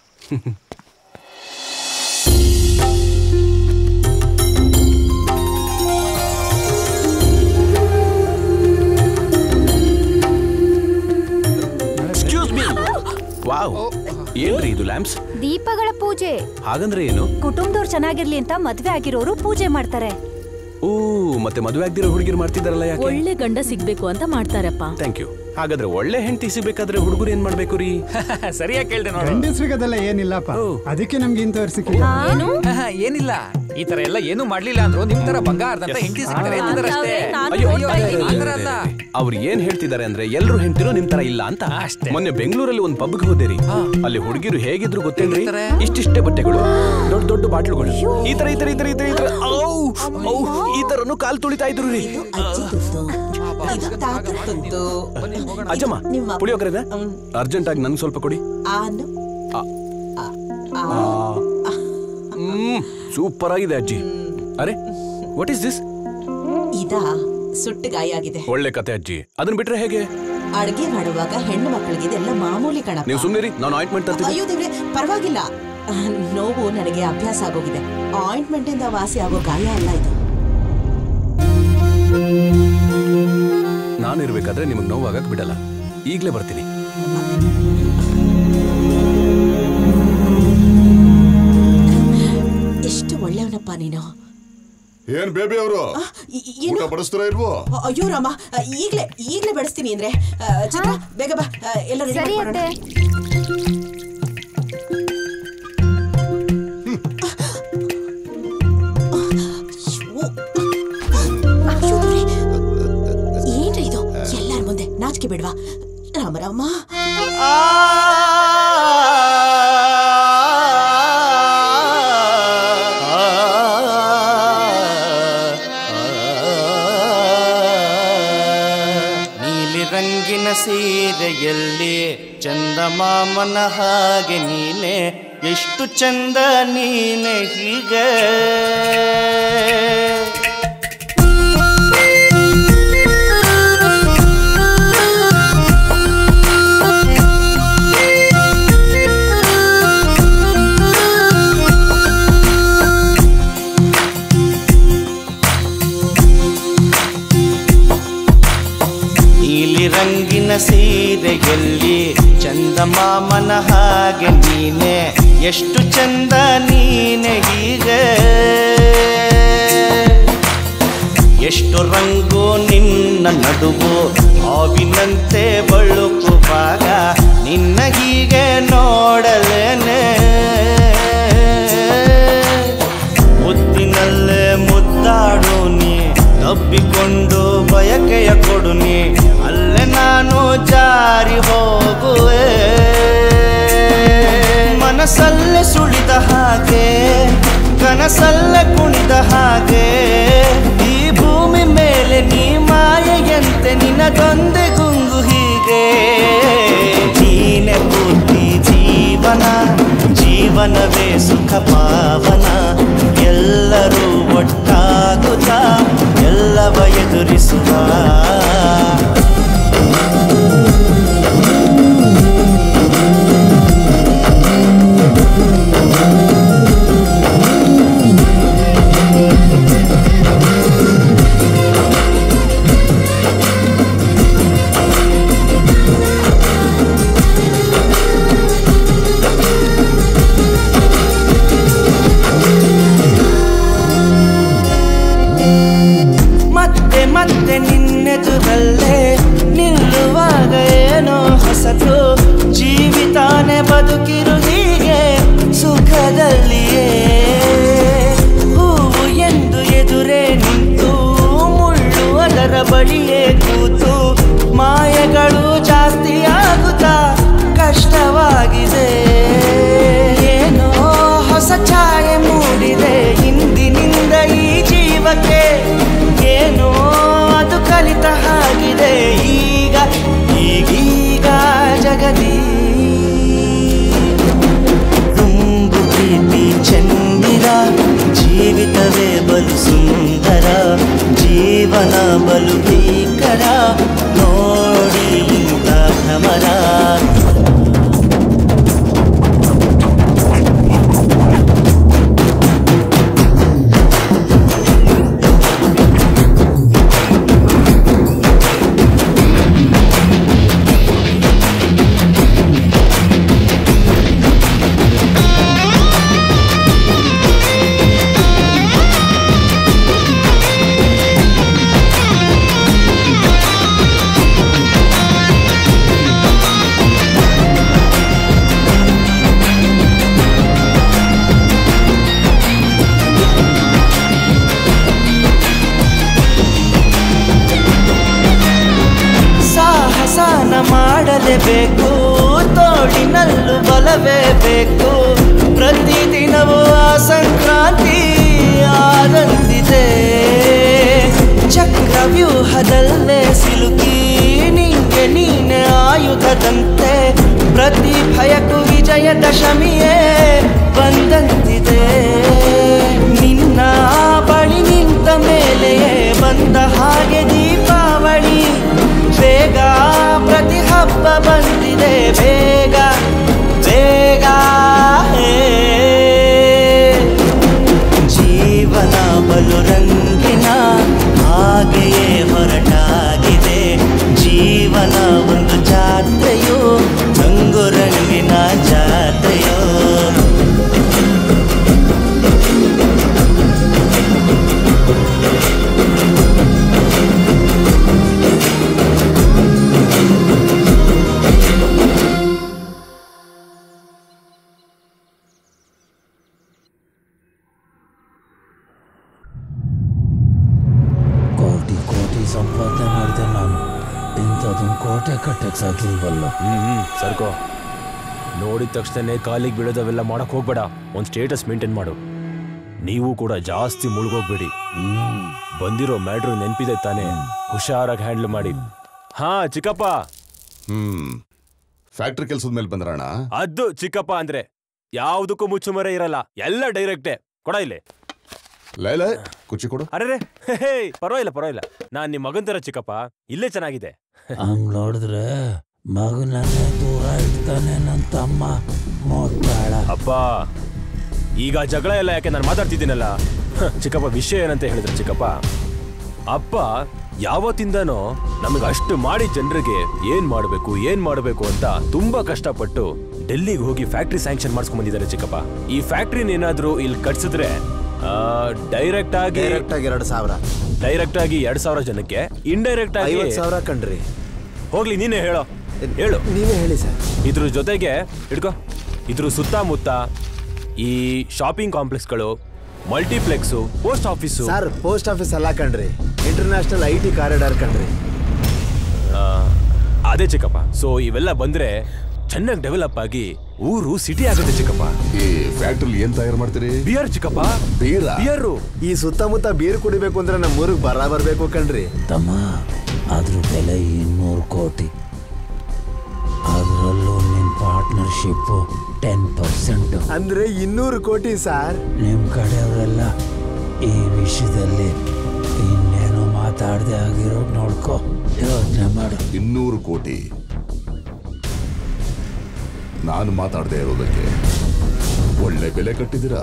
excuse me wow ಏನ್ರಿ ಇದು ಲ್ಯಾಂಪ್ಸ್ ದೀಪಗಳ ಪೂಜೆ ಹಾಗಂದ್ರೆ ಏನು ಕುಟುಂಬದವ್ರು ಚೆನ್ನಾಗಿರ್ಲಿ ಅಂತ ಮದ್ವೆ ಆಗಿರೋರು ಪೂಜೆ ಮಾಡ್ತಾರೆ ಓ ಮತ್ತೆ ಮದುವೆ ಆಗ್ದಿರೋ ಹುಡುಗಿರು ಮಾಡ್ತಿದಾರಲ್ಲ ಯಾಕೆ ಒಳ್ಳೆ ಗಂಡ ಸಿಗ್ಬೇಕು ಅಂತ ಮಾಡ್ತಾರಪ್ಪ ಥ್ಯಾಂಕ್ ಯು ಹಾಗಾದ್ರೆ ಒಳ್ಳೆ ಹೆಂಡತಿ ಸಿಗ್ಬೇಕಾದ್ರೆ ಹುಡುಗರು ಏನ್ ಮಾಡ್ಬೇಕು ರೀ ಸರಿಯಾಗಿ ಕೇಳ್ದೆ ನೋಡು ಗಂಡಸ್ರಿಗದೆಲ್ಲ ಏನಿಲ್ಲಪ್ಪ ಅದಕ್ಕೆ ನಮ್ಗೆ ಇಂಥವ್ರು ಸಿಕ್ಕಿಲ್ಲ ಆಹಾ, ಏನಿಲ್ಲ ಈ ತರ ಎಲ್ಲ ಏನು ಮಾಡ್ಲಿಲ್ಲ ಅಂದ್ರು ನಿಮ್ ತರ ಬಂಗಾರದಂತ ಹೆಂಡತಿ ಸಿಗ್ತಾರೆ ಅಂತಾರಷ್ಟೇ ಅಯ್ಯೋ, ಅಯ್ಯೋ, ಅಯ್ಯೋ, ಆ ಥರ ಅಲ್ಲ. ಅವ್ರು ಏನ್ ಹೇಳ್ತಿದ್ದಾರೆ ಅಂದ್ರೆ ಎಲ್ರು ಹೆಂಡ್ತಿರೋ ನಿಮ್ ತರ ಇಲ್ಲ ಅಂತ ಮೊನ್ನೆ ಬೆಂಗಳೂರಲ್ಲಿ ಒಂದ್ ಪಬ್ಗೆ ಹೋದೇರಿ ಅಲ್ಲಿ ಹುಡುಗಿರು ಹೇಗಿದ್ರು ಗೊತ್ತೇನ್ರಿ ಇಷ್ಟಿಷ್ಟೇ ಬಟ್ಟೆಗಳು ದೊಡ್ಡ ದೊಡ್ಡ ಬಾಟ್ಲುಗಳು ಈ ತರ ಈ ತರ ಈ ತರ ಈ ತರ ಈ ತರ ಔ, ಔ, ಈ ತರನು ಕಾಲ್ ತುಳಿತಾ ಇದ್ರು ರೀ ಇದು ತಾತನ ತುತ್ತು ಅಜ್ಜಮ್ಮ ನಿಮ್ಮ ಪುಳಿಯೋಗರೆದ ಅರ್ಜೆಂಟ್ ಆಗಿ ನನ್ಗೆ ಸ್ವಲ್ಪ ಕೊಡಿ ಆನು ಸೂಪರ್ ಆಗಿದೆ ಅಜ್ಜಿ ಅರೆ ವಾಟ್ ಇಸ್ ದಿಸ್ ಇದ ಸುಟ್ಟು ಗಾಯ ಆಗಿದೆ ಒಳ್ಳೆ ಕತೆ ಅಜ್ಜಿ ಅದನ್ನ ಬಿಟ್ರೆ ಹೇಗೆ ಅಡ್ಗೆ ಮಾಡುವಾಗ ಹೆಣ್ಣು ಮಕ್ಕಳಿಗೆ ಇದೆಲ್ಲ ಮಾಮೂಲಿ ಕಣಪ್ಪ ನೀವು ಸುಮ್ಮನಿರಿ ನಾನು ಆಯಿಂಟ್ಮೆಂಟ್ ತರ್ತೀನಿ ಅಯ್ಯೋ ದೇವ್ರೆ ಪರವಾಗಿಲ್ಲ ನೋವು ನನಗೆ ಅಭ್ಯಾಸ ಆಗೋಗಿದೆ ಆಯಿಂಟ್ಮೆಂಟ್ ಇಂದ ವಾಸಿ ಆಗೋ ಗಾಯ ಅಲ್ಲ ಇದು ನಾನು ಇರ್ಬೇಕಾದ್ರೆ ನಿಮಗೆ ನೋವಾಗಕ್ ಬಿಡಲ್ಲ ಈಗಲೇ ಬರ್ತೀನಿ ಎಷ್ಟು ಒಳ್ಳೆಯವನಪ್ಪ ನೀನು ಏನ್ ಬೇಬಿ ಅವರು ಇ- ಇ- ಏನು ಊಟ ಬಡಿಸ್ತಾರ ಇಲ್ವೋ ಅ- ಅಯ್ಯೋ ರಾಮ ಅ, ಈಗ್ಲೇ ಈಗ್ಲೇ ಬಡಿಸ್ತೀನಿ ಅಂದ್ರೆ ಅ, ಚಿತ್ರ ಬೇಗ ಬಾ ಅ, ಎಲ್ಲ ready ಸರಿ ಮಾಡ್ಕೊಳ್ಳೋಣ. ಅತ್ತೆ ಬಿಡ್ವಾ ರಾಮ ರಾಮ ನೀಲಿ ರಂಗಿನ ಸೀರೆಯಲ್ಲಿ ಚಂದಮಾಮನ ಹಾಗೆ ನೀನೆ ಎಷ್ಟು ಚಂದ ನೀನೆ ಹೀಗೆ ನೀಲಿ ರಂಗಿನ ಸೀರೆಯಲ್ಲಿ ಚಂದಮಾಮನ ಹಾಗೆ ನೀನೆ ಎಷ್ಟು ಚಂದ ನೀನೆ ಹೀಗೆ ಎಷ್ಟು ರಂಗು ನಿನ್ನ ನಡುವು ಹಾವಿನಂತೆ ಬಳುಕುವಾಗ ನಿನ್ನ ಹೀಗೆ ನೋಡಲೇನೆ ಮುದ್ದಿನಲ್ಲೇ ಮುದ್ದಾಡು ನೀ ತಬ್ಬಿಕೊಂಡು ಬಯಕೆಯ ಕೊಡು ನೀ ಅಲ್ಲೇ ನಾನು ಜಾರಿ ಹೋಗುವೆ ಮನಸ್ಸಲ್ಲೇ ಸುಳಿದ ಹಾಗೆ ಕನಸಲ್ಲೇ ಕುಣಿದ ಹಾಗೆ ಈ ಭೂಮಿ ಮೇಲೆ ನೀ ಮಾಯೆಯಂತೆ ನಿನದೊಂದೆ ಗುಂಗು ಹೀಗೆ ನೀನೆ ಪೂರ್ತಿ ಜೀವನ ಜೀವನವೇ ಸುಖ ಪಾವನ ಎಲ್ಲರೂ ಒಟ್ಟಾಗುತ್ತಾ ಎಲ್ಲವ ಎದುರಿಸುವ ಮತ್ತೆ ಮತ್ತೆ ನಿನ್ನೆದುರಲ್ಲೇ ನಿಲ್ಲುವಾಗ ಏನೋ ಹೊಸತು ಜೀವಿತಾನೆ ಬದುಕಿರು ಹೀಗೆ ಸುಖದಲ್ಲಿಯೇ ಹೂವು ಎಂದು ಎದುರೇ ನಿಂತು ಮುಳ್ಳು ಅದರ ಬಳಿಯೇ ಕೂತು ಮಾಯಗಳು ಜಾಸ್ತಿ ಆಗುತ್ತಾ ಕಷ್ಟವಾಗಿದೆ ಏನೋ ಹೊಸ ಛಾಯೆ ಮೂಡಿದೆ ಹಿಂದಿನಿಂದ ಈ ಜೀವಕ್ಕೆ ಏನೋ ಅದು ಕಲಿತ ಹಾಗಿದೆ ಈಗ ಈಗೀಗ ಜಗದಿ ತುಂಬು ಪ್ರೀತಿ ಚಂದಿರ ಜೀವಿತವೇ ಬಲು ಸುಂದರ ಜೀವನ ಬಲು ಭೀಕರ ನೋಡಿ ಇಂಥ ಭ್ರಮರ ಸಾಹಸನ ಮಾಡಲೇಬೇಕು ತೋಳಿನಲ್ಲೂ ಬಲವೇ ಬೇಕು ಪ್ರತಿದಿನವೂ ಆ ಸಂಕ್ರಾಂತಿ ಆದಂದಿದೆ ಚಕ್ರವ್ಯೂಹದಲ್ಲೇ ಸಿಲುಕಿ ನಿಂಗೆ ನೀನೆ ಆಯುಧದಂತೆ ಪ್ರತಿ ಭಯಕ್ಕೂ ವಿಜಯ ದಶಮಿಯೇ ಬಂದಂತಿದೆ ನಿನ್ನ ಬಳಿ ನಿಂತ ಮೇಲೆಯೇ ಬಂದ ಹಾಗೆ ದೀಪಾವಳಿ ಬೇಗ ಪ್ರತಿ ಹಬ್ಬ ಬಂದಿದೆ ಬೇಗ ಬೇಗ ಹೇ. ಜೀವನ ಬಲು ರಂಗಿನ ಹಾಗೆಯೇ ಹೊರಟಾಗಿದೆ ಜೀವನ ಒಂದು ಜಾತ್ರೆಯೋ ರಂಗು ರಂಗಿನ ಜಾತ್ರೆಯೋ ಕೋಟಿ ಕೋಟಿ ಸಂಪಾದನೆ ಮಾಡಿದೆ ನಾನು ಇಂಥ ಇಂಥದೊಂದು ಕೋಟೆ ಕಟ್ಟಕ್ಕೆ ಸಾಕಿಲ್ವಲ್ಲ ಹ್ಮ್ ಹ್ಮ್ ಸರ್ಕೋ ನೋಡಿದ ತಕ್ಷಣ ಕಾಲಿಗೆ ಬೀಳೋದವೆಲ್ಲ ಮಾಡಕ್ ಹೋಗ್ಬೇಡ ಒಂದ್ ಸ್ಟೇಟಸ್ ಮೇಂಟೈನ್ ಮಾಡು ನೀವು ಕೂಡ ಜಾಸ್ತಿ ಮುಳುಗೋಗ್ಬೇಡಿ ಬಂದಿರೋ ಮ್ಯಾಡ್ರು ನೆನ್ಪಿದೆ ತಾನೇ ಹುಷಾರಾಗಿ ಹ್ಯಾಂಡಲ್ ಮಾಡಿ ಹಾ ಚಿಕ್ಕಪ್ಪ ಹ್ಮ್ ಫ್ಯಾಕ್ಟ್ರಿ ಕೆಲ್ಸದ ಮೇಲೆ ಬಂದ್ರಣ ಅದು ಚಿಕ್ಕಪ್ಪ ಅಂದ್ರೆ ಯಾವ್ದಕ್ಕೂ ಮುಚ್ಚುಮರೆ ಇರಲ್ಲ ಎಲ್ಲ ಡೈರೆಕ್ಟೇ ಕೊಡ ಇಲ್ಲಿ ಲೈ ಲೈ ಕುಚ್ಚಿ ಕೊಡು ಅರೆ ಪರವಾಗಿಲ್ಲ ಪರವಾಗಿಲ್ಲ ನಾನ್ ನಿಮ್ ಮಗನ್ ತರ ಚಿಕ್ಕಪ್ಪ ಇಲ್ಲೇ ಚೆನ್ನಾಗಿದೆ ಹಂಗ್ ನೋಡಿದ್ರೆ ಮಗನನ್ನೇ ದೂರ ಇಡ್ತಾನೆ ನನ್ನ ತಮ್ಮ ಮೋಟ್ಟಾಳ ಅಪ್ಪ ಈಗ ಜಗಳ ಎಲ್ಲ ಯಾಕೆ ನಾನು ಮಾತಾಡ್ತಿದ್ದೀನಲ್ಲ ಹ, ಚಿಕ್ಕಪ್ಪ ವಿಷಯ ಏನಂತ ಹೇಳಿದ್ರೆ ಚಿಕ್ಕಪ್ಪ ಅಪ್ಪ ಯಾವತ್ತಿಂದನೋ ನಮಗೆ ಅಷ್ಟು ಮಾಡಿ ಜನರಿಗೆ ಏನ್ ಮಾಡಬೇಕು ಏನ್ ಮಾಡಬೇಕು ಅಂತ ತುಂಬಾ ಕಷ್ಟಪಟ್ಟು ಡೆಲ್ಲಿಗೆ ಹೋಗಿ ಫ್ಯಾಕ್ಟ್ರಿ ಸ್ಯಾಂಕ್ಷನ್ ಮಾಡಿಸ್ಕೊಂಡ್ ಬಂದಿದ್ದಾರೆ ಚಿಕ್ಕಪ್ಪ ಈ ಫ್ಯಾಕ್ಟ್ರಿನ ಏನಾದ್ರೂ ಇಲ್ಲಿ ಕಟ್ಸಿದ್ರೆ ಡೈರೆಕ್ಟ್ ಆಗಿ ಡೈರೆಕ್ಟ್ ಆಗಿ ಎರಡು ಸಾವಿರ ಡೈರೆಕ್ಟ್ ಆಗಿ ಎರಡ್ ಸಾವಿರ ಜನಕ್ಕೆ ಇಂಡೈರೆಕ್ಟ್ ಆಗಿ ಐವತ್ತು ಸಾವಿರ ಕಣ್ರಿ ಹೋಗ್ಲಿ ನೀನೇ ಹೇಳೋ ಹೇಳು ನೀವೇ ಹೇಳಿ ಸರ್ ಇದ್ರ ಜೊತೆಗೆ ಹಿಡ್ಕೋ ಇದ್ರ ಸುತ್ತಮುತ್ತ ಈ ಶಾಪಿಂಗ್ ಕಾಂಪ್ಲೆಕ್ಸ್ಗಳು multiplex post office sir post office ಅಲ್ಲ ಕಣ್ರಿ ಇಂಟರ್ನ್ಯಾಷನಲ್ ಐ ಟಿ ಕಾರಿಡಾರ್ ಕಣ್ರಿ ಆ, ಅದೇ ಚಿಕ್ಕಪ್ಪ ಸೊ ಇವೆಲ್ಲ ಬಂದ್ರೆ ಚೆನ್ನಾಗಿ ಡೆವಲಪ್ ಆಗಿ ಊರು ಸಿಟಿ ಆಗುತ್ತೆ ಚಿಕ್ಕಪ್ಪ ಈ ಫ್ಯಾಕ್ಟ್ರಿ ಏನ್ ತಯಾರು ಮಾಡ್ತೀರಿ ಬಿಯರ್ ಚಿಕ್ಕಪ್ಪ ಬೀರ ಬಿಯರು ಈ ಸುತ್ತಮುತ್ತ ಬೀರ್ ಕುಡಿಬೇಕು ಅಂದ್ರೆ ನಮ್ಮ ಊರಿಗೆ ಬರ ಬರ್ಬೇಕು ಕಣ್ರಿ ತಮ್ಮ ಅದ್ರ ಬೆಲೆ ಇನ್ನೂರು ಕೋಟಿ ಅದರಲ್ಲೂ ನಿನ್ನ ಪಾರ್ಟ್ನರ್ಶಿಪ್ಪು ಟೆನ್ ಪರ್ಸೆಂಟ್ ಅಂದ್ರೆ ಇನ್ನೂರು ಕೋಟಿ ಸರ್ ನಿಮ್ಮ ಕಡೆಯವರೆಲ್ಲ ಈ ವಿಷಯದಲ್ಲಿ ಇನ್ನೇನು ಮಾತಾಡದೆ ಆಗಿರೋದು ನೋಡ್ಕೊ ಯೋಚನೆ ಮಾಡು ಇನ್ನೂರು ಕೋಟಿ ನಾನು ಮಾತಾಡದೆ ಇರೋದಕ್ಕೆ ಒಳ್ಳೆ ಬೆಲೆ ಕಟ್ಟಿದ್ದೀರಾ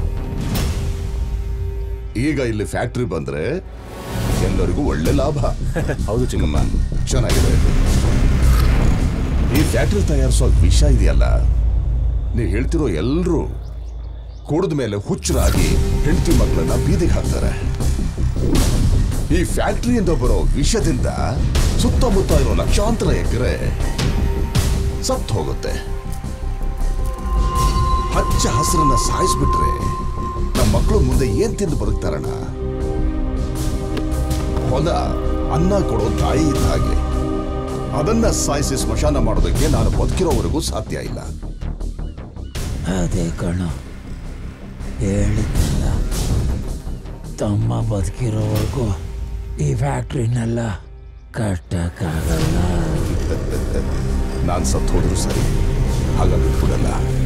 ಈಗ ಇಲ್ಲಿ ಫ್ಯಾಕ್ಟ್ರಿ ಬಂದ್ರೆ ಎಲ್ಲರಿಗೂ ಒಳ್ಳೆ ಲಾಭ ಹೌದು ಚಿಕ್ಕಮ್ಮ ಚೆನ್ನಾಗಿದೆ ಈ ಫ್ಯಾಕ್ಟ್ರಿ ತಯಾರಿಸೋ ವಿಷ ಇದೆಯಲ್ಲ ನೀವು ಹೇಳ್ತಿರೋ ಎಲ್ಲರೂ ಕುಡಿದ ಮೇಲೆ ಹುಚ್ಚರಾಗಿ ಹೆಂಡತಿ ಮಕ್ಕಳನ್ನ ಬೀದಿಗೆ ಹಾಕ್ತಾರೆ ಈ ಫ್ಯಾಕ್ಟ್ರಿಯಿಂದ ಬರೋ ವಿಷದಿಂದ ಸುತ್ತಮುತ್ತ ಇರೋ ಲಕ್ಷಾಂತರ ಎಕರೆ ಸತ್ತು ಹೋಗುತ್ತೆ ಹಚ್ಚ ಹಸಿರನ್ನ ಸಾಯಿಸ್ಬಿಟ್ರೆ ನಮ್ಮ ಮಕ್ಕಳು ಮುಂದೆ ಏನ್ ತಿಂದು ಬದುಕ್ತಾರಣ್ಣ ಹೊಲ ಅನ್ನ ಕೊಡೋ ತಾಯಿ ಇದ್ದ ಹಾಗೆ ಅದನ್ನ ಸಾಯಿಸಿ ಸ್ಮಶಾನ ಮಾಡೋದಕ್ಕೆ ನಾನು ಬದುಕಿರೋವರೆಗೂ ಸಾಧ್ಯ ಇಲ್ಲ ಅದೇ ಕಣ ಹೇಳಿದ್ನಲ್ಲ ತಮ್ಮ ಬದುಕಿರೋವರೆಗೂ ಈ ಫ್ಯಾಕ್ಟ್ರಿನೆಲ್ಲ ಕಟ್ಟಕ್ಕಾಗಲ್ಲ ನಾನು ಸತ್ತು ಹೋದ್ರು ಸರಿ ಹಾಗಾಗಿ ಬಿಡಲ್ಲ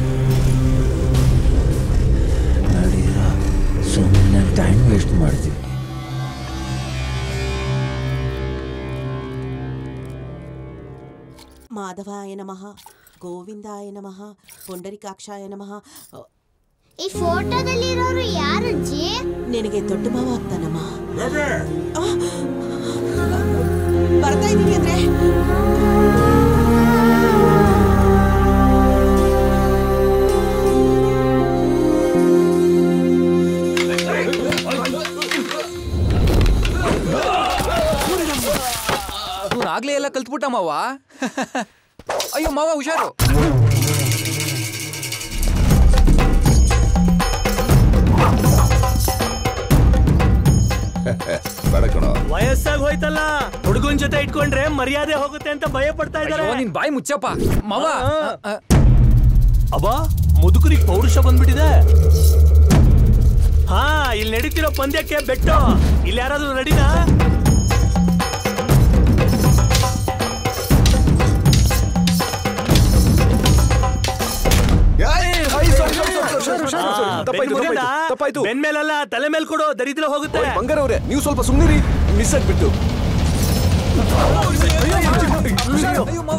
ನಡೀರ ಸುಮ್ಮನೆ ಟೈಮ್ ವೇಸ್ಟ್ ಮಾಡ್ತೀವಿ ಮಾಧವಾಯ ನಮಃ ಗೋವಿಂದಾಯ ನಮಃ ಪುಂಡರಿಕಾಕ್ಷಾಯ ನಮಃ ಈ ಫೋಟೋದಲ್ಲಿರೋರು ಯಾರು ಅಜ್ಜಿ ನಿನಗೆ ದೊಡ್ಡ ಮಾವ ಆಗ್ತಾನಮ್ಮ ಆ, ಬರ್ತಾ ಇದೀನಿ ಅಂದ್ರೆ ಇವ್ನು ಆಗ್ಲೇ ಎಲ್ಲ ಕಲ್ತ್ಬಿಟ್ಟ ಮಾವ ಅಯ್ಯೋ ಮಾವ ಹುಷಾರು ಬೇಡ ಕಣೋ ವಯಸ್ಸಾಗಿ ಹೋಯ್ತಲ್ಲ ಹುಡುಗನ್ ಜೊತೆ ಇಟ್ಕೊಂಡ್ರೆ ಮರ್ಯಾದೆ ಹೋಗುತ್ತೆ ಅಂತ ಭಯ ಪಡ್ತಾ ಇದ್ದಾರೆ ಅಯ್ಯೋ, ನಿನ್ ಬಾಯಿ ಮುಚ್ಚಪ್ಪ ಮಾವ ಅಬ್ಬಾ ಮುದುಕರಿಗೆ ಪೌರುಷ ಬಂದ್ಬಿಟ್ಟಿದೆ ಹಾ ಇಲ್ಲಿ ನಡೀತಿರೋ ಪಂದ್ಯಕ್ಕೆ ಬೆಟ್ಟು ಇಲ್ಲಿ ಯಾರಾದ್ರೂ ನಡೀನಾ ಬೆನ್ ಮೇಲಲ್ಲ ತಲೆ ಮೇಲೆ ಕೊಡು ದರಿದ್ರ ಹೋಗುತ್ತೆ ಬಂಗಾರವ್ರೆ ನೀವು ಸ್ವಲ್ಪ ಸುಮ್ಮನಿರಿ ಮಿಸ್ ಆಗ್ಬಿಟ್ಟು ಅಯ್ಯೋ ಮಾವ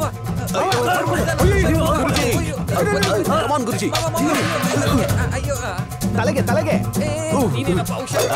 ಗುರುಜಿ ಅಯ್ಯೋ ತಲೆಗೆ ತಲೆಗೆ ನೀನೇನಪ್ಪ ಹುಷಾರು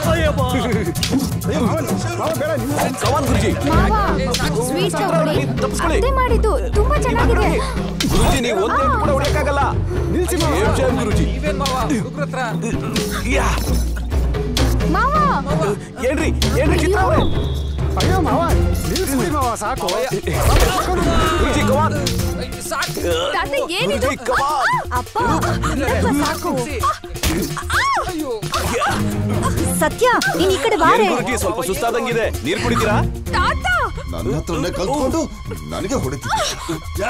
ಕಮಾನ್ ಗುರುಜಿ ಸ್ವೀಟ್ ತಗೊಳ್ಳಿ ಅತ್ತೆ ಮಾಡಿದ್ದು ತುಂಬಾ ಚೆನ್ನಾಗಿದೆ ಗುರುಜಿ ನೀವು ಒಂದು ಗಂಟೆ ಕೂಡ ಹೊಡೆಯಕ್ಕಾಗಲ್ಲ ನಿಲ್ಸಿ ಏನ್ ಜಯ ಗುರುಜಿ ನೀವೇನ್ ಮಾವ ಹುಡುಗ್ರ ಹತ್ರ ಯಾ ಮಾವ ಏನ್ರಿ ಏನ್ರಿ ಚಿತ್ರ ಅವ್ರೆ ಅಯ್ಯೋ ಮಾವ ನಿಲ್ಸ್ಬಿಡಿ ಮಾವ ಸಾಕು ಗುರುಜಿ ಕಮಾನ್ ಸಾಕು ತಾತ ಏನಿದು ಗುರುಜಿ ಕಮಾನ್ ಅಪ್ಪ ಇಲ್ಲಪ್ಪ ಸಾಕು ಸತ್ಯ ನೀನ್ ಈ ಕಡೆ ಬಾರೆ ಏನ್ ಗುರುಜಿ ಸ್ವಲ್ಪ ಸುಸ್ತಾದಂಗಿದೆ ನೀರ್ ಕುಡಿತೀರಾ ನನ್ನ ಹತ್ರನೇ ಕಲ್ತ್ಕೊಂಡು ನನಗೆ ಹೊಡಿತಿದ್ದೆ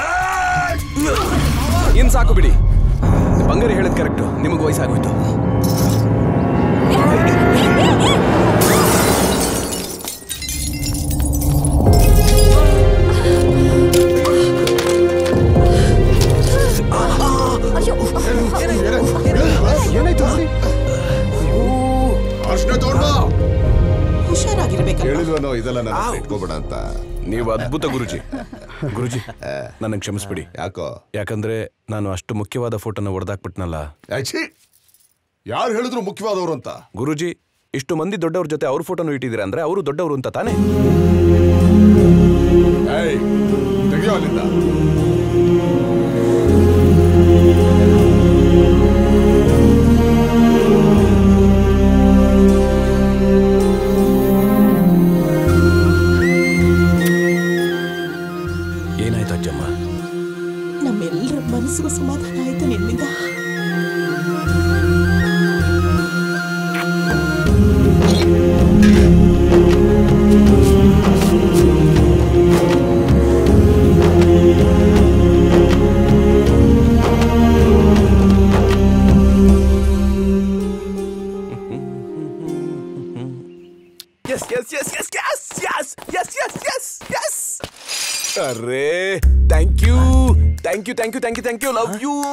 ಇನ್ ಸಾಕು ಬಿಡಿ ಬಂಗಾರಿ ಹೇಳಿದ್ ಕರೆಕ್ಟು ನಿಮಗೆ ವಯಸ್ಸಾಗೋಯ್ತು ಏನಾಯ್ತು ನೋಡಿ ಅಷ್ಟೇ ತಗೊಂಡ ಹುಷಾರಾಗಿರ್ಬೇಕು ಹೇಳಿಲ್ವನೋ ಇದೆಲ್ಲ ನನ್ನ ಹತ್ರ ಇಟ್ಕೋಬೇಡ ಅಂತ ನೀವು ಅದ್ಭುತ ಗುರುಜಿ ಗುರುಜಿ ನನಗೆ ಕ್ಷಮಿಸ್ಬಿಡಿ ಯಾಕೋ ಯಾಕಂದ್ರೆ ನಾನು ಅಷ್ಟು ಮುಖ್ಯವಾದ ಫೋಟೋನ ಹೊಡೆದಾಕ್ಬಿಟ್ನಲ್ಲ ಯಾರು ಹೇಳಿದ್ರು ಮುಖ್ಯವಾದವರು ಅಂತ ಗುರುಜಿ ಇಷ್ಟು ಮಂದಿ ದೊಡ್ಡವ್ರ ಜೊತೆ ಅವ್ರ ಫೋಟೋನು ಇಟ್ಟಿದ್ದೀರಾ ಅಂದ್ರೆ ಅವರು ದೊಡ್ಡವರು ಅಂತ ತಾನೇ ಏಯ್ ತೆಗಿಯೋ ಅಲ್ಲಿಂದ ಏನಾಯ್ತು ಅಜ್ಜಮ್ಮ ನಮ್ಮೆಲ್ಲರ ಮನಸ್ಸಿಗೂ ಸಮಾಧಾನ ಆಯ್ತು ನಿನ್ನಿಂದ yes yes yes yes yes yes yes yes yes yes ಅರೇ thank you thank you thank you thank you thank you love you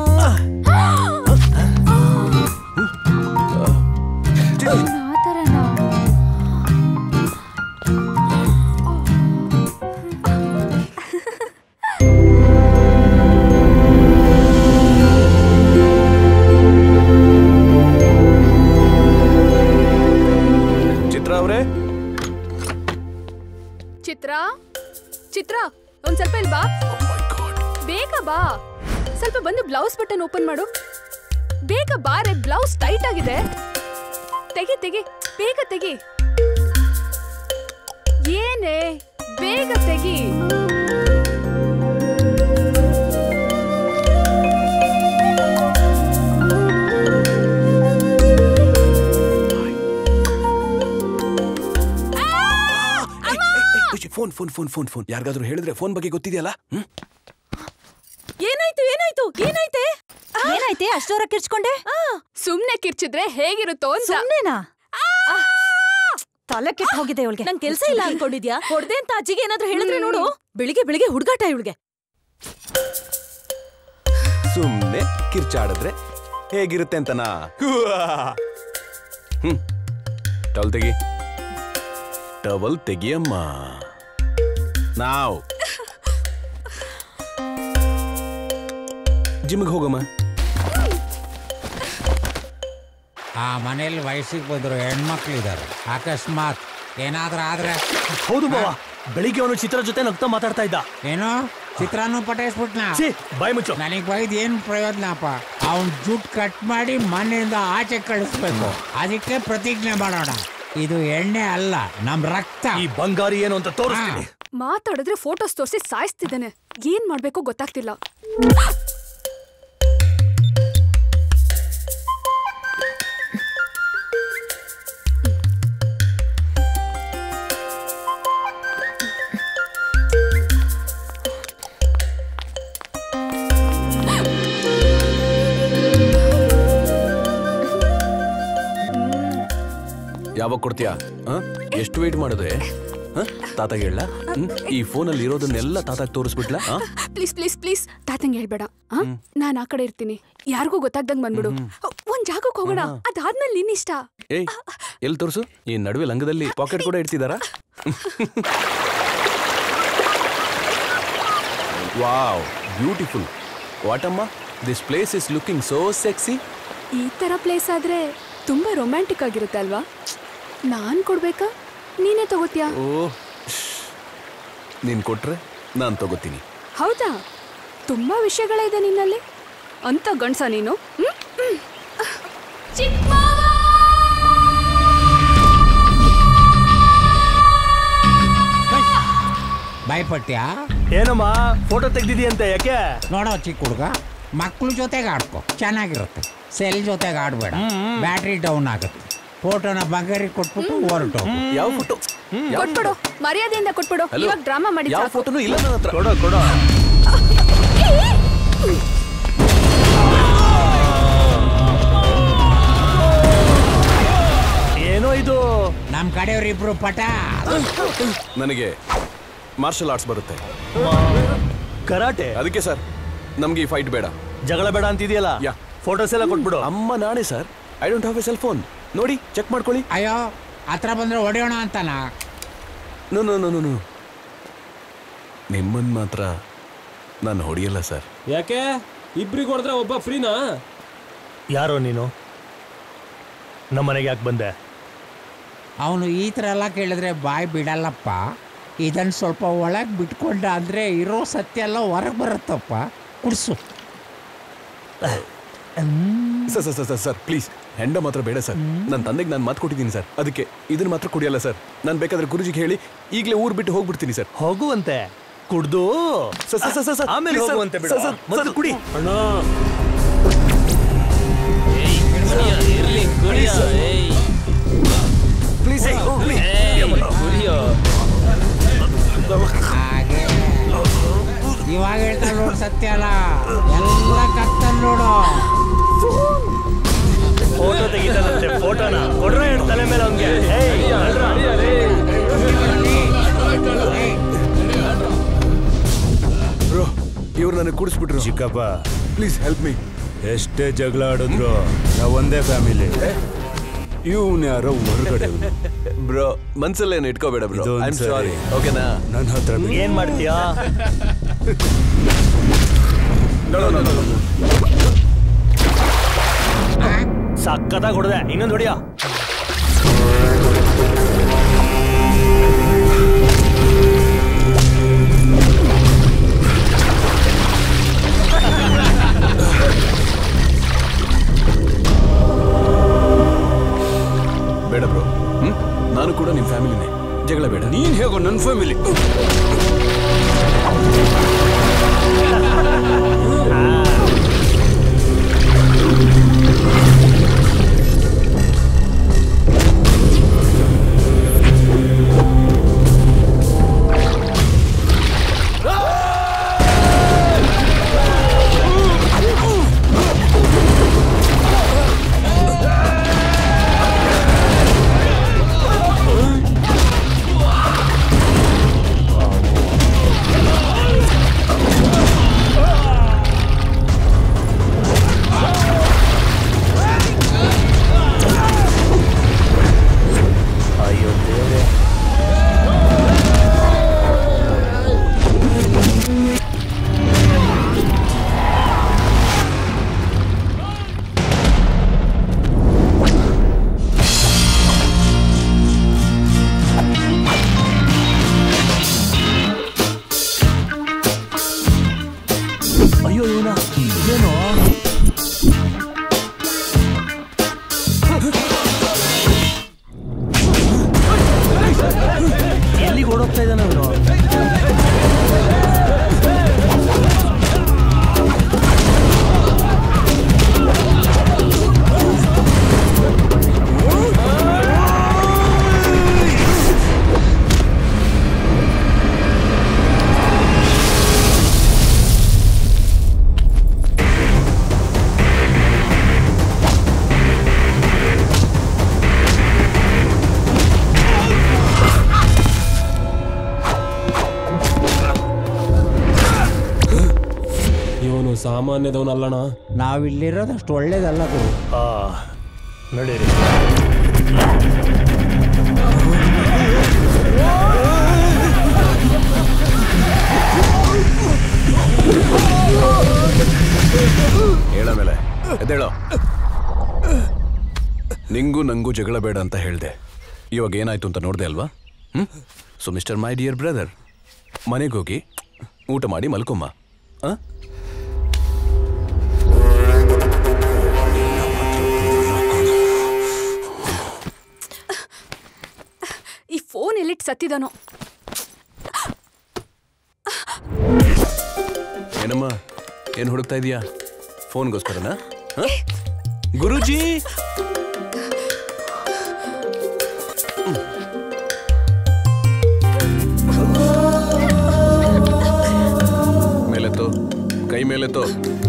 Chitra ಅವರೇ ಚಿತ್ರ ಚಿತ್ರ ಒಂದ್ ಸ್ವಲ್ಪ ಇಲ್ಲಿ ಬಾ ಬೇಗ ಬಾ ಸ್ವಲ್ಪ ಬಂದು ಬ್ಲೌಸ್ ಬಟನ್ ಓಪನ್ ಮಾಡು ಬೇಗ ಬಾರೆ ಬ್ಲೌಸ್ ಟೈಟ್ ಆಗಿದೆ ತೆಗಿ ತೆಗಿ ಬೇಗ ತೆಗಿ ಏನೇ ಬೇಗ ತೆಗಿ phone phone phone phone phone ಯಾರಿಗಾದ್ರೂ ಹೇಳಿದ್ರೆ ಫೋನ್ ಬಗ್ಗೆ ಗೊತ್ತಿದೆಯಲ್ಲ ಹ್ಮ್ ಏನಾಯ್ತು ಏನಾಯ್ತು ಏನಾಯ್ತೆ ಏನಾಯ್ತೆ ಅಷ್ಟೋರ ಕಿರ್ಚ್ಕೊಂಡೆ ಸುಮ್ನೆ ಕಿರ್ಚಿದ್ರೆ ಹೇಗಿರುತ್ತೋ ಅಂತ ಸುಮ್ನೆನಾ ತಲೆ ಕೆಟ್ಟ ಹೋಗಿದೆ ಇವಳಿಗೆ ನಂಗೆ ಕೆಲಸ ಇಲ್ಲ ಅನ್ಕೊಂಡಿದ್ಯಾ ಹೊಡ್ದೆ ಅಂತ ಅಜ್ಜಿಗೆ ಏನಾದ್ರೂ ಹೇಳಿದ್ರೆ ನೋಡು ಬೆಳಿಗ್ಗೆ ಬೆಳಿಗ್ಗೆ ಹುಡುಗಾಟ ಇವಳಿಗೆ ಸುಮ್ನೆ ಕಿರ್ಚಾಡಿದ್ರೆ ಹೇಗಿರುತ್ತೆ ಅಂತನಾ ಹ್ಮ್ ಟವಲ್ ತೆಗಿ ಟವಲ್ ತೆಗಿಯಮ್ಮ ನಾವ್ ಜಿಮ್ಗೆ ಹೋಗಮ್ಮ ಆ ಮನೇಲಿ ವಯಸ್ಸಿಗೆ ಬಂದ್ರು ಹೆಣ್ಮಕ್ಳಿದ್ದಾರೆ ಅಕಸ್ಮಾತ್ ಏನಾದ್ರೂ ಆದ್ರೆ ಹೌದು ಮಾವ ಬೆಳಿಗ್ಗೆ ಅವನು ಚಿತ್ರ ಜೊತೆ ನಗ್ತಾ ಮಾತಾಡ್ತಾ ಇದ್ದ ಏನು ಚಿತ್ರಾನು ಪಟಾಯಿಸ್ಬಿಟ್ನ ಬಾಯ್ ಮುಚ್ಚು ನನಗೆ ಬೈದ್ ಏನ್ ಪ್ರಯೋಜನಪ್ಪ ಅವನ್ ಜುಟ್ ಕಟ್ ಮಾಡಿ ಮನೆಯಿಂದ ಆಚೆ ಕಳಿಸ್ಬೇಕು ಅದಕ್ಕೆ ಪ್ರತಿಜ್ಞೆ ಮಾಡೋಣ ಇದು ಎಣ್ಣೆ ಅಲ್ಲ ನಮ್ ರಕ್ತ ಈ ಬಂಗಾರಿ ಏನು ಅಂತ ತೋರಿಸ್ತೀನಿ ಮಾತಾಡಿದ್ರೆ ಫೋಟೋಸ್ ತೋರಿಸಿ ಸಾಯಿಸ್ತಿದ್ದಾನೆ ಏನ್ ಮಾಡ್ಬೇಕೋ ಗೊತ್ತಾಗ್ತಿಲ್ಲ ಯಾವಾಗ ಕೊಡ್ತೀಯಾ ಆ? ಎಷ್ಟು ವೇಟ್ ಮಾಡಿದೆ ತಾತಾಗ ಹೇಳ ಈ ಫೋನಲ್ಲಿ ಇರೋದನ್ನೆಲ್ಲ ತಾತಾಗ ತೋರಿಸ್ಬಿಟ್ಲಾ ಆ? ಪ್ಲೀಸ್ ಪ್ಲೀಸ್ ಪ್ಲೀಸ್ ತಾತಂಗೆ ಹೇಳ್ಬೇಡ ಆ? ನಾನ್ ಆ ಕಡೆ ಇರ್ತೀನಿ ಯಾರಿಗೂ ಗೊತ್ತಾಗ್ದಂಗ್ ಬಂದ್ಬಿಡು ಒಂದ್ ಜಾಗಕ್ಕೆ ಹೋಗೋಣ ಅದಾದ್ಮೇಲೆ ನಿನ್ ಇಷ್ಟ ಏಯ್ ಎಲ್ಲಿ ತೋರಿಸು ಈ ನಡುವೆ ಲಂಗದಲ್ಲಿ ಪಾಕೆಟ್ ಕೂಡ ಇಡ್ತಿದಾರಾ ವಾವ್ ಬ್ಯೂಟಿಫುಲ್ ವಾಟಮ್ಮ this place is looking so sexy ಈ ತರ ಪ್ಲೇಸ್ ಆದ್ರೆ ತುಂಬಾ ರೊಮ್ಯಾಂಟಿಕ್ ಆಗಿರುತ್ತೆ ಅಲ್ವಾ ನಾನ್ ಕೊಡ್ಬೇಕಾ ನೀನೇ ತಗೋತ್ಯಾ ಓ ನೀನ್ ಕೊಟ್ರೆ ನಾನು ತಗೋತೀನಿ ಹೌದಾ ತುಂಬಾ ವಿಷಯಗಳಿದೆ ನಿನ್ನಲ್ಲಿ ಅಂತ ಗಂಡ್ಸ ನೀನು ಹ್ಮ್? ಹ್ಮ್. ಚಿಕ್ಕ ಮಾವ! ಭಯಪಟ್ಟ್ಯಾ ಏನಮ್ಮ ಫೋಟೋ ತೆಗ್ದಿದೀಯಂತೆ ಯಾಕೆ ನೋಡೋ ಚಿಕ್ಕ ಹುಡುಗ ಮಕ್ಳ ಜೊತೆಗೆ ಆಡ್ಕೊ ಚೆನ್ನಾಗಿರುತ್ತೆ ಸೆಲ್ ಜೊತೆಗೆ ಆಡಬೇಡ ಬ್ಯಾಟ್ರಿ ಡೌನ್ ಆಗುತ್ತೆ ಫೋಟೋನ ಬಂಗಾರಿಗೆ ಕೊಟ್ಬಿಟ್ಟು ಹೊರಟು ಯಾವ ಫೋಟೋ ಕೊಟ್ಬಿಡು ಮರ್ಯಾದೆಯಿಂದ ಕೊಟ್ಬಿಡು Hello? ಇವಾಗ ಡ್ರಾಮಾ ಮಾಡಿ ಯಾವ ಸಾಕು. ಫೋಟೋನು ಇಲ್ಲ ನನ್ನ ಹತ್ರ ಕೊಡ ಕೊಡ ಏನೋ ಇದು ನಮ್ಮ ಕಡೆಯವ್ರಿಬ್ರು ಪಟ ನನಗೆ ಮಾರ್ಷಲ್ ಆರ್ಟ್ಸ್ ಬರುತ್ತೆ ಕರಾಟೆ ಅದಕ್ಕೆ ಸರ್ ನಮ್ಗೆ ಈ ಫೈಟ್ ಬೇಡ ಜಗಳ ಬೇಡ ಅಂತಿದೆಯಲ್ಲ ಯಾ ಫೋಟೋಸ್ ಎಲ್ಲ ಕೊಟ್ಬಿಡು ಅಮ್ಮ ನಾನೇ sir I don't have a cell phone ನೋಡಿ ಚೆಕ್ ಮಾಡ್ಕೊಳ್ಳಿ ಅಯ್ಯೋ ಹತ್ರ ಬಂದ್ರೆ ಹೊಡೆಯೋಣ ಅಂತನಾ ನೋ ನೋ ನೋ ನೋ ನಿಮ್ಮನ್ ಮಾತ್ರ ನಾನು ಹೊಡಿಯಲ್ಲ ಸರ್ ಯಾಕೆ ಇಬ್ರಿಗೆ ಹೊಡೆದ್ರೆ ಒಬ್ಬ ಫ್ರೀನಾ ಯಾರೋ ನೀನು ನಮ್ಮನೆಗೆ ಯಾಕೆ ಬಂದೆ ಅವನು ಈ ಥರ ಎಲ್ಲ ಕೇಳಿದ್ರೆ ಬಾಯ್ ಬಿಡಲ್ಲಪ್ಪ ಇದನ್ನು ಸ್ವಲ್ಪ ಒಳಗೆ ಬಿಟ್ಕೊಂಡ ಅಂದರೆ ಇರೋ ಸತ್ಯ ಎಲ್ಲ ಹೊರಗೆ ಬರುತ್ತಪ್ಪ ಕುಡಿಸು sir sir sir sir sir please ಹೆಂಡ ಮಾತ್ರ ಬೇಡ ಸರ್ ನನ್ನ ತಂದೆಗೆ ನಾನು ಮಾತು ಕೊಟ್ಟಿದ್ದೀನಿ ಸರ್ ಅದಕ್ಕೆ ಇದನ್ನ ಮಾತ್ರ ಕುಡಿಯಲ್ಲ ಸರ್ ನಾನು ಬೇಕಾದ್ರೆ ಗುರುಜಿಗೆ ಹೇಳಿ ಈಗಲೇ ಊರು ಬಿಟ್ಟು ಹೋಗ್ಬಿಡ್ತೀನಿ ಸರ್ ಹೋಗುವಂತೆ ಕುಡ್ದು ಸರ್ ಸರ್ ಸರ್ ಸರ್ ಆಮೇಲೆ please, sir. ಹೋಗುವಂತೆ ಬಿಡು ಸರ್, ಸರ್, ಮೊದಲು ಸರ್. ಕುಡಿ ಅಣ್ಣ ಪ್ಲೀಸ್ ಹಾಗೆ ಇವಾಗ ಹೇಳ್ತಾ ನೋಡು ಸತ್ಯ ಅಲ್ಲ ಎಲ್ಲ ಕತ್ತಲ್ ನೋಡು ಫೋಟೋ ತೆಗಿತಾನಂತೆ ಫೋಟೋನ ಕೊಡ್ರ ಎರಡು ತಲೆ ಮೇಲೆ ಅವ್ನಿಗೆ ಏಯ್ ಅಲ್ರಾ? ಬ್ರೋ ಇವ್ರು ನನಗೆ ಕುಡಿಸ್ಬಿಟ್ರು ಚಿಕ್ಕಪ್ಪ ಪ್ಲೀಸ್ ಹೆಲ್ಪ್ ಮೀ ಎಷ್ಟೇ ಜಗಳ ಆಡಿದ್ರು ನಾವು ಒಂದೇ ಫ್ಯಾಮಿಲಿ ಇವನ್ ಯಾರೋ ಹೊರಗಡೆ ಬ್ರೋ ಮನ್ಸಲ್ಲೇನು ಇಟ್ಕೋಬೇಡ ಬ್ರೋ ಇದೊಂದ್ ಐ ಆಮ್ ಸರಿ. ಸಾರಿ ಓಕೆನಾ ನನ್ನ ಹತ್ರ ಬಿಡು. ಏನ್ ಮಾಡ್ತೀಯಾ ಸಕ್ಕತ್ತಾಗಿ ಹೊಡೆದೆ ಇನ್ನೊಂದು ಹೊಡಿಯ ಬೇಡ ಬ್ರೋ ಹ್ಮ್ ನಾನು ಕೂಡ ನಿಮ್ಮ ಫ್ಯಾಮಿಲಿನೇ ಜಗಳ ಬೇಡ ನೀನ್ ಹೇಗೋ ನನ್ನ ಫ್ಯಾಮಿಲಿ ಅಯ್ಯೋ ದೇವ್ರೆ ಅಯ್ಯೋ ಇವನ ಏನು ಎಲ್ಲಿಗೆ ಓಡೋಗ್ತಾ ಇದ್ದಾನೆ ಅವನು ಇವನು ಸಾಮಾನ್ಯದವನಲ್ಲಣ್ಣ ನಾವಿಲ್ಲಿರೋದಷ್ಟು ಒಳ್ಳೇದಲ್ಲ ಗುರು ಆ ನಡೀರಿ ಹೇಳ ಮೇಲೆ ಎದ್ದೇಳೋ ನಿಂಗೂ ನಂಗೂ ಜಗಳ ಬೇಡ ಅಂತ ಹೇಳ್ದೆ ಇವಾಗ ಏನಾಯ್ತು ಅಂತ ನೋಡ್ದೆ ಅಲ್ವಾ hmm so mister my dear brother ಮನೆಗೆ ಹೋಗಿ ಊಟ ಮಾಡಿ ಮಲ್ಕೊಮ್ಮ ಆ? ಈ ಫೋನ್ ಎಲ್ಲಿಟ್ಟು ಸತ್ತಿದಾನೋ ಏನಮ್ಮ ಏನು ಹುಡುಕ್ತಾ ಇದೀಯಾ ಫೋನ್ಗೋಸ್ಕರನಾ ಹ? ಗುರುಜಿ ಮೇಲೆತ್ತು ಕೈ ಮೇಲೆತ್ತು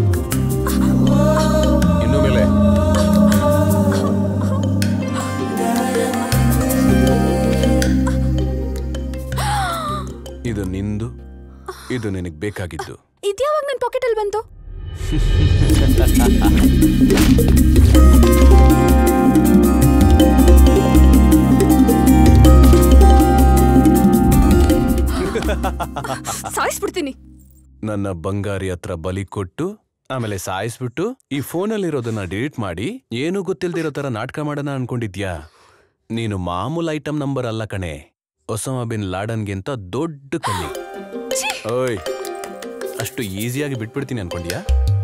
ಇನ್ನು ಮೇಲೆ ಇದು ನಿಂದು ಇದು ನಿನಗೆ ಬೇಕಾಗಿದ್ದು ಇದ್ಯಾವಾಗ ನನ್ನ ಪಾಕೆಟಲ್ಲಿ ಬಂತು ಸಾಯಿಸ್ಬಿಡ್ತೀನಿ ನನ್ನ ಬಂಗಾರಿ ಹತ್ರ ಬಲಿ ಕೊಟ್ಟು ಆಮೇಲೆ ಸಾಯಿಸ್ಬಿಟ್ಟು ಈ ಫೋನಲ್ಲಿರೋದನ್ನ ಡಿಲೀಟ್ ಮಾಡಿ ಏನೂ ಗೊತ್ತಿಲ್ದಿರೋ ತರ ನಾಟಕ ಮಾಡೋಣ ಅನ್ಕೊಂಡಿದ್ಯಾ ನೀನು ಮಾಮೂಲ್ ಐಟಮ್ ನಂಬರ್ ಅಲ್ಲ ಕಣೆ ಒಸಾಮಾ ಬಿನ್ ಲಾಡನ್ಗಿಂತ ದೊಡ್ಡ ಕಣ್ಣಿ ಓಯ್ ಅಷ್ಟು ಈಸಿಯಾಗಿ ಬಿಟ್ಬಿಡ್ತೀನಿ ಅನ್ಕೊಂಡ್ಯಾ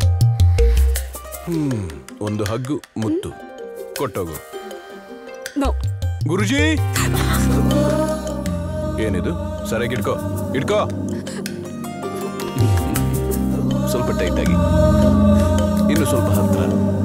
ಹ್ಮ್ ಒಂದು ಹಗ್ಗು ಮುತ್ತು ಕೊಟ್ಟೋಗು ನೋ ಗುರುಜಿ ಏನಿದು ಸರಿಯಾಗಿ ಇಟ್ಕೋ ಇಟ್ಕೋ ಸ್ವಲ್ಪ ಟೈಟ್ ಆಗಿ ಇನ್ನು ಸ್ವಲ್ಪ ಹತ್ರ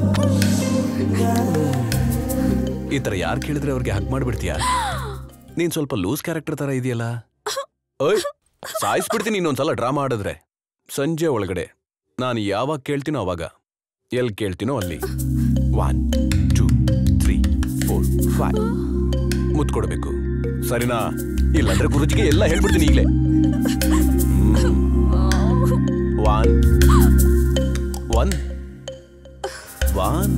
ಈ ತರ ಯಾರು ಕೇಳಿದ್ರೆ ಅವ್ರಿಗೆ ಹಗ್ ಮಾಡ್ಬಿಡ್ತೀಯಾ ನೀನ್ ಸ್ವಲ್ಪ ಲೂಸ್ ಕ್ಯಾರೆಕ್ಟರ್ ತರ ಇದೆಯಲ್ಲ ಓಯ್ ಸಾಯಿಸ್ಬಿಡ್ತೀನಿ ಇನ್ನೊಂದ್ಸಲ ಡ್ರಾಮಾ ಆಡಿದ್ರೆ ಸಂಜೆ ಒಳಗಡೆ ನಾನು ಯಾವಾಗ ಕೇಳ್ತೀನೋ ಅವಾಗ ಎಲ್ಲಿ ಕೇಳ್ತೀನೋ ಅಲ್ಲಿ one two three four five ಮುತ್ ಕೊಡ್ಬೇಕು ಸರಿನಾ ಇಲ್ಲಾಂದ್ರೆ ಗುರುಜಿಗೆ ಎಲ್ಲ ಹೇಳ್ಬಿಡ್ತೀನಿ ಈಗಲೇ ಒನ್ ಒನ್ ಒನ್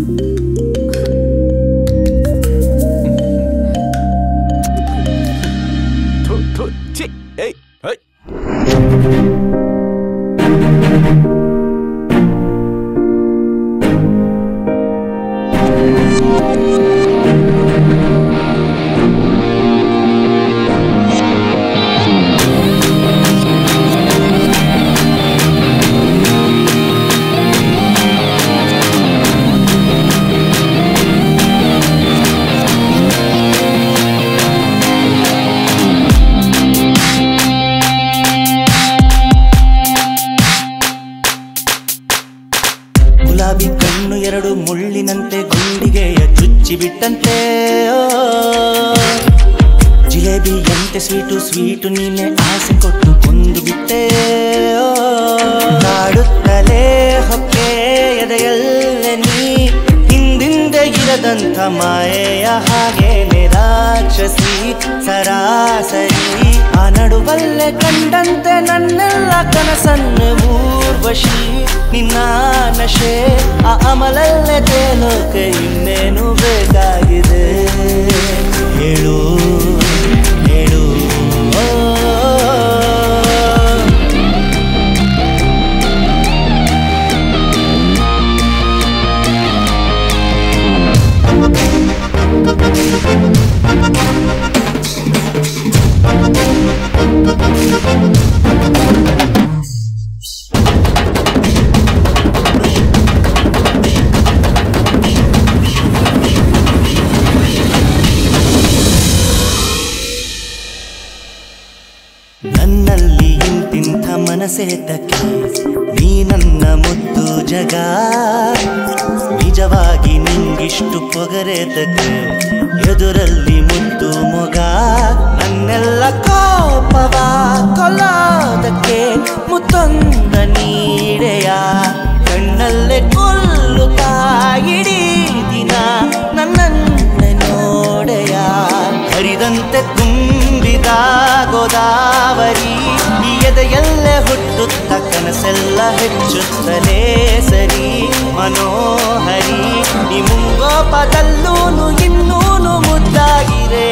ಥು, ಥು, ಛೀ, ಏಯ್, ಏಯ್. ಗುಲಾಬಿ ಕಣ್ಣು ಎರಡು ಮುಳ್ಳಿನಂತೆ ಗುಂಡಿಗೆಯ ಚುಚ್ಚಿಬಿಟ್ಟಂತೆ ಓ. ಜಿಲೇಬಿಯಂತೆ ಸ್ವೀಟು ಸ್ವೀಟು ನೀನೆ ಆಸೆ ಕೊಟ್ಟು ಕೊಂದು ಬಿಟ್ಟೆ ಓ. ಕಾಡುತ್ತಲೇ ಹೊಕ್ಕೆ ಎದೆಯಲ್ಲೇ ನೀ ಹಿಂದಿಂದೆ ಇರದಂಥ ಮಾಯೆಯ ಹಾಗೆ ನಿರಾಕ್ಷಸಿ ಸರಾಸರಿ ಆ ನಡುವಲ್ಲೇ ಕಂಡಂತೆ ನನ್ನೆಲ್ಲ ಕನಸನ್ನು ಮೂರ್ವಶಿ ನಿನ್ನ ನಶೆ ಆ ಅಮಲಲ್ಲೇ ತೇಲೋಕೆ ಇನ್ನೇನು ಬೇಕಾಗಿದೆ ಹೇಳು ಹೇಳು ಓ. ನನ್ನಲ್ಲಿ ಇಂತಿಂಥ ಮನಸೇತಕ್ಕೆ ನೀ ನನ್ನ ಮುದ್ದು ಜಗ ನಿಜವಾಗಿ ನಿಂಗಿಷ್ಟು ಪೊಗರೇತಕ್ಕೆ ಎದುರಲ್ಲಿ ಮುದ್ದು ಮೊಗ ನನ್ನೆಲ್ಲ ಕೋಪವ ಕೊಲ್ಲೋದಕ್ಕೆ ಮುತ್ತೊಂದ ನೀಡೆಯ ಕಣ್ಣಲ್ಲೇ ಕೊಲ್ಲುತ್ತಾ ಇಡೀ ದಿನ ನನ್ನನ್ನೇ ನೋಡೆಯ ಹರಿದಂತೆ ತುಂಬಿದ ಗೋದಾವರಿ ಈ ಎದೆಯಲ್ಲೇ ಹುಟ್ಟುತ್ತ ಕನಸೆಲ್ಲ ಹೆಚ್ಚುತ್ತಲೇ ಸರಿ ಮನೋಹರಿ ಈ ಮುಂಗೋಪದಲ್ಲೂನು ಇನ್ನೂನು ಮುದ್ದಾಗಿರೇ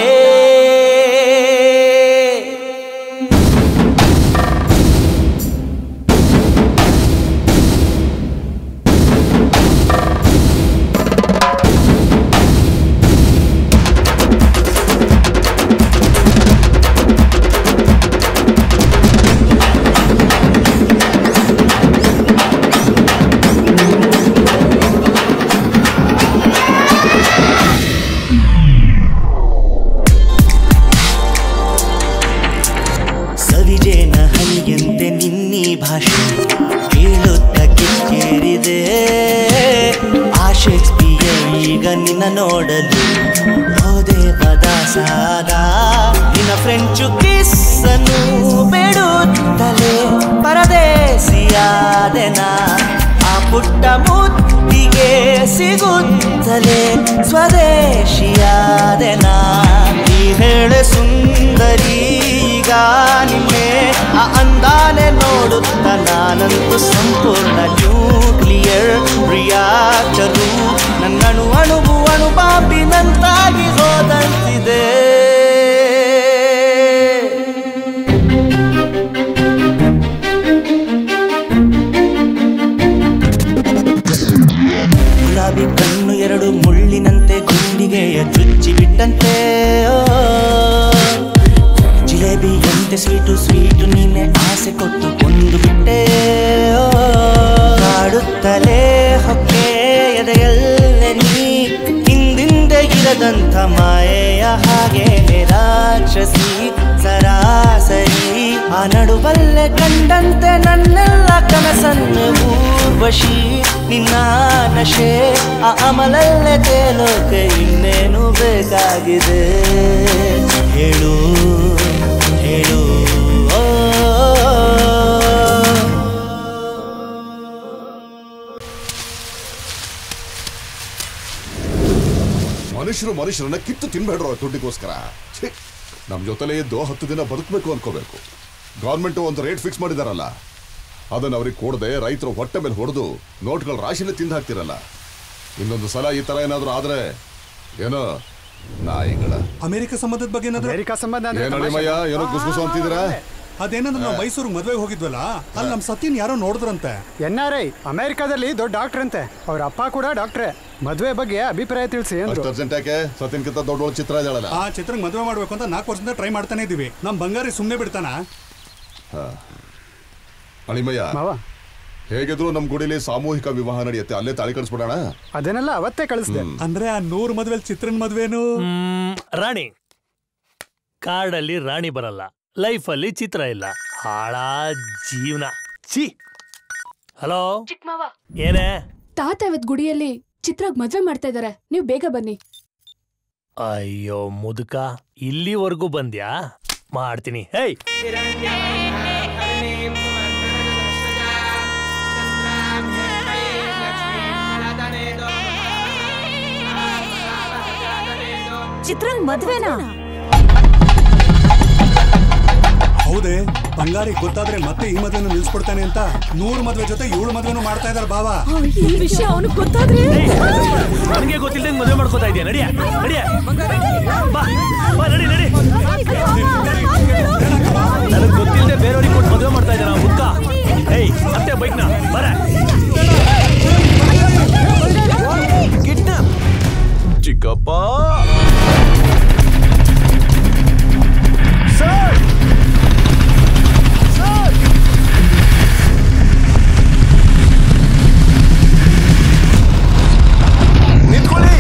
ನಿನ್ನ ನೋಡಲು ಹೋದೆ ಪದ ಸಾದ ನಿನ್ನ ಫ್ರೆಂಚು ಕಿಸ್ಸನ್ನು ಬಿಡುತ್ತಲೇ ಪರದೇಸಿಯಾದೆನ ಆ ಪುಟ್ಟ ಮುತ್ತಿಗೆ ಸಿಗುತ್ತಲೇ ಸ್ವದೇಶಿಯಾದೆನ ನೀ ಹೇಳೆ ಸುಂದರಿ ಈಗ ನಿನ್ನೆ ಆ ಅಂದಾನೆ ನೋಡುತ್ತ ನಾನಂತೂ ಸಂಪೂರ್ಣ ನ್ಯೂಕ್ಲಿಯರ್ ರಿಯಾಕ್ಟರು ನನ್ನಣು ಅಣುವು ಅಣು ಬಾಂಬಿನಂತಾಗಿ ಹೋದಂತಿದೆ ಗುಲಾಬಿ ಕಣ್ಣು ಎರಡು ಮುಳ್ಳಿನಂತೆ ಗುಂಡಿಗೆಯ ಚುಚ್ಚಿ ಬಿಟ್ಟಂತೆ ಓ. ಜಿಲೇಬಿಯಂತೆ ಸ್ವೀಟು ಸ್ವೀಟು ನೀನೆ ಆಸೆ ಕೊಟ್ಟು ಕೊಂದು ಬಿಟ್ಟೆ ಓ. ಕಾಡುತ್ತಲೇ ಹೊಕ್ಕೆ ಎದೆಯಲ್ಲೇ ನೀ ಹಿಂದಿಂದೆ ಇರದಂಥ ಮಾಯೆಯ ಹಾಗೆ ರಾಕ್ಷಸಿ ಸರಾಸರಿ ಆ ನಡುವಲ್ಲೇ ಕಂಡಂತೆ ನನ್ನೆಲ್ಲ ಕನಸನ್ನು ಊರ್ವಶಿ ನಿನ್ನ ನಶೆ ಆ ಅಮಲಲ್ಲೇ ತೇಲೋಕೆ ಇನ್ನೇನು ಬೇಕಾಗಿದೆ ಹೇಳು ಹೇಳು ಓ ಮನುಷ್ಯರು ಮನುಷ್ಯರನ್ನ ಕಿತ್ತು ತಿನ್ಬೇಡ್ರು ದುಡ್ಡಿಗೋಸ್ಕರ ಛೀ, ನಮ್ ಜೊತೆಲೇ ಇದ್ದು ಹತ್ತು ದಿನ ಬದುಕಬೇಕು ಅನ್ಕೋಬೇಕು ಗೌರ್ಮೆಂಟ್ ಒಂದು ರೇಟ್ ಫಿಕ್ಸ್ ಮಾಡಿದಾರಲ್ಲ ಅದನ್ನ ಅವ್ರಿಗೆ ಕೊಡದೆ ರೈತರು ಹೊಟ್ಟೆ ಮೇಲೆ ಹೊಡೆದು ನೋಟ್ಗಳ ರಾಶಿನೇ ತಿಂದು ಹಾಕ್ತಿರಲ್ಲ ಇನ್ನೊಂದು ಸಲ ಈ ತರ ಏನಾದ್ರೂ ಆದ್ರೆ ಏನೋ ನಾಯಿಗಳ ಅಮೆರಿಕ ಸಂಬಂಧದ ಬಗ್ಗೆ ಏನಾದ್ರು ಅಮೆರಿಕ ಸಂಬಂಧ ಅಂದ್ರೆ ಏನೋ ನಿಮ್ಮಯ್ಯ ಏನೋ ಗುಸ್ಗುಸು ಅಂತಿದ್ದೀರಾ ಅದೇನಂದ್ರೆ ನಾವು ಮೈಸೂರು ಮದ್ವೆಗೆ ಹೋಗಿದ್ವಲ್ಲ ಅಲ್ಲಿ ನಮ್ ಸತ್ಯನ್ ಯಾರೋ ನೋಡಿದ್ರಂತೆ ಎನ್ ಆರ್ ಐ ಅಮೆರಿಕಾದಲ್ಲಿ ದೊಡ್ಡ ಡಾಕ್ಟರ್ ಅಂತೆ ಅವ್ರ ಅಪ್ಪ ಕೂಡ ಡಾಕ್ಟ್ರೆ ಮದುವೆ ಬಗ್ಗೆ ಅಭಿಪ್ರಾಯ ತಿಳಿಸಿ ಅಷ್ಟು ಅಂದ್ರು ಅರ್ಜೆಂಟ್ ಯಾಕೆ ಸತ್ಯನ್ಕಿಂತ ದೊಡ್ಡ ಚಿತ್ರ ಇದ್ದಾಳಲ್ಲ ಆ ಚಿತ್ರಕ್ಕೆ ಮದ್ವೆ ಮಾಡ್ಬೇಕು ಅಂತ ನಾಲ್ಕು ವರ್ಷದಿಂದ ಟ್ರೈ ಮಾಡ್ತಾನೆ ಇದೀವಿ ನಮ್ ಬಂಗಾರಿ ಸುಮ್ನೆ ಬಿಡ್ತಾನ ಹಾ. ಅಳಿಮಯ್ಯ ಹೇಗಿದ್ರು ನಮ್ ಗುಡಿಲಿ ಸಾಮೂಹಿಕ ವಿವಾಹ ನಡೆಯುತ್ತೆ ಅಲ್ಲೇ ತಾಳಿ ಕಳಿಸ್ಬಿಡೋಣ ಅದನ್ನೆಲ್ಲ ಅವತ್ತೇ ಕಳಿಸ್ದೆ ಅಂದ್ರೆ ಆ ನೂರ್ ಮದ್ವೆಲ್ ಚಿತ್ರನ್ ಮದ್ವೆನು ರಾಣಿ ಕಾರ್ಡಲ್ಲಿ ರಾಣಿ ಬರಲ್ಲ ಲೈಫಲ್ಲಿ ಚಿತ್ರ ಇಲ್ಲ ಹಾಳ ಜೀವನ ಛೀ ಹಲೋ ಚಿಕ್ಕಮಾವ ಏನೇ ತಾತ ಇವತ್ ಗುಡಿಯಲ್ಲಿ ಚಿತ್ರಾಗ್ ಮದ್ವೆ ಮಾಡ್ತಾ ಇದಾರೆ ನೀವು ಬೇಗ ಬನ್ನಿ ಅಯ್ಯೋ ಮುದುಕ ಇಲ್ಲಿವರೆಗೂ ಬಂದ್ಯಾ ಮಾಡ್ತೀನಿ ಹೇಯ್ ಚಿತ್ರಂಗ್ ಮದ್ವೆನಾ ಹೌದೇ ಬಂಗಾರಿ ಗೊತ್ತಾದ್ರೆ ಮತ್ತೆ ಈ ಮದ್ವೆನ ನಿಲ್ಸ್ಕೊಡ್ತಾನೆ ಅಂತ ನೂರು ಮದ್ವೆ ಜೊತೆ ಏಳು ಮದ್ವೆನೂ ಮಾಡ್ತಾ ಇದಾರೆ ಬಾವಾ ಈ ವಿಷಯ ಅವನು ಗೊತ್ತಾದ್ರೆ ನನಗೆ ಗೊತ್ತಿಲ್ಲದಂಗೆ ಮದುವೆ ಮಾಡ್ಕೋತಾ ಇದೆಯಾ ನಡಿಯ ನಡಿಯ ಬಾ ಬಾ ನಡಿ ನಡಿ ನನಗೆ ಗೊತ್ತಿಲ್ಲದೆ ಬೇರೆಯವ್ರಿಗೆ ಕೊಟ್ಟು ಮದುವೆ ಮಾಡ್ತಾ ಇದ್ದಾನ ಮುದ್ಕ ಏಯ್ ಮತ್ತೆ ಬೈಕ್ನ ಬರ ಚಿಕ್ಕಪ್ಪ ನಿಂತ್ಕೊಳ್ಳಿ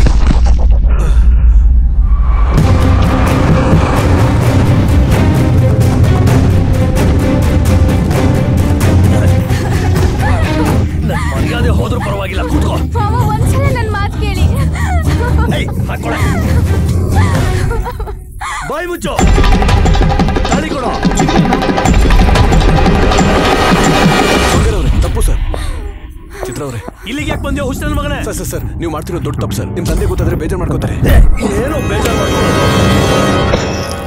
ನನ್ನ ಮರ್ಯಾದೆ ಹೋದ್ರೂ ಪರವಾಗಿಲ್ಲ ಕೂತ್ಕೋ ಮಾವ ಒಂದ್ಸಲ ನನ್ ಮಾತ್ ಕೇಳಿ ಏಯ್ ಹಾಕೊಳ ಬಾಯ್ ಮುಚ್ಚು ತಾಳಿ ಕೊಡು ತಪ್ಪು ಸರ್ ಚಿತ್ರ ಅವ್ರೆ ಇಲ್ಲಿಗೆ ಯಾಕೆ ಬಂದ್ಯೋ ಹುಚ್ಚ ನನ್ನ ಮಗನೇ ಸರ್ ಸರ್ ಸರ್ ನೀವು ಮಾಡ್ತಿರೋ ದೊಡ್ಡ ತಪ್ಪು ಸರ್ ನಿಮ್ಮ ತಂದೆ ಗೊತ್ತಾದ್ರೆ ಬೇಜಾರು ಮಾಡ್ಕೋತಾರೆ ಏನೋ ಬೇಜಾರು ಮಾಡ್ಕೊಳ್ಳೋದು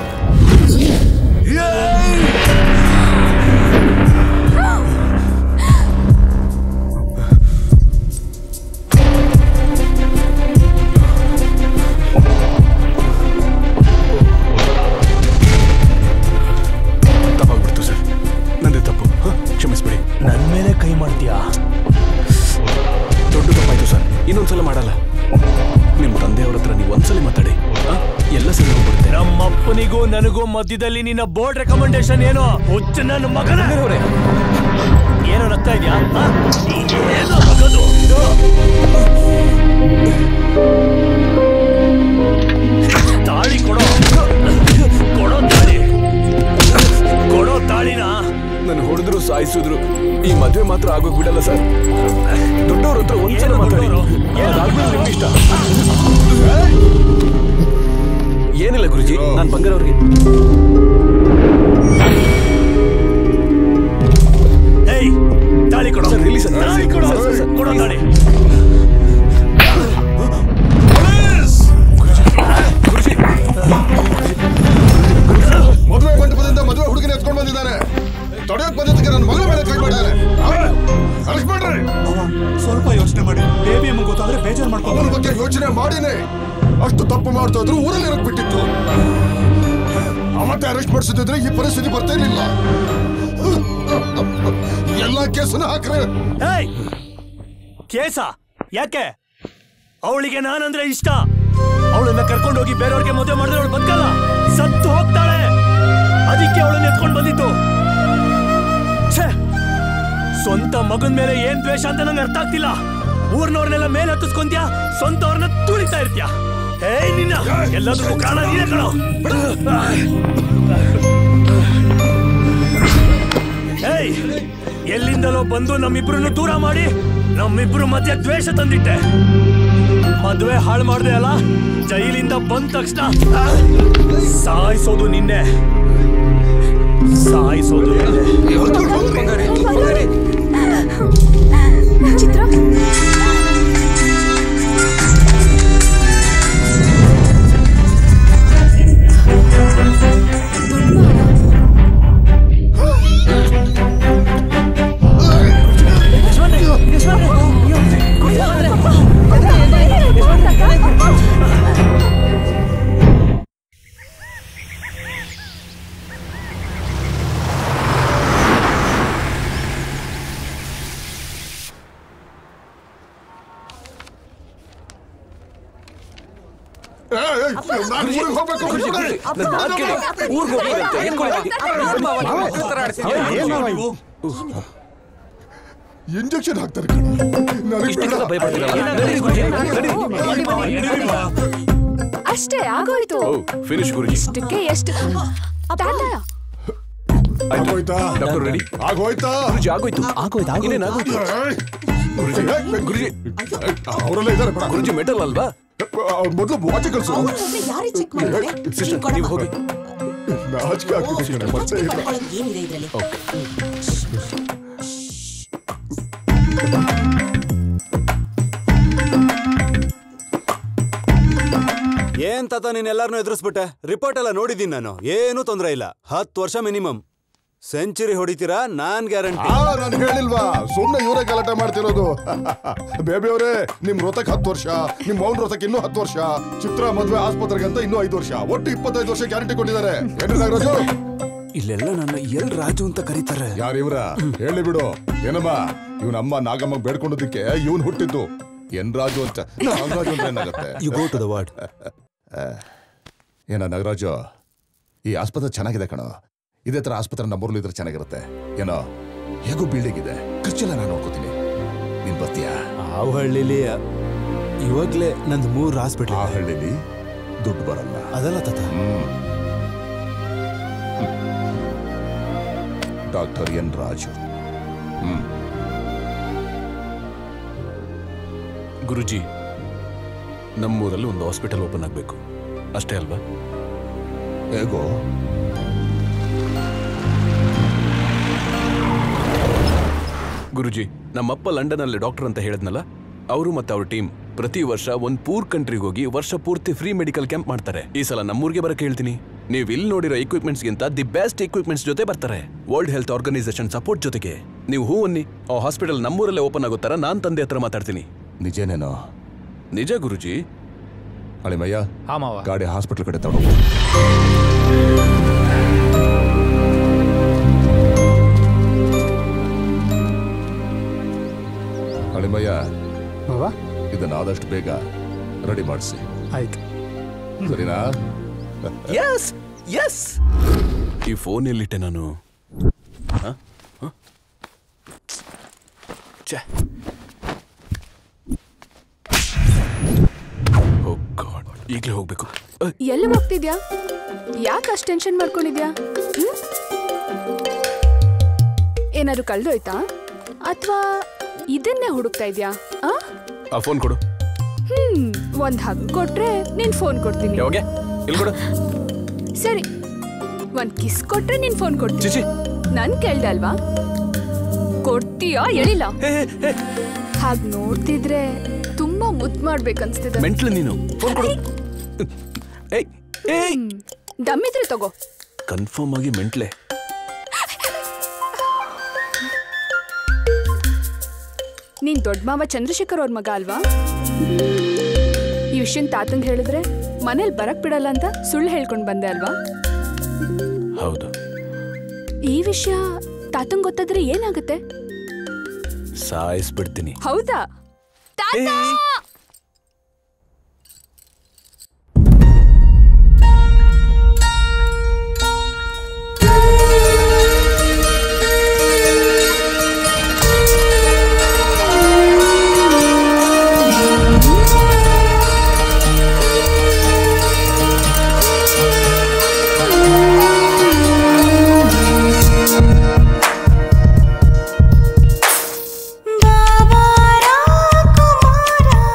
ತಪ್ಪಾಗ್ಬಿಡ್ತು ಸರ್ ನಂದೇ ತಪ್ಪು ಹ? ಕ್ಷಮಿಸ್ಬಿಡಿ ನನ್ನ ಮೇಲೆ ಕೈ ಮಾಡ್ತೀಯಾ ದೊಡ್ಡ ತಪ್ಪಾಯ್ತು ಸರ್ ಇನ್ನೊಂದ್ಸಲ ಮಾಡಲ್ಲ ನಿಮ್ಮ ತಂದೆಯವ್ರ ಹತ್ರ ನೀವು ಒಂದ್ಸಲ ಮಾತಾಡಿ ಆ? ಎಲ್ಲ ಸರಿ ಹೋಗ್ಬಿಡುತ್ತೆ ನಮ್ಮಪ್ಪನಿಗೂ ನನಗೂ ಮಧ್ಯದಲ್ಲಿ ನಿನ್ನ ಬೋರ್ಡ್ ರೆಕಮೆಂಡೇಶನ್ ಏನು ಹುಚ್ಚ ನನ್ನ ಮಗನ ಏನೋ ನಗ್ತಾ ಇದೆಯಾ ಏನೋ ನಗೋದು ತಾಳಿ ಕೊಡೋ ಕೊಡೋ ತಾಳಿ ಕೊಡೋ ತಾಳಿನ ನಾನು ಹೊಡೆದ್ರು ಸಾಯಿಸಿದ್ರು ಈ ಮದ್ವೆ ಮಾತ್ರ ಆಗೋಗ್ ಬಿಡಲ್ಲ ಸರ್ ದೊಡ್ಡವ್ರ ಹತ್ರ ಒಂದ್ಸಲ ಮಾತಾಡಿ ಅದಾದ್ಮೇಲೆ ನಿಮ್ಗೆ ಇಷ್ಟ ಏನಿಲ್ಲ ಗುರುಜಿ ನಾನ್ ಬಂಗಾರ ಅವ್ರಿಗೆ ಏಯ್ ತಾಳಿ ಕೊಡು ಸರ್, ಇಲ್ಲಿ ಸರ್. ತಾಳಿ ಕೊಡು ಸರ್, ಸರ್, ಸರ್. ಕೊಡು ತಾಳಿ ಮದುವೆ ಮಂಟಪದಿಂದ ಮದುವೆ ಹುಡುಗಿನ ಎತ್ಕೊಂಡು ಬಂದಿದ್ದಾರೆ ತಡೆಯೋಕ್ ಬಂದಿದ್ದಕ್ಕೆ ನನ್ನ ಮಗಳ ಮೇಲೆ ಕೈ ಮಾಡಿದ್ದಾರೆ ಅರೆಸ್ಟ್ ಮಾಡ್ರಿ ಸ್ವಲ್ಪ ಯೋಚನೆ ಮಾಡಿ ಬೇಬಿ ಅಮ್ಮ ಗೊತ್ತಾದ್ರೆ ಬೇಜಾರ್ ಅವನ ಮಾಡ್ಕೊಂಡು ಬಗ್ಗೆ ಯೋಚನೆ ಮಾಡಿನೇ ಅಷ್ಟು ತಪ್ಪು ಮಾಡ್ತಾ ಇದ್ರು ಊರಲ್ಲಿ ಇರಕ್ ಬಿಟ್ಟಿತ್ತು ಅವತ್ತೇ ಅರೆಸ್ಟ್ ಮಾಡಿಸಿದ್ರೆ ಈ ಪರಿಸ್ಥಿತಿ ಬರ್ತಾ ಇರ್ಲಿಲ್ಲ ಎಲ್ಲ ಕೇಸನ್ನ ಹಾಕ್ರೆ ಏಯ್ ಕೇಸ ಯಾಕೆ ಅವಳಿಗೆ ನಾನಂದ್ರೆ ಇಷ್ಟ ಅವಳನ್ನ ಕರ್ಕೊಂಡು ಹೋಗಿ ಬೇರೆಯವ್ರಿಗೆ ಮದುವೆ ಮಾಡಿದ್ರೆ ಅವಳು ಬದುಕಲ್ಲ ಸತ್ತು ಹೋಗ್ತಾಳೆ ಅದಕ್ಕೆ ಅವಳನ್ನ ಎತ್ಕೊಂಡು ಬಂದಿತ್ತು ಛೇ ಸ್ವಂತ ಮಗನ್ ಮೇಲೆ ಏನ್ ದ್ವೇಷ ಅಂತ ನಂಗೆ ಅರ್ಥ ಆಗ್ತಿಲ್ಲ ಊರ್ನವ್ರನ್ನೆಲ್ಲ ಮೇಲೆ ಹತ್ತಿಸ್ಕೊಂತ್ಯಾ ಸ್ವಂತವ್ರನ್ನ ತುಳಿತಾ ಇರ್ತ್ಯಾ ಏಯ್ ನಿನ್ನ ಎಲ್ಲದಕ್ಕೂ ಕಾರಣ ನೀನೇ ಕಣೋ ಏಯ್ ಎಲ್ಲಿಂದಲೋ ಬಂದು ನಮ್ಮಿಬ್ರನ್ನು ದೂರ ಮಾಡಿ ನಮ್ಮಿಬ್ರು ಮಧ್ಯೆ ದ್ವೇಷ ತಂದಿಟ್ಟೆ ಮದ್ವೆ ಹಾಳು ಮಾಡ್ದೆ ಅಲ್ಲ ಜೈಲಿಂದ ಬಂದ ತಕ್ಷಣ ಸಾಯಿಸೋದು ನಿನ್ನೆ ಸಾಯಿಸೋದು ಚಿತ್ರ ನಾನು ಊರಿಗೆ ಹೋಗ್ಬೇಕು ಬಿಟ್ಬಿಡಿ. ಇಂಜೆಕ್ಷನ್ ಹಾಕ್ತಾರೆ ಕಣೋ. ನನಗ್ ಬೇಡ. ಅಷ್ಟೇ ಆಗೋಯ್ತು ಫಿನಿಶ್ ಗುರುಜಿ ಇಷ್ಟಕ್ಕೆ ಎಷ್ಟು ತಾತ ಆಗೋಯ್ತಾ ಡಾಕ್ಟರ್ ರೆಡಿ ಆಗೋಯ್ತಾ ಗುರುಜಿ ಆಗೋಯ್ತು ಆಗೋಯ್ತು ಇನ್ನೇನ್ ಆಗೋಯ್ತು ಗುರುಜಿ ಗುರುಜಿ ಅವರೆಲ್ಲ ಇದ್ದಾರೆ ಬೇಡ ಗುರುಜಿ ಮೆಟಲ್ ಅಲ್ವಾ ಅವ್ರ ಮೊದಲು ವಾಚ್ ಕಳ್ಸು ಯಾರೇ ಚೆಕ್ ಮಾಡಿದ್ರೆ ಸಿಸ್ಟರ್ ನೀವು ಹೋಗಿ ನಾಚಿಕೆ ಆಗ್ತಿದೆ ಕಣೆ, ಮತ್ತೆ ಇಲ್ಲ. ಏನಿದೆ ಇದ್ರಲ್ಲಿ ಏನ್ ತಾತ ನೀನ್ ಎಲ್ಲಾರನ್ನೂ ಎದುರಿಸ್ಬಿಟ್ಟೆ ರಿಪೋರ್ಟ್ ಎಲ್ಲ ನೋಡಿದೀನಿ ನಾನು ಏನೂ ತೊಂದರೆ ಇಲ್ಲ ಹತ್ತು ವರ್ಷ ಮಿನಿಮಮ್ ಸೆಂಚುರಿ ಹೊಡಿತೀರಾ ನಾನ್ ಗ್ಯಾರಂಟಿ ಆ ನಾನು ಹೇಳಿಲ್ವಾ ಸುಮ್ನೆ ಇವರೇ ಗಲಾಟೆ ಮಾಡ್ತಿರೋದು ಬೇಬಿ ಅವರೇ ನಿಮ್ ರೋತಕ್ ಹತ್ತು ವರ್ಷ ನಿಮ್ ಮೌನ್ ರೋತಕ್ ಇನ್ನೂ ಹತ್ತು ವರ್ಷ ಚಿತ್ರ ಮದ್ವೆ ಆಸ್ಪತ್ರೆಗೆ ಅಂತ ಇನ್ನೂ ಐದು ವರ್ಷ ಒಟ್ಟು ಇಪ್ಪತ್ತೈದು ವರ್ಷ ಗ್ಯಾರಂಟಿ ಕೊಟ್ಟಿದ್ದಾರೆ ಏನು ನಾಗರಾಜು ಇಲ್ಲೆಲ್ಲ ನನ್ನ ಎಲ್ ರಾಜು ಅಂತ ಕರೀತಾರೆ ಯಾರು ಇವ್ರ ಹೇಳಿ ಬಿಡು ಏನಮ್ಮ ಇವನ ಅಮ್ಮ ನಾಗಮ್ಮ ಬೇಡ್ಕೊಂಡದಕ್ಕೆ ಇವನ್ ಹುಟ್ಟಿದ್ದು ಎನ್ ರಾಜು ಅಂತ ನಾಗರಾಜು ಅಂತ ಏನಾಗತ್ತೆ you go to the ward ಏನ ನಾಗರಾಜು ಈ ಆಸ್ಪತ್ರೆ ಚೆನ್ನಾಗಿದೆ ಕಣೋ ಇದೇ ತರ ಆಸ್ಪತ್ರೆ ನಮ್ಮೂರ್ಲಿ ಇದ್ರೆ ಚೆನ್ನಾಗಿರುತ್ತೆ ಏನೋ ಹೇಗೂ ಬಿಲ್ಡಿಂಗ್ ಇದೆ ಖರ್ಚೆಲ್ಲ ನಾನು ನೋಡ್ಕೋತೀನಿ ನೀನ್ ಬರ್ತೀಯಾ ಆ ಹಳ್ಳಿಲಿ ಇವಾಗ್ಲೇ ನಂದು ಮೂರು ಹಾಸ್ಪಿಟಲ್ ಆ ಹಳ್ಳಿಲಿ ದುಡ್ಡು ಬರಲ್ಲ ಅದಲ್ಲ ತಾತ doctor N Raju hmm Guruji ನಮ್ಮೂರಲ್ಲಿ ಒಂದು ಹಾಸ್ಪಿಟಲ್ ಓಪನ್ ಆಗಬೇಕು ಅಷ್ಟೇ ಅಲ್ವಾ ಹೇಗೋ ಗುರುಜಿ ನಮ್ಮಪ್ಪ ಲಂಡನ್ ಡಾಕ್ಟರ್ ಅಂತ ಹೇಳಿದ್ನಲ್ಲ ಅವರು ಮತ್ತೆ ಅವ್ರ ಟೀಮ್ ಪ್ರತಿ ವರ್ಷ ಒಂದ್ ಪೂರ್ ಕಂಟ್ರಿಗೆ ಹೋಗಿ ವರ್ಷ ಪೂರ್ತಿ ಫ್ರೀ ಮೆಡಿಕಲ್ ಕ್ಯಾಂಪ್ ಮಾಡ್ತಾರೆ ಈ ಸಲ ನಮ್ಮೂರಿಗೆ ಬರಕ್ಕೆ ಹೇಳ್ತೀನಿ ನೀವು ಇಲ್ಲಿ ನೋಡಿರೋ equipments ಗಿಂತ ದಿ ಬೆಸ್ಟ್ equipments ಜೊತೆ ಬರ್ತಾರೆ ವರ್ಲ್ಡ್ ಹೆಲ್ತ್ ಆರ್ಗನೈಸೇಷನ್ ಸಪೋರ್ಟ್ ಜೊತೆಗೆ ನೀವು ಹೂ ಅನ್ನಿ ಆ ಹಾಸ್ಪಿಟಲ್ ನಮ್ಮೂರಲ್ಲೇ ಓಪನ್ ಆಗೋ ಥರ ನಾನ್ ತಂದೆ ಹತ್ರ ಮಾತಾಡ್ತೀನಿ ನಿಜೇನೇನೋ ನಿಜ ಗುರುಜಿ ಅಳಿಮಯ್ಯ ಹಾ ಮಾವ ಗಾಡಿ ಹಾಸ್ಪಿಟಲ್ ಕಡೆ ತಗೊಂಡು ಅಳಿಮಯ್ಯ ಮಾವ ಇದನ್ನ ಆದಷ್ಟು ಬೇಗ ರೆಡಿ ಮಾಡಿಸಿ ಆಯ್ತು ಸರಿನಾ ಎಸ್ ಎಸ್ ಈ ಫೋನ್ ಎಲ್ಲಿಟ್ಟೆ ನಾನು ಹ? ಹ? ಛೆ. Oh God. ಈಗ್ಲೇ ಹೋಗ್ಬೇಕು ಅಹ್, ಎಲ್ಲಿ ಹೋಗ್ತಿದ್ಯಾ ಯಾಕೆ ಅಷ್ಟು ಟೆನ್ಷನ್ ಮಾಡ್ಕೊಂಡಿದ್ಯಾ ಹ್ಮ್? ಏನಾದ್ರು ಕಳ್ದೋಯ್ತಾ ಅಥವಾ ಇದನ್ನೇ ಹುಡುಕ್ತಾ ಇದ್ಯಾ ಆ? ಆ ಫೋನ್ ಕೊಡು ಹ್ಮ್ ಒಂದ್ ಹಗ್ ಕೊಟ್ರೆ ನೀನ್ ಫೋನ್ ಕೊಡ್ತೀನಿ ಯಾವಾಗ ಇಲ್ಲಿ ಕೊಡು ಸರಿ ಒಂದ್ ಕಿಸ್ ಕೊಟ್ರೆ ನೀನ್ ಫೋನ್ ಕೊಡ್ತೀನಿ ನನ್ ಕೇಳ್ದೆ ಅಲ್ವಾ ಕೊಡ್ತೀಯಾ ಹೇಳಿಲ್ಲ ಹಾಗ್ ನೋಡ್ತಿದ್ರೆ ತುಂಬಾ ಮುದ್ ಮಾಡ್ಬೇಕನ್ಸ್ತಿದೆ ಮೆಂಟ್ಲು ನೀನು ಫೋನ್ ಕೊಡು ಏಯ್ ಏಯ್ ದಮ್ಮಿದ್ರೆ ತಗೋ ಕನ್ಫರ್ಮ್ ಆಗಿ ಮೆಂಟ್ಲೆ ನೀನ್ ದೊಡ್ಡ ಮಾವ ಚಂದ್ರಶೇಖರ್ ಅವ್ರ ಮಗ ಅಲ್ವಾ ಈ ವಿಷಯನ್ ತಾತಂಗ್ ಹೇಳಿದ್ರೆ ಮನೇಲಿ ಬರಕ್ ಬಿಡಲ್ಲ ಅಂತ ಸುಳ್ಳು ಹೇಳ್ಕೊಂಡ್ ಬಂದೆ ಅಲ್ವಾ ಹೌದು ಈ ವಿಷಯ ತಾತಂಗ್ ಗೊತ್ತಾದ್ರೆ ಏನಾಗುತ್ತೆ ಸಾಯಿಸ್ಬಿಡ್ತೀನಿ ಹೌದಾ ತಾತ ಬಾಬಾರ ಕುಮಾರ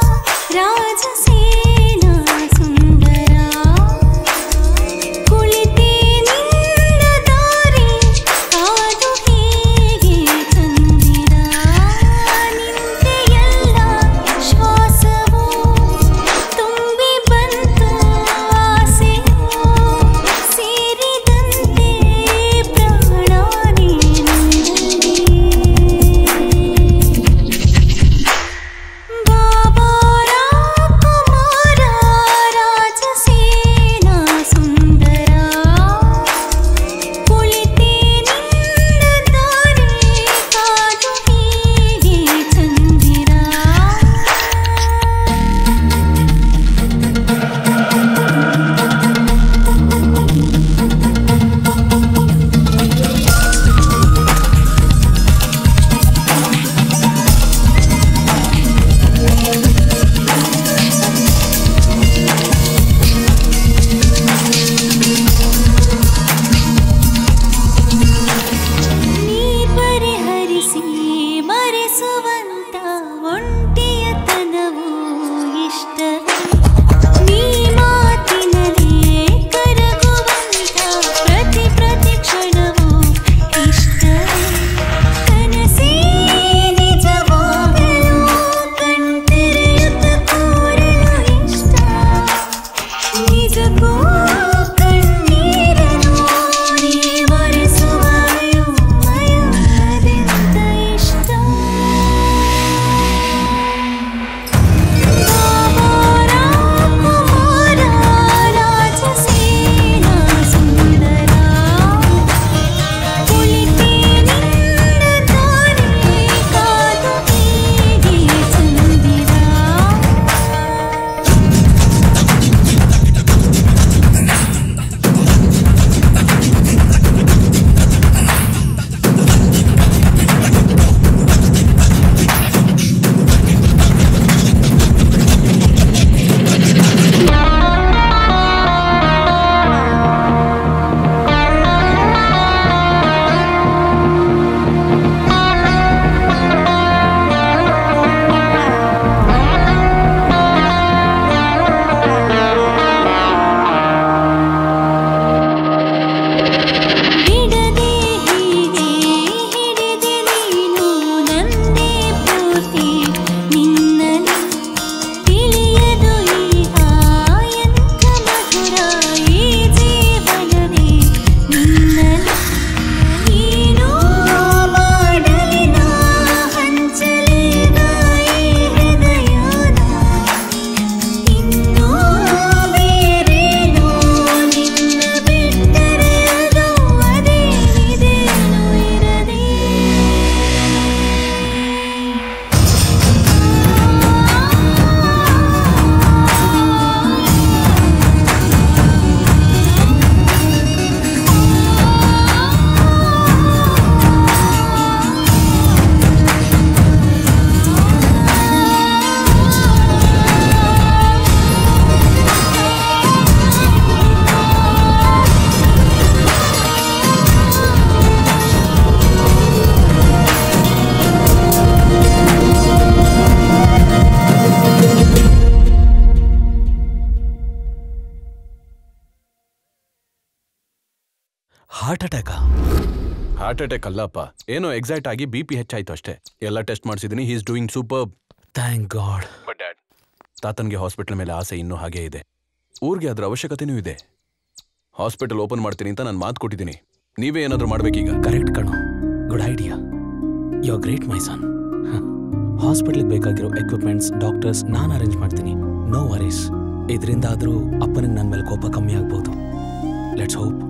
ಹಾರ್ಟ್ ಅಟ್ಯಾಕ್ ಅಲ್ಲಪ್ಪ ಏನೋ ಎಕ್ಸೈಟ್ ಆಗಿ ಬಿ ಪಿ ಹೆಚ್ಚಾಯ್ತು ಅಷ್ಟೇ ಎಲ್ಲ ಟೆಸ್ಟ್ ಮಾಡಿಸಿದೀನಿ he's doing super thank God but dad ತಾತನ್ಗೆ ಹಾಸ್ಪಿಟಲ್ ಮೇಲೆ ಆಸೆ ಇನ್ನೂ ಹಾಗೇ ಇದೆ ಊರಿಗೆ ಅದ್ರ ಅವಶ್ಯಕತೆನೂ ಇದೆ ಹಾಸ್ಪಿಟಲ್ ಓಪನ್ ಮಾಡ್ತೀನಿ ಅಂತ ನಾನು ಮಾತು ಕೊಟ್ಟಿದ್ದೀನಿ ನೀವೇ ಏನಾದರೂ ಮಾಡ್ಬೇಕೀಗ ಕರೆಕ್ಟ್ ಕಣೋ good idea you great my son ಹಾಸ್ಪಿಟ್ಲಿಗೆ ಬೇಕಾಗಿರೋ ಎಕ್ವಿಪ್ಮೆಂಟ್ಸ್ ಡಾಕ್ಟರ್ಸ್ ನಾನು ಅರೇಂಜ್ ಮಾಡ್ತೀನಿ ನೋ ವರೀಸ್ ಇದರಿಂದ ಆದರೂ ಅಪ್ಪನಿಗೆ ನನ್ನ ಮೇಲೆ ಕೋಪ ಕಮ್ಮಿ ಆಗ್ಬೋದು let's hope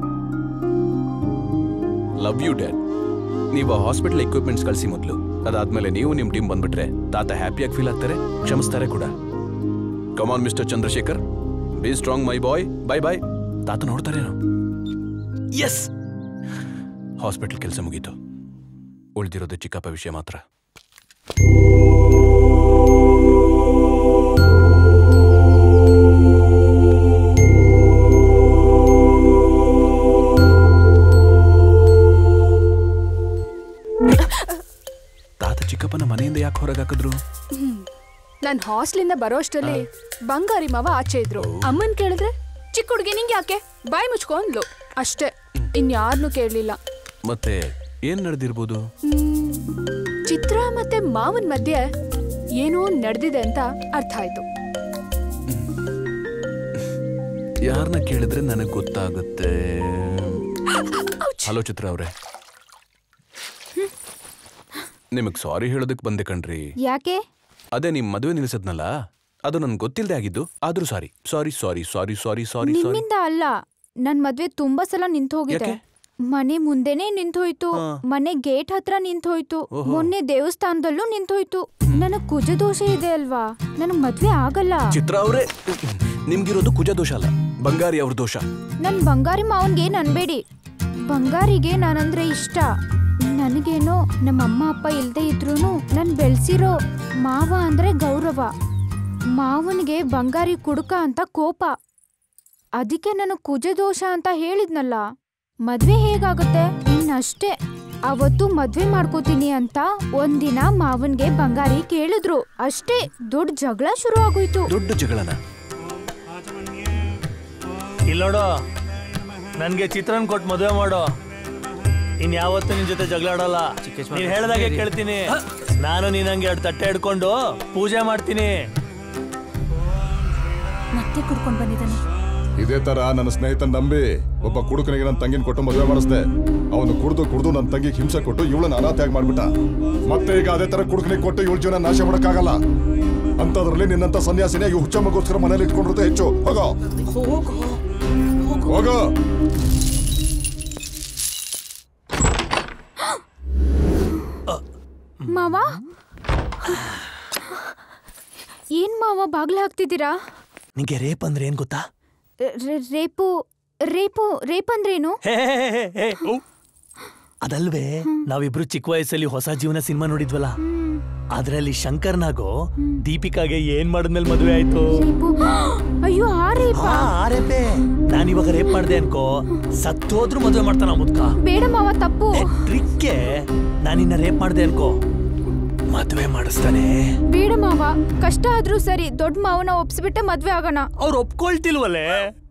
love you dad ನೀವು ಹಾಸ್ಪಿಟಲ್ ಎಕ್ವಿಪ್ಮೆಂಟ್ಸ್ ಕಳಿಸಿ ಮೊದಲು ಅದಾದ್ಮೇಲೆ ನೀವು ನಿಮ್ಮ ಟೀಮ್ ಬಂದ್ಬಿಟ್ರೆ ತಾತ ಹ್ಯಾಪಿಯಾಗಿ ಫೀಲ್ ಆಗ್ತಾರೆ ಕ್ಷಮಿಸ್ತಾರೆ ಕೂಡ come on mister Chandrashekar be strong my boy bye bye ತಾತ ನೋಡ್ತಾರೇನೋ ಎಸ್ ಹಾಸ್ಪಿಟಲ್ ಕೆಲಸ ಮುಗೀತು ಉಳಿದಿರೋದು ಚಿಕ್ಕಪ್ಪ ವಿಷಯ ಮಾತ್ರ ತಾತ ಚಿಕ್ಕಪ್ಪನ ಮನೆಯಿಂದ ಯಾಕೆ ಹೊರಗೆ ಹಾಕಿದ್ರು ನಾನ್ ಹಾಸ್ಟ್ಲಿಂದ ಬರೋಷ್ಟರಲ್ಲಿ ಬಂಗಾರಿ ಮಾವ ಆಚೆ ಇದ್ರು ಅಮ್ಮನ್ ಕೇಳಿದ್ರೆ ಚಿಕ್ಕ ಹುಡುಗಿ ನಿಂಗೆ ಯಾಕೆ ಬಾಯಿ ಮುಚ್ಕೊಂಡ್ಲು ಅಷ್ಟೇ ಇನ್ಯಾರನ್ನೂ ಕೇಳಲಿಲ್ಲ ಮತ್ತೆ ಏನ್ ನಡೆದಿರ್ಬೋದು ಚಿತ್ರ ಮತ್ತೆ ಮಾವನ್ ಮಧ್ಯೆ ಏನೋ ನಡೆದಿದೆ ಅಂತ ಅರ್ಥ ಆಯ್ತು ಯಾರನ್ನ ಕೇಳಿದ್ರೆ ನನಗೆ ಗೊತ್ತಾಗುತ್ತೆ ಹಲೋ ಚಿತ್ರ ಅವ್ರೆ ನಿಮಗ್ ಸಾರಿ ಹೇಳೋದಕ್ ಬಂದೆ ಕಣ್ರಿ ಯಾಕೆ ಅದೇ ನಿಮ್ ಮದುವೆ ನಿಲ್ಸದ್ನಲ್ಲ ಅದು ನನ್ಗೆ ಗೊತ್ತಿಲ್ಲದೆ ಆಗಿದ್ದು ಆದ್ರೂ ಸಾರಿ ಸಾರಿ ಸಾರಿ ಸಾರಿ ಸಾರಿ ಸಾರಿ ಸಾರಿ ನಿಮ್ಮಿಂದ ಅಲ್ಲ ನನ್ ಮದ್ವೆ ತುಂಬಾ ಸಲ ನಿಂತು ಹೋಗಿದೆ ಮನೆ ಮುಂದೆನೆ ನಿಂತೋಯ್ತು ಮನೆ ಗೇಟ್ ಹತ್ರ ನಿಂತೋಯ್ತು ಓಹೋ. ಮೊನ್ನೆ ದೇವಸ್ಥಾನದಲ್ಲೂ ನಿಂತೋಯ್ತು ನನಗ್ ಕುಜ ದೋಷ ಇದೆ ಅಲ್ವಾ ನನಗ್ ಮದ್ವೆ ಆಗಲ್ಲ ಚಿತ್ರ ಅವ್ರೆ ನಿಮ್ಗಿರೋದು ಕುಜ ದೋಷ ಅಲ್ಲ ಬಂಗಾರಿ ಅವ್ರ ದೋಷ ನನ್ ಬಂಗಾರಿ ಮಾವನ್ಗೆ ಅನ್ಬೇಡಿ ಬಂಗಾರಿಗೆ ನಾನಂದ್ರೆ ಇಷ್ಟ ನನಗೇನೋ ನಮ್ಮ ಅಮ್ಮ ಅಪ್ಪ ಇಲ್ದೇ ಇದ್ರೂನು ನನ್ ಬೆಳ್ಸಿರೋ ಮಾವ ಅಂದ್ರೆ ಗೌರವ ಮಾವನಿಗೆ ಬಂಗಾರಿ ಕುಡುಕ ಅಂತ ಕೋಪ ಅದಕ್ಕೆ ನಾನು ಕುಜ ದೋಷ ಅಂತ ಹೇಳಿದ್ನಲ್ಲ ಮದ್ವೆ ಹೇಗಾಗುತ್ತೆ ಇನ್ನಷ್ಟೇ ಅವತ್ತು ಮದ್ವೆ ಮಾಡ್ಕೋತೀನಿ ಅಂತ ಒಂದಿನ ಮಾವನ್ಗೆ ಬಂಗಾರಿ ಕೇಳಿದ್ರು ಅಷ್ಟೇ ದೊಡ್ಡ ಜಗಳ ಶುರು ಆಗೋಯ್ತು ದೊಡ್ಡ ಜಗಳನ ಇಲ್ಲೋಡು ನನ್ಗೆ ಚಿತ್ರನ್ ಕೊಟ್ಟು ಮದುವೆ ಮಾಡು ಇನ್ ಯಾವತ್ತೂ ನಿನ್ ಜೊತೆ ಜಗಳ ಆಡಲ್ಲ ನೀನ್ ಹೇಳ್ದಾಗೆ ಕೇಳ್ತೀನಿ ನಾನು ನೀನಂಗೆ ಎರಡು ತಟ್ಟೆ ಹಿಡ್ಕೊಂಡು ಪೂಜೆ ಮಾಡ್ತೀನಿ ಮತ್ತೆ ಕುಡ್ಕೊಂಡ್ ಬಂದಿದ್ದಾನೆ ಇದೇ ತರ ನನ್ನ ಸ್ನೇಹಿತನ್ ನಂಬಿ ಒಬ್ಬ ಕುಡುಕನಿಗೆ ನನ್ನ ತಂಗಿನ ಕೊಟ್ಟು ಮದುವೆ ಮಾಡಿಸ್ದೆ ಅವನು ಕುಡ್ದು ಕುಡ್ದು ನನ್ನ ತಂಗಿಗೆ ಹಿಂಸೆ ಕೊಟ್ಟು ಇವಳನ್ನ ಅನಾಥ್ಯಾಗಿ ಮಾಡ್ಬಿಟ್ಟ ಮತ್ತೆ ಈಗ ಅದೇ ತರ ಕುಡುಕನಿಗೆ ಕೊಟ್ಟು ಇವಳ ಜೀವನ ನಾಶ ಮಾಡಕ್ಕಾಗಲ್ಲ ಅಂತದ್ರಲ್ಲಿ ನಿನ್ನಂತ ಸನ್ಯಾಸಿನೇ ಈ ಹುಚ್ಚ ಮಗೋಸ್ಕರ ಮನೇಲಿ ಇಟ್ಕೊಂಡಿರುತ್ತೆ ಹೆಚ್ಚು ಹೋಗೋ ಹೋಗೋ ಮಾವ ಏನ್ ಮಾವ ಬಾಗ್ಲ ಹಾಕ್ತಿದ್ದೀರಾ ನಿಂಗೆ ರೇಪ್ ಅಂದ್ರೆ ಏನ್ ಗೊತ್ತಾ ರೆ- ರೆ- ರೇಪು ರೇಪು ರೇಪ್ ಅಂದ್ರೇನು ಹೇ, ಹೇ, ಹೇ, ಹೇ, ಹೇ. ಅದಲ್ವೇ ನಾವಿಬ್ರು ಚಿಕ್ಕ ವಯಸ್ಸಲ್ಲಿ ಹೊಸ ಜೀವನ ಸಿನಿಮಾ ನೋಡಿದ್ವಲ್ಲ ಅದ್ರಲ್ಲಿ ಶಂಕರ್ನಾಗೋ ದೀಪಿಕಾಗೆ ಏನ್ ಮಾಡಿದ್ಮೇಲೆ ಮದುವೆ ಆಯ್ತು ಅಯ್ಯೋ ಆ ರೇಪ ಹಾ, ಆ ರೇಪೇ ನಾನಿವಾಗ ರೇಪ್ ಮಾಡ್ದೆ ಅನ್ಕೋ ಸತ್ತೋದ್ರು ಮದುವೆ ಮಾಡ್ತಾನ ಮುದ್ಕ ಬೇಡ ಮಾವ ತಪ್ಪು ಟ್ರಿಕ್ಕೆ ನಾನಿನ್ನ ರೇಪ್ ಮಾಡ್ದೆ ಅನ್ಕೋ ಮದುವೆ ಮಾಡಿಸ್ತಾನೆ ಬೇಡ ಮಾವ ಕಷ್ಟ ಆದ್ರೂ ಸರಿ ದೊಡ್ಡ ಮಾವನ ಒಪ್ಸ್ಬಿಟ್ಟೆ ಮದ್ವೆ ಆಗೋಣ ಅವ್ರು ಒಪ್ಕೊಳ್ತಿಲ್ವಲ್ಲೇ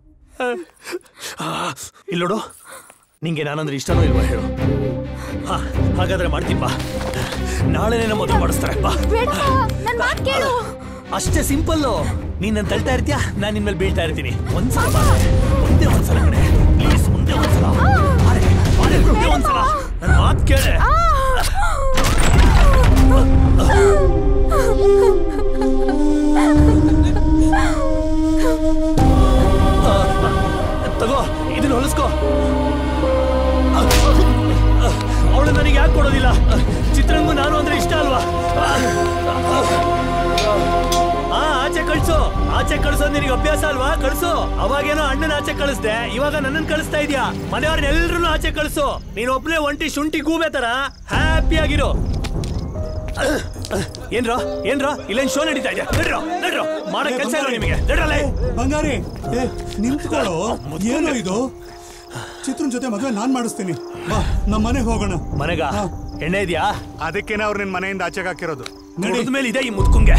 ಇಲ್ಲೋಡು ನಿಂಗೆ ನಾನಂದ್ರೆ ಇಷ್ಟನೋ ಇಲ್ವಾ ಹೇಳು ಹಾ ಹಾಗಾದ್ರೆ ಮಾಡ್ತೀನಿ ಬಾ ನಾಳೆನೇ ನಮ್ಮ ಮದುವೆ ಮಾಡಿಸ್ತಾರೆ ಬಾ ಬೇಡ ಮಾವ ನನ್ ಮಾತ್ ಕೇಳು ಅಷ್ಟೇ ಸಿಂಪಲ್ಲು ನೀನ್ ನನ್ ತಳ್ತಾ ಇರ್ತೀಯಾ ನಾನ್ ನಿನ್ ಮೇಲೆ ಬೀಳ್ತಾ ಇರ್ತೀನಿ ಒಂದ್ಸಲ ಬಾ ಒಂದೇ ಒಂದ್ಸಲ ಕಣೆ ಪ್ಲೀಸ್ ಒಂದೇ ಒಂದ್ಸಲ ಬಾರೆ, ಬಾರೆ, ಒಂದೇ ಒಂದ್ಸಲ ನನ್ ಮಾತ್ ಕೇಳೆ ತಗೋ ಇದನ್ನ ಹೊಲಿಸ್ಕೋ ಅವಳು ನನಗೆ ಯಾಕೆ ಕೊಡೋದಿಲ್ಲ ಚಿತ್ರಂಗು ನಾನು ಅಂದ್ರೆ ಇಷ್ಟ ಅಲ್ವಾ ಆ ಆಚೆ ಕಳ್ಸು ಆಚೆ ಕಳ್ಸೋದ್ ನಿನಗೆ ಅಭ್ಯಾಸ ಅಲ್ವಾ ಕಳ್ಸು ಅವಾಗೇನೋ ಅಣ್ಣನ ಆಚೆ ಕಳಿಸ್ದೆ ಇವಾಗ ನನ್ನನ್ ಕಳಿಸ್ತಾ ಇದೀಯಾ ಮನೆಯವ್ರನ್ನೆಲ್ರೂ ಆಚೆ ಕಳ್ಸು ನೀನ್ ಒಬ್ನೇ ಒಂಟಿ ಶುಂಠಿ ಗೂಬೆ ತರ ಹ್ಯಾಪಿ ಆಗಿರು ಏನ್ರೋ ಏನ್ರೋ ಇಲ್ಲೇನ್ ಶೋ ನಡೀತಾ ಇದೆಯಾ ನಡ್ರೋ ನಡ್ರೋ ಮಾಡೋ ಕೆಲಸ ಇಲ್ಲ ನಿಮಗೆ ನಡ್ರಲ್ಲೇ ಬಂಗಾರಿ ಏ ನಿಂತ್ಕೊಳ್ಳೋ ಏನೋ ಇದು ಚಿತ್ರನ್ ಜೊತೆ ಮದುವೆ ನಾನ್ ಮಾಡಿಸ್ತೀನಿ ಬಾ ನಮ್ಮ ಮನೆಗೆ ಹೋಗೋಣ ಮನೆಗ ಎಣ್ಣೆ ಇದೆಯಾ ಅದಕ್ಕೇನೆ ಅವ್ರು ನಿನ್ ಮನೆಯಿಂದ ಆಚೆಗೆ ಹಾಕಿರೋದು ಕುಡಿದ ಮೇಲೆ ಇದೆ ಈ ಮುದ್ಕುಂಗೆ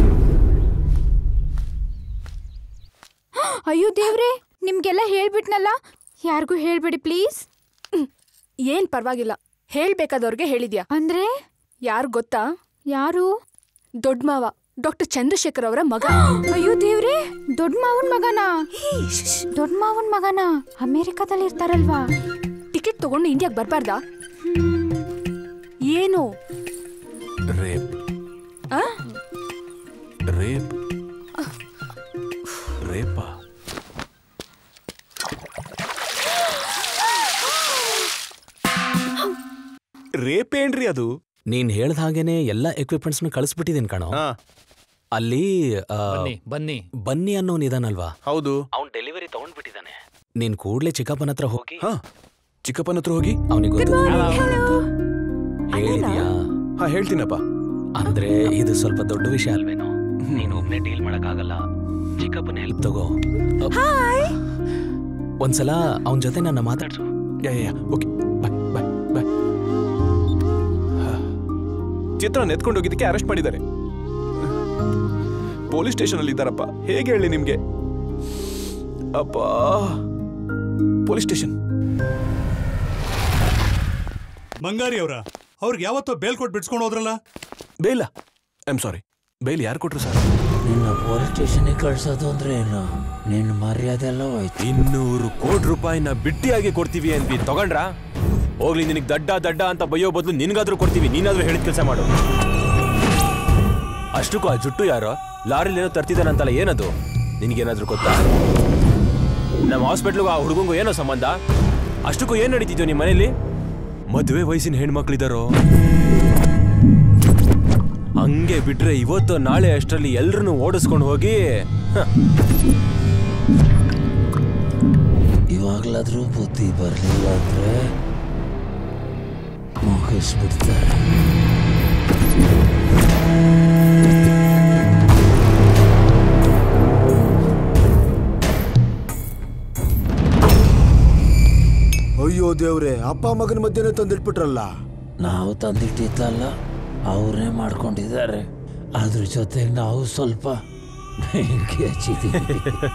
ಅಯ್ಯೋ ದೇವ್ರೆ ನಿಮ್ಗೆಲ್ಲ ಹೇಳ್ಬಿಟ್ನಲ್ಲ ಯಾರಿಗೂ ಹೇಳ್ಬೇಡಿ ಪ್ಲೀಸ್ ಏನ್ ಪರವಾಗಿಲ್ಲ ಹೇಳ್ಬೇಕಾದವ್ರಿಗೆ ಹೇಳಿದ್ಯಾ ಅಂದ್ರೆ ಯಾರು ಗೊತ್ತಾ ಯಾರು ದೊಡ್ಡ ಮಾವ ಡಾಕ್ಟರ್ ಚಂದ್ರಶೇಖರ್ ಅವರ ಮಗ ಅಯ್ಯೋ ದೇವ್ರೆ ದೊಡ್ಡ ಮಾವನ್ ಮಗನ ದೊಡ್ಡ ಮಾವನ್ ಮಗನ ಅಮೆರಿಕಾದಲ್ಲಿ ಇರ್ತಾರಲ್ವಾ ಟಿಕೆಟ್ ತಗೊಂಡು ಇಂಡಿಯಾಗ್ ಬರ್ಬಾರ್ದಾ ಏನು ರೇಪ್ ಆ? ರೇಪ್ ರೇಪಾ ರೇಪ್ ಏನ್ರಿ ಅದು ನೀನ್ ಹೇಳ್ದ ಹಾಗೇನೆ ಎಲ್ಲ ಎಕ್ವಿಪ್ಮೆಂಟ್ಸ್ನು ಕಳಿಸ್ಬಿಟ್ಟಿದ್ದೀನಿ ಕಣೋ ಅಲ್ಲಿ ಆ, ಬನ್ನಿ ಬನ್ನಿ ಬನ್ನಿ ಅನ್ನೋನ್ ಇದಾನಲ್ವಾ ಹೌದು ಅವ್ನ್ ಡೆಲಿವರಿ ತಗೊಂಡ್ಬಿಟ್ಟಿದ್ದಾನೆ ನೀನ್ ಕೂಡ್ಲೆ ಚಿಕ್ಕಪ್ಪನ ಹತ್ರ ಹೋಗಿ ಹಾ ಚಿಕ್ಕಪ್ಪನ ಹತ್ರ ಹೋಗಿ ಅವನಿಗೆ ಗೊತ್ತು ಹೇಳಿದ್ಯಾ ಹಾ ಹೇಳ್ತೀನಪ್ಪ ಅಂದ್ರೆ ಇದು ಸ್ವಲ್ಪ ದೊಡ್ಡ ವಿಷಯ ಅಲ್ವೇನೋ ನೀನ್ ಒಬ್ನೇ ಡೀಲ್ ಮಾಡಕ್ಕಾಗಲ್ಲ ಚಿಕ್ಕಪ್ಪನ ಹೆಲ್ಪ್ ತಗೋ ಅಪ್- ಒಂದ್ಸಲ ಅವನ್ ಜೊತೆ ನನ್ನ ಮಾತಾಡ್ಸು yeah yeah okay bye bye bye Chitra ನೆತ್ಕೊಂಡು ಹೋಗಿದ್ದಕ್ಕೆ ಅರೆಸ್ಟ್ ಮಾಡಿದ್ದಾರೆ ಪೊಲೀಸ್ ಸ್ಟೇಷನ್ ಅಲ್ಲಿ ಇದ್ದಾರಪ್ಪ ಹೇಗೆ ಹೇಳಿ ನಿಮ್ಗೆ ಅಪ್ಪ ಪೊಲೀಸ್ ಸ್ಟೇಷನ್ ಬಂಗಾರಿ ಅವರ ಅವ್ರಿಗೆ ಯಾವತ್ತೋ ಬೇಲ್ ಕೊಟ್ಟು ಬಿಡ್ಸ್ಕೊಂಡು ಹೋದ್ರಲ್ಲ ಬೇಲ ಐ ಆಮ್ ಸಾರಿ ಬೇಲ್ ಯಾರು ಕೊಟ್ರು ಸರ್ ನಿನ್ನ ಪೊಲೀಸ್ ಸ್ಟೇಷನ್ಗೆ ಕಳ್ಸೋದು ಅಂದ್ರೆ ಏನು ನಿನ್ನ ಮರ್ಯಾದೆ ಎಲ್ಲ ಹೋಯ್ತು ಇನ್ನೂರು ಕೋಟಿ ರೂಪಾಯಿನ ಬಿಟ್ಟಿಯಾಗಿ ಕೊಡ್ತೀವಿ ಅಂದ್ವಿ ತಗೊಂಡ್ರಾ ಹೋಗ್ಲಿ ನಿನಗೆ ದಡ್ಡ ದಡ್ಡ ಅಂತ ಬೈಯೋ ಬದಲು ನಿನ್ಗಾದ್ರೂ ಕೊಡ್ತೀವಿ ನೀನಾದ್ರೂ ಹೇಳಿದ ಕೆಲಸ ಮಾಡು ಅಷ್ಟಕ್ಕೂ ಆ ಜುಟ್ಟು ಯಾರೋ ಲಾರಿಲಿ ಏನೋ ತರ್ತಿದ್ದಾನಂತಲ್ಲ ಏನದು ನಿನಗೇನಾದ್ರೂ ಗೊತ್ತಾ ನಮ್ಮ ಹಾಸ್ಪಿಟ್ಲಿಗೂ ಆ ಹುಡುಗಂಗೂ ಏನೋ ಸಂಬಂಧ ಅಷ್ಟಕ್ಕೂ ಏನ್ ನಡೀತಿದ್ಯೋ ನಿಮ್ಮ ಮನೇಲಿ ಮದುವೆ ವಯಸ್ಸಿನ ಹೆಣ್ಮಕ್ಳಿದಾರೋ ಹಂಗೆ ಬಿಟ್ರೆ ಇವತ್ತು ನಾಳೆ ಅಷ್ಟರಲ್ಲಿ ಎಲ್ರನ್ನೂ ಓಡಿಸ್ಕೊಂಡು ಹೋಗಿ ಹ, ಇವಾಗ್ಲಾದ್ರೂ ಬುದ್ಧಿ ಬರಲಿಲ್ಲ ಅಂದ್ರೆ ಮುಗಿಸ್ಬಿಡ್ತಾರೆ ಅಯ್ಯೋ ದೇವ್ರೆ ಅಪ್ಪ ಮಗನ ಮಧ್ಯೆ ತಂದಿಟ್ಬಿಟ್ರಲ್ಲ ನಾವು ತಂದಿಟ್ಟಿದ್ದಲ್ಲ ಅವರೇ ಮಾಡ್ಕೊಂಡಿದ್ದಾರೆ ಅದ್ರ ಜೊತೆ ನಾವು ಸ್ವಲ್ಪ ಬೆಂಕಿ ಹಚ್ಚಿದ್ದೀವಿ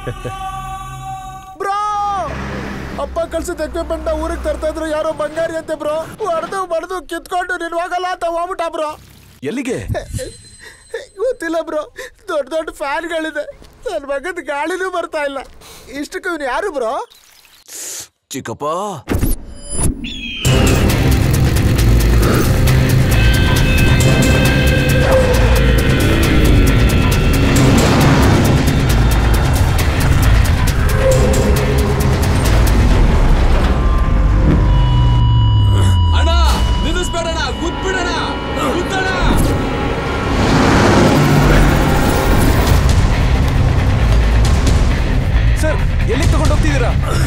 ಬ್ರೋ ಅಪ್ಪ ಕಳ್ಸಿದ ಎಕ್ವಿಪ್ಮೆಂಟ್ ಊರಿಗೆ ತರ್ತಾ ಇದ್ರು ಯಾರೋ ಬಂಗಾರಿ ಅಂತೆ ಬ್ರೋ ಹೊಡೆದು ಬಡ್ದು ಕಿತ್ಕೊಂಡು ನೀನು ಹೋಗಲ್ಲ ಅಂತ ಹೋಗ್ಬಿಟ್ಟ ಬ್ರೋ ಎಲ್ಲಿಗೆ ಗೊತ್ತಿಲ್ಲ ಬ್ರೋ ದೊಡ್ಡ ದೊಡ್ಡ ಫ್ಯಾನ್ಗಳಿದೆ ನನ್ನ ಮಗದ ಗಾಳಿನೂ ಬರ್ತಾ ಇಲ್ಲ ಇಷ್ಟಕ್ಕೆ ಇವ್ನು ಯಾರು ಬ್ರೋ ಚಿಕ್ಕಪ್ಪ ಅಣ್ಣ ನಿಲ್ಲಿಸ್ಬೇಡಣ ಗುದ್ಬಿಡಣ ಗುದ್ದಣ ಸರ್ ಎಲ್ಲಿಗೆ ತಗೊಂಡು ಹೋಗ್ತಿದ್ದೀರಾ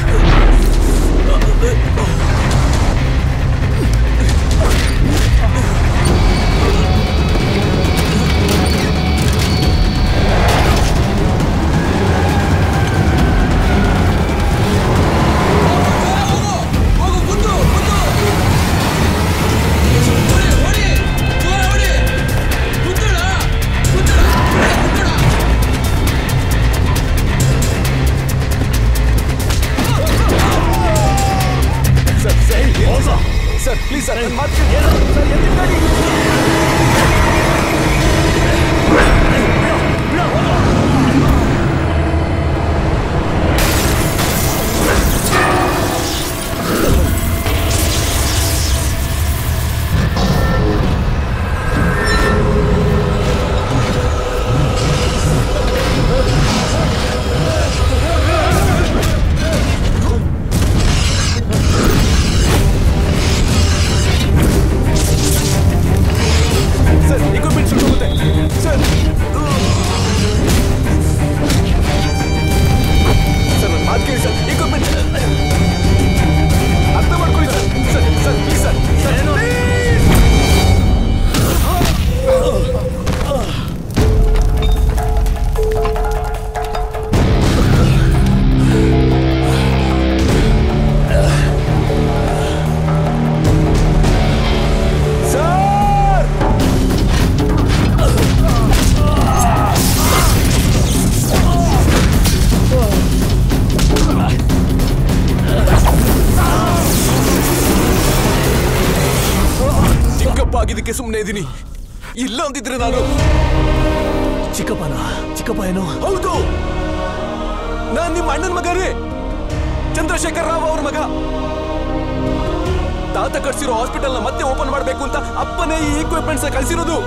sir sir sir please sir ನನ್ನ ಮಾತು ಕೇಳಿ. ಸರ್ ಎಲ್ಲಿದ್ದಾನೆ? ಸರ್ ಆಗಿದ್ದಕ್ಕೆ ಸುಮ್ಮನೆ ಇದ್ದೀನಿ ಇಲ್ಲ ಅಂದಿದ್ರೆ ನಾನು ಚಿಕ್ಕಪ್ಪನ ಚಿಕ್ಕಪ್ಪ ಏನು ಹೌದು ನಾನ್ ನಿಮ್ಮ ಅಣ್ಣನ ಮಗ ರೀ ಚಂದ್ರಶೇಖರ್ ರಾವ್ ಅವ್ರ ಮಗ ತಾತ ಕಟ್ಸಿರೋ ಹಾಸ್ಪಿಟಲ್ ನ ಮತ್ತೆ ಓಪನ್ ಮಾಡ್ಬೇಕು ಅಂತ ಅಪ್ಪನೇ ಈ ಇಕ್ವಿಪ್ಮೆಂಟ್ಸ್ ಕಳ್ಸಿರೋದು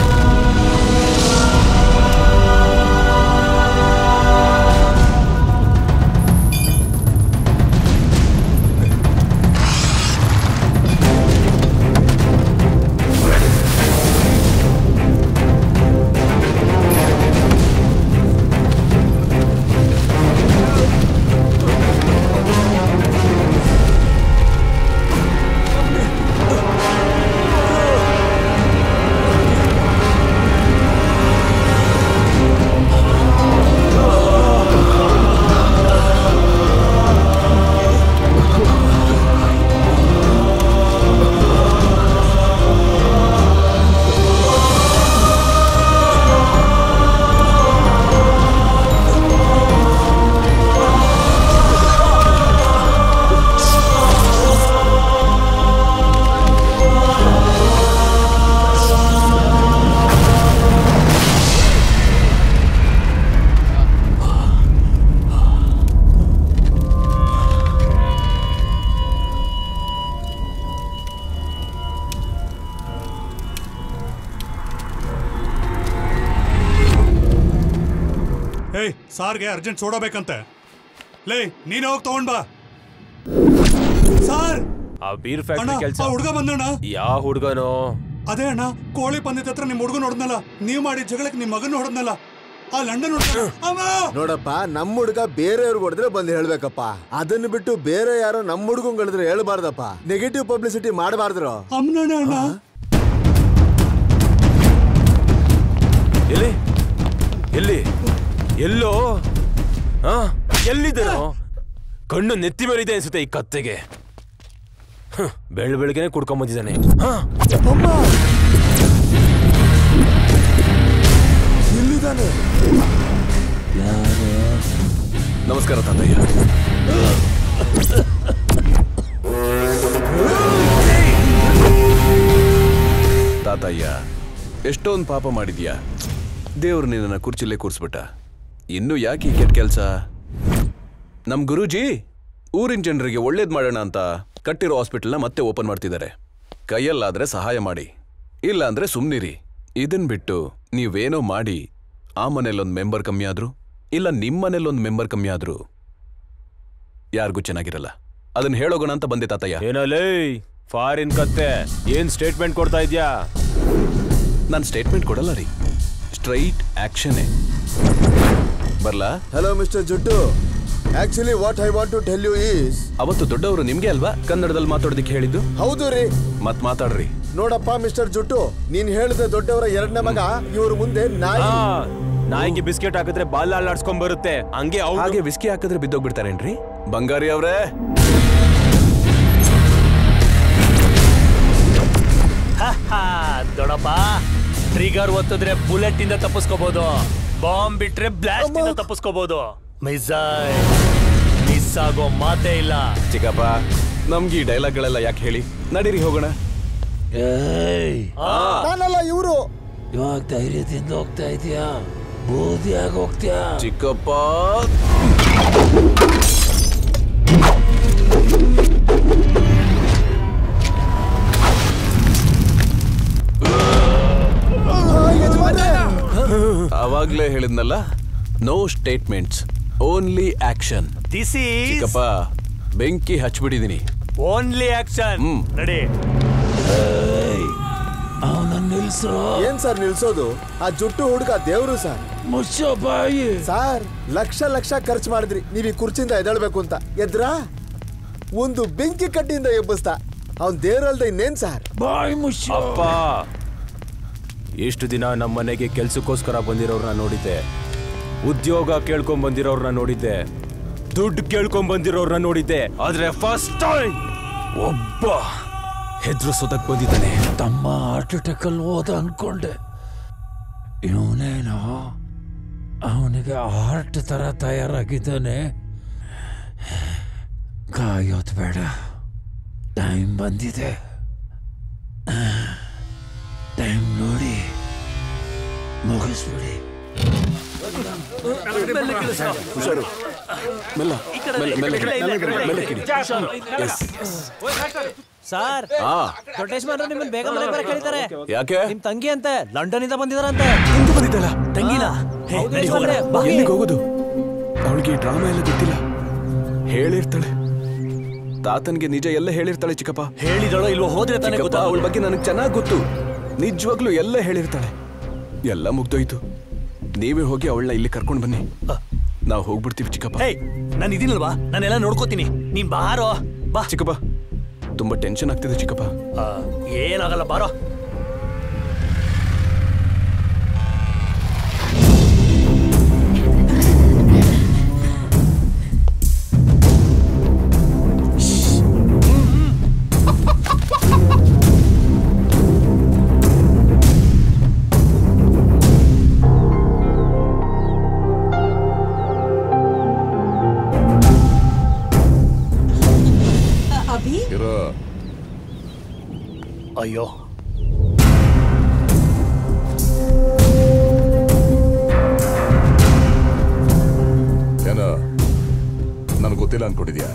ಏಯ್ ಸಾರ್ಗೆ ಅರ್ಜೆಂಟ್ ಸೋಡಾ ಬೇಕಂತೆ ಲೇ ನೀನ್ ಹೋಗಿ ತಗೊಂಡ್ ಬಾ ಸಾರ್ ಆ ಬೀರ್ ಅಣ್ಣ ಫ್ಯಾಕ್ಟ್ರಿ ಕೆಲಸ ಆ ಹುಡ್ಗ ಬಂದಣ್ಣ ಯಾವ ಹುಡ್ಗನೋ ಅದೇ ಅಣ್ಣ ಕೋಳಿ ಪಂದ್ಯದ ಹತ್ರ ನಿಮ್ ಹುಡುಗನ ಹೊಡೆದ್ನಲ್ಲ ನೀವ್ ಮಾಡಿದ ಜಗಳಕ್ಕೆ ನಿಮ್ ಮಗನ ಹೊಡೆದ್ನಲ್ಲ ಆ ಲಂಡನ್ ಹುಡ್ಗ ಅಮ್ಮ ನೋಡಪ್ಪ ನಮ್ಮ ಹುಡುಗ ಬೇರೆಯವ್ರಿಗೆ ಹೊಡೆದ್ರೆ ಬಂದು ಹೇಳ್ಬೇಕಪ್ಪ ಅದನ್ನ ಬಿಟ್ಟು ಬೇರೆ ಯಾರೋ ನಮ್ಮ ಹುಡುಗಂಗ್ ಹೇಳಿದ್ರೆ ಹೇಳ್ಬಾರ್ದಪ್ಪ ನೆಗೆಟಿವ್ ಪಬ್ಲಿಸಿಟಿ ಮಾಡಬಾರ್ದ್ರು ಅಮ್ಮನಣ್ಣ ಅಣ್ಣ ಎಲ್ಲಿ ಎಲ್ಲಿ ಎಲ್ಲೋ ಆ ಎಲ್ಲಿದ್ದೀರೋ ಕಣ್ಣು ನೆತ್ತಿ ಮೇಲಿದೆ ಅನ್ಸುತ್ತೆ ಈ ಕತ್ತೆಗೆ ಹ್ಮ್, ಬೆಳ್ ಬೆಳಗ್ಗೆನೆ ಕುಡ್ಕೊಂಡ್ ಬಂದಿದ್ದಾನೆ ಹಾ ಇಲ್ಲಿದ್ದಾನೆ ನಮಸ್ಕಾರ ತಾತಯ್ಯ ತಾತಯ್ಯ ಎಷ್ಟೊಂದು ಪಾಪ ಮಾಡಿದ್ಯಾ ದೇವ್ರು ನಿನ್ನ ಕುರ್ಚಿಲ್ಲೇ ಕೂರಿಸ್ಬಿಟ್ಟ ಇನ್ನು ಯಾಕೆ ಈ ಕೆಟ್ಟ ಕೆಲಸ ನಮ್ ಗುರೂಜಿ ಊರಿನ ಜನರಿಗೆ ಒಳ್ಳೇದ್ ಮಾಡೋಣ ಅಂತ ಕಟ್ಟಿರೋ ಹಾಸ್ಪಿಟಲ್ನ ಮತ್ತೆ ಓಪನ್ ಮಾಡ್ತಿದ್ದಾರೆ ಕೈಯಲ್ಲಾದ್ರೆ ಸಹಾಯ ಮಾಡಿ ಇಲ್ಲ ಅಂದ್ರೆ ಸುಮ್ನಿರಿ ಇದನ್ ಬಿಟ್ಟು ನೀವೇನೋ ಮಾಡಿ ಆ ಮನೇಲೊಂದು ಮೆಂಬರ್ ಕಮ್ಮಿ ಆದ್ರು ಇಲ್ಲ ನಿಮ್ಮ ಮನೇಲೊಂದು ಮೆಂಬರ್ ಕಮ್ಮಿ ಆದ್ರು ಯಾರಿಗೂ ಚೆನ್ನಾಗಿರಲ್ಲ ಅದನ್ನ ಹೇಳೋಗೋಣ ಅಂತ ಬಂದೆ ತಾತಯ್ಯ ಏನಲೇ ಫಾರಿನ್ ಕತ್ತೆ ಏನ್ ಸ್ಟೇಟ್ಮೆಂಟ್ ಕೊಡ್ತಾ ಇದ್ಯಾ ನಾನು ಸ್ಟೇಟ್ಮೆಂಟ್ ಕೊಡಲ್ಲ ರೀ ಸ್ಟ್ರೈಟ್ ಆಕ್ಷನ್ನೇ ಬರ್ಲಾ ಹಲೋ ಮಿಸ್ಟರ್ ಜುಟ್ಟು actually what I want to tell you is ಅವತ್ತು ದೊಡ್ಡವರು ನಿಮ್ಗೆ ಅಲ್ವಾ ಕನ್ನಡದಲ್ಲಿ ಮಾತಾಡೋದಕ್ಕೆ ಹೇಳಿದ್ದು ಹೌದು ರೀ ಮತ್ ಮಾತಾಡ್ರಿ ನೋಡಪ್ಪ ಮಿಸ್ಟರ್ ಜುಟ್ಟು ನೀನ್ ಹೇಳಿದ ದೊಡ್ಡವರ ಎರಡನೇ ಮಗ ಇವ್ರ ಮುಂದೆ ನಾಯಿ ಆ, ನಾಯಿಗೆ ಬಿಸ್ಕೆಟ್ ಹಾಕಿದ್ರೆ ಬಾಲ್ ಅಲ್ಲಾಡ್ಸ್ಕೊಂಡ್ ಬರುತ್ತೆ ಹಂಗೆ ಅವ್ನು ಹಾಗೆ ವಿಸ್ಕಿ ಹಾಕಿದ್ರೆ ಬಿದ್ದೋಗ್ಬಿಡ್ತಾರೇನ್ರಿ ಬಂಗಾರಿ ಅವ್ರೇ ದೊಡ್ಡಪ್ಪ ಟ್ರಿಗರ್ ಒತ್ತಿದ್ರೆ ಬುಲೆಟ್ ಇಂದ ತಪ್ಪಿಸ್ಕೋಬಹುದು ಬಾಂಬ್ ಬಿಟ್ರೆ ಬ್ಲಾಸ್ಟ್ ಇಂದ ತಪ್ಪಿಸ್ಕೋಬಹುದು ಮಿಸೈಲ್ ಮಿಸ್ ಆಗೋ ಮಾತೇ ಇಲ್ಲ ಚಿಕ್ಕಪ್ಪ ನಮ್ಗೆ ಈ ಡೈಲಾಗ್ಗಳೆಲ್ಲ ಯಾಕೆ ಹೇಳಿ ನಡೀರಿ ಹೋಗೋಣ ಏಯ್ ನಾನಲ್ಲ ಇವರು ಇವಾಗ ಧೈರ್ಯದಿಂದ ಹೋಗ್ತಾ ಇದೀಯಾ ಬೂದಿಯಾಗಿ ಹೋಗ್ತೀಯಾ ಚಿಕ್ಕಪ್ಪ ಅವಾಗ್ಲೇ ಹೇಳಿದ್ನಲ್ಲ no statements only action this is ಚಿಕ್ಕಪ್ಪ ಬೆಂಕಿ ಹಚ್ಬಿಟ್ಟಿದೀನಿ ಓನ್ಲಿ ಆಕ್ಷನ್ ಹ್ಮ್. ರೆಡಿ ಅವನ ನಿಲ್ಸ್ರೋ ಏನ್ ಸರ್ ನಿಲ್ಸೋದು ಆ ಜುಟ್ಟು ಹುಡುಗ ದೇವ್ರು ಸರ್ ಮುಚ್ಚೋ ಬಾಯಿ ಸರ್ ಲಕ್ಷ ಲಕ್ಷ ಖರ್ಚು ಮಾಡಿದ್ರಿ ನೀವ್ ಈ ಕುರ್ಚಿಯಿಂದ ಎದ್ದೇಳ್ಬೇಕು ಅಂತ ಎದ್ರಾ ಒಂದು ಬೆಂಕಿ ಕಡ್ಡಿಯಿಂದ ಎಬ್ಬಿಸ್ತ ಅವ್ನ್ ದೇವ್ರಲ್ದ ಇನ್ನೇನ್ ಸರ್ ಬಾಯಿ ಮುಚ್ಚೋ ಅಪ್ಪ ಎಷ್ಟು ದಿನ ನಮ್ಮ ಮನೆಗೆ ಕೆಲ್ಸಕ್ಕೋಸ್ಕರ ಬಂದಿರೋರ್ನ ನೋಡಿದ್ದೆ ಉದ್ಯೋಗ ಕೇಳ್ಕೊಂಡ್ ಬಂದಿರೋರ್ನ ನೋಡಿದ್ದೆ ದುಡ್ಡು ಕೇಳ್ಕೊಂಡ್ ಬಂದಿರೋರ್ನ ನೋಡಿದ್ದೆ ಆದ್ರೆ ಫಸ್ಟ್ ಟೈಮ್ ಒಬ್ಬ ಹೆದ್ರಿಸೋದಕ್ ಬಂದಿದ್ದಾನೆ ತಮ್ಮ ಹಾರ್ಟ್ ಅಟ್ಯಾಕ್ ಅಲ್ಲಿ ಹೋದ ಅನ್ಕೊಂಡೆ ಇವನೇನೋ ಅವನಿಗೆ ಹಾರ್ಟ್ ತರ ತಯಾರಾಗಿದ್ದಾನೆ ಕಾಯೋದು ಬೇಡ ಟೈಮ್ ಬಂದಿದೆ ಹುಷಾರು ಮೆಲ್ಲ ಮೆಲ್ಲ ಮೆಲ್ಲ ಮೆಲ್ಲ ಕಿಡಿ ಎಸ್ ಸರ್ ಆ ದೊಡ್ಡ ಯಜಮಾನ್ರು ನಿಮ್ಮನ್ನ ಬೇಗ ಮನೆಗೆ ಬರಕ್ ಹೇಳಿದ್ದಾರೆ ಯಾಕೆ ನಿಮ್ ತಂಗಿ ಅಂತೆ ಲಂಡನ್ ಇಂದ ಬಂದಿದಾರಂತೆ ಇಂದು ಬಂದಿದ್ದಾಳ ತಂಗಿನ ಹೇ, ಹೌದು, ನಡಿ ಹೋಗ್ರೆ, ಬಾ. ಎಲ್ಲಿಗೆ ಹೋಗೋದು ಅವಳಿಗೆ ಡ್ರಾಮಾ ಎಲ್ಲ ಗೊತ್ತಿಲ್ಲ ಹೇಳಿರ್ತಾಳೆ ತಾತನ್ಗೆ ನಿಜ ಎಲ್ಲ ಹೇಳಿರ್ತಾಳೆ ಚಿಕ್ಕಪ್ಪ ಹೇಳಿದಳೋ ಇಲ್ವೋ ಹೋದ್ರೆ ತಾನೇ ಚಿಕ್ಕಪ್ಪ ಗೊತ್ತಾಗೋದು. ಅವಳ ಬಗ್ಗೆ ನನಗೆ ಚೆನ್ನಾಗಿ ಗೊತ್ತು ನಿಜವಾಗ್ಲೂ ಎಲ್ಲ ಹೇಳಿರ್ತಾಳೆ ಎಲ್ಲ ಮುಗ್ದೋಯ್ತು ನೀವೇ ಹೋಗಿ ಅವಳನ್ನ ಇಲ್ಲಿ ಕರ್ಕೊಂಡು ಬನ್ನಿ ನಾವು ಹೋಗ್ಬಿಡ್ತೀವಿ ಚಿಕ್ಕಪ್ಪ ಹೇಯ್ ನಾನು ಇದೀನಲ್ವಾ ನಾನೆಲ್ಲ ನೋಡ್ಕೋತೀನಿ ನೀನ್ ಬಾರೋ ಬಾ ಚಿಕ್ಕಪ್ಪ ತುಂಬಾ ಟೆನ್ಷನ್ ಆಗ್ತಿದೆ ಚಿಕ್ಕಪ್ಪ ಆ, ಏನಾಗಲ್ಲ ಬಾರೋ ಅಭಿ ಇರೋ ಅಯ್ಯೋ ಏನೋ ನನ್ಗೆ ಗೊತ್ತಿಲ್ಲ ಅನ್ಕೊಂಡಿದ್ಯಾ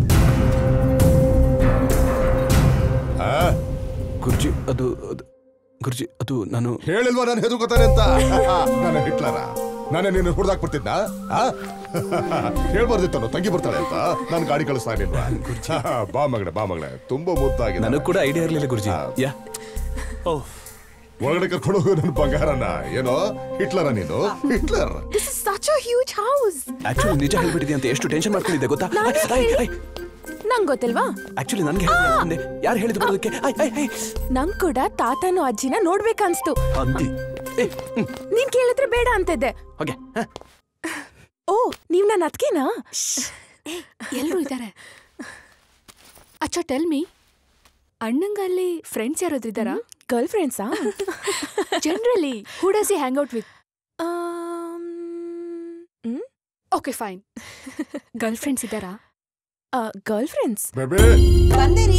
ಆ? ಗುರ್ಜಿ ಅದು ಅದು- ಗುರ್ಜಿ ಅದು ನಾನು ಹೇಳಿಲ್ವಾ ನಾನು ಹೆದರ್ಕೋತಾರೆ ಅಂತ ನಾನು ಹಿಟ್ಲರ ನಾನೇ ನೀನು ಹುಡ್ದಾಕ್ಬಿಡ್ತಿದ್ನ ಹೇಳ್ಬಾರ್ದಿತ್ತಲ್ಲ ತಂಗಿ ಬರ್ತಾಳೆ ಅಂತ ನಾನು ಗಾಡಿ ಕಳಿಸ್ತಾ ಇರ್ಲಿಲ್ವಾ ಬಾ ಮಗಳೆ ಬಾ ಮಗಳೆ ತುಂಬಾ ಮುದ್ದಾಗಿದೆ ನನಗ್ ಕೂಡ ಐಡಿಯಾ ಇರ್ಲಿಲ್ಲ ಗುರುಜಿ ಯಾ ಒಳಗಡೆ ಕರ್ಕೊಂಡು ಹೋಗು ನನ್ನ ಬಂಗಾರನ ಏನೋ ಹಿಟ್ಲರ ನೀನು Hitler this is such a huge house actually ನಿಜ ಹೇಳ್ಬಿಟ್ಟಿದೆ ಅಂತ ಎಷ್ಟು ಟೆನ್ಷನ್ ಮಾಡ್ಕೊಂಡಿದ್ದೆ ಗೊತ್ತಾ ನಂಗ್ ಗೊತ್ತಿಲ್ವಾ ಆಕ್ಚುಲಿ ನನ್ಗೆ ಹೇಳ್ದೆ ಯಾರು ಹೇಳಿದ್ರು ಬರೋದಕ್ಕೆ ಐ, ಐ, ಐ. ನಂಗ್ ಕೂಡ ತಾತನು ಅಜ್ಜಿನ ನೋಡ್ಬೇಕನ್ಸ್ತು ಅಂತಿ ಏ, ಹ್ಮ್, ನೀನ್ ಕೇಳಿದ್ರೆ ಬೇಡ ಅಂತಿದ್ದೆ ಹೋಗೆ ಓ ನೀವ್ ನನ್ನ ಅದ್ಕೇನಾ ಎಲ್ರು ಇದ್ದಾರೆ ಅಚ್ಚ ಟೆಲ್ ಮಿ ಅಣ್ಣಂಗಲ್ಲಿ ಫ್ರೆಂಡ್ಸ್ ಯಾರಾದ್ರೂ ಇದ್ದಾರಾ ಗರ್ಲ್ ಫ್ರೆಂಡ್ಸಾ generally who does he hang out with okay fine girlfriends ಇದ್ದಾರಾ ಗರ್ಲ್ ಫ್ರೆಂಡ್ಸ್ ಬಂದೇರಿ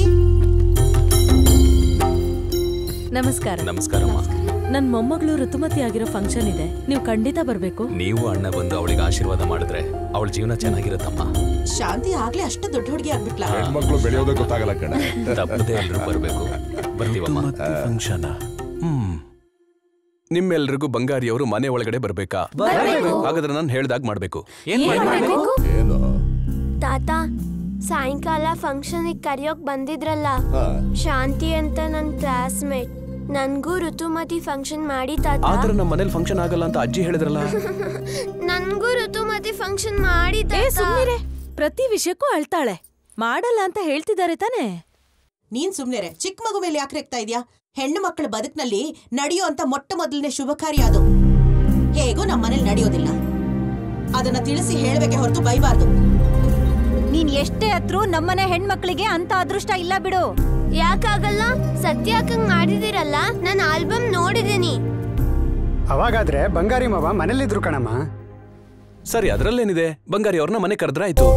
ನಮಸ್ಕಾರ ನಮಸ್ಕಾರಮ್ಮ ನನ್ ಮೊಮ್ಮಗಳು ಋತುಮತಿ ಆಗಿರೋ ಫಂಕ್ಷನ್ ಇದೆ ನೀವು ಖಂಡಿತ ಬರ್ಬೇಕು ನೀವು ಅಣ್ಣ ಬಂದು ಅವಳಿಗೆ ಆಶೀರ್ವಾದ ಮಾಡಿದ್ರೆ ಅವಳ ಜೀವನ ಚೆನ್ನಾಗಿರುತ್ತಮ್ಮ ಶಾಂತಿ ಆಗ್ಲೇ ಅಷ್ಟು ದೊಡ್ಡ ಹುಡುಗಿ ಆಗ್ಬಿಟ್ಲಾ ಹೆಣ್ಮಕ್ಳು ಬೆಳೆಯೋದೇ ಗೊತ್ತಾಗಲ್ಲ ಕಣ ತಪ್ಪದೆ ಎಲ್ರು ಬರ್ಬೇಕು ಬರ್ತೀವಮ್ಮ ಫಂಕ್ಷನ್ ಹ್ಮ್ ನಿಮ್ಮೆಲ್ರಿಗೂ ಬಂಗಾರಿಯವರು ಮನೆ ಒಳಗಡೆ ಬರ್ಬೇಕಾ ಬರ್ಬೇಕು. ಹಾಗಾದ್ರೆ ನಾನು ಹೇಳ್ದಾಗ ಮಾಡ್ಬೇಕು ಏನು ತಾತ ಸಾಯಂಕಾಲ ಫಂಕ್ಷನಿಗೆ ಕರೆಯೋಕ್ ಬಂದಿದ್ರಲ್ಲ ಶಾಂತಿ ಅಂತ ನನ್ನ ಕ್ಲಾಸ್ಮೇಟ್ ನನ್ಗೂ ಋತುಮತಿ ಫಂಕ್ಷನ್ ಮಾಡಿ ತಾತ ಆದ್ರೆ ನಮ್ಮ ಮನೇಲಿ ಫಂಕ್ಷನ್ ಆಗಲ್ಲ ಅಂತ ಅಜ್ಜಿ ಹೇಳಿದ್ರಲ್ಲ ನನ್ಗೂ ಋತುಮತಿ ಫಂಕ್ಷನ್ ಮಾಡಿ ಏ ತಾತ ಸುಮ್ನಿರೆ ಪ್ರತಿ ವಿಷಯಕ್ಕೂ ಅಳ್ತಾಳೆ ಮಾಡಲ್ಲ ಅಂತ ಹೇಳ್ತಿದ್ದಾರೆ ತಾನೇ ನೀನ್ ಸುಮ್ನೆರೆ ಚಿಕ್ಕ ಮಗು ಮೇಲೆ ಯಾಕೆ ರೆಕ್ತಾ ಇದ್ಯಾ ಹೆಣ್ಣು ಮಕ್ಕಳ ಬದುಕ್ನಲ್ಲಿ ನಡೆಯೋ ಅಂತ ಮೊಟ್ಟ ಮೊದಲನೇ ಶುಭ ಕಾರ್ಯ ಅದು ಹೇಗೂ ನಮ್ಮ ಮನೇಲಿ ನಡೆಯೋದಿಲ್ಲ ಅದನ್ನ ತಿಳಿಸಿ ಹೇಳ್ಬೇಕೆ ಹೊರತು ಬೈಬಾರ್ದು ನೀನ್ ಎಷ್ಟೇ ಹತ್ರು ನಮ್ಮನೆ ಹೆಣ್ಮಕ್ಳಿಗೆ ಅಂತ ಅದೃಷ್ಟ ಇಲ್ಲ ಬಿಡು ಯಾಕಾಗಲ್ಲ ಸತ್ಯಾಕಂಗ್ ಮಾಡಿದಿರಲ್ಲ ನಾನು ಆಲ್ಬಮ್ ನೋಡಿದೀನಿ ಅವಾಗಾದ್ರೆ ಬಂಗಾರಿ ಮಾವ ಮನೇಲಿದ್ರು ಕಣಮ್ಮ ಸರಿ ಅದ್ರಲ್ಲೇನಿದೆ ಬಂಗಾರಿ ಅವ್ರನ್ನ ಮನೆ ಕರೆದ್ರಾಯ್ತು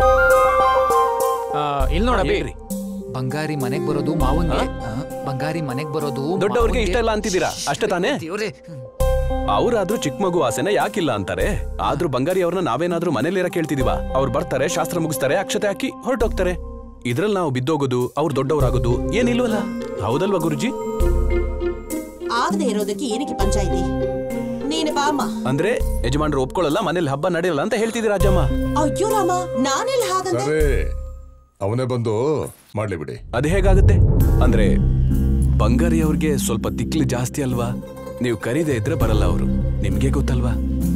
ಇಲ್ ನೋಡ ಹಾ, ಹೇಳ್ರಿ. ಬಂಗಾರಿ ಮನೆಗ್ ಬರೋದು ಮಾವಂಗೆ ಆ, ಬಂಗಾರಿ ಮನೆಗ್ ಬರೋದು ದೊಡ್ಡವ್ರಿಗೆ ಮಾವಂಗೆ- ಇಷ್ಟ ಇಲ್ಲ ಅಂತಿದ್ದೀರಾ ಅಷ್ಟೇ ತಾನೇ ದೇವ್ರೇ. ಅವ್ರಾದ್ರೂ ಚಿಕ್ಕ ಮಗು ಆಸೆನ ಯಾಕಿಲ್ಲ ಅಂತಾರೆ ಆದ್ರೂ ಬಂಗಾರಿ ಅವ್ರನ್ನ ನಾವೇನಾದ್ರೂ ಮನೇಲಿರ ಕೇಳ್ತಿದೀವ ಅವ್ರು ಬರ್ತಾರೆ ಶಾಸ್ತ್ರ ಮುಗಿಸ್ತಾರೆ ಅಕ್ಷತೆ ಹಾಕಿ ಹೊರಟೋಗ್ತಾರೆ ಇದ್ರಲ್ಲಿ ನಾವು ಬಿದ್ದೋಗೋದು ಅವ್ರು ದೊಡ್ಡವರಾಗೋದು ಏನಿಲ್ವಲ್ಲ ಹೌದಲ್ವಾ ಗುರುಜಿ ಆಗದೆ ಇರೋದಕ್ಕೆ ಏನಕ್ಕೆ ಪಂಚಾಯಿತಿ ನೀನು ಬಾಮ್ಮ ಅಂದ್ರೆ ಯಜಮಾನ್ರು ಒಪ್ಕೊಳ್ಳಲ್ಲ ಮನೇಲಿ ಹಬ್ಬ ನಡೆಯಲ್ಲ ಅಂತ ಹೇಳ್ತಿದ್ದೀರಾ ಅಜ್ಜಮ್ಮ ಅಯ್ಯೋ ರಾಮ ನಾನೆಲ್ಲ ಹಾಗಂದೆ ಸರಿ ಅವನೇ ಬಂದು ಮಾಡ್ಲಿ ಬಿಡಿ ಅದು ಹೇಗಾಗುತ್ತೆ ಅಂದ್ರೆ ಬಂಗಾರಿ ಅವ್ರಿಗೆ ಸ್ವಲ್ಪ ತಿಕ್ಲಿ ಜಾಸ್ತಿ ಅಲ್ವಾ ನೀವು ಕರೀದೇ ಇದ್ರೆ ಬರಲ್ಲ ಅವರು ನಿಮ್ಗೆ ಗೊತ್ತಲ್ವಾ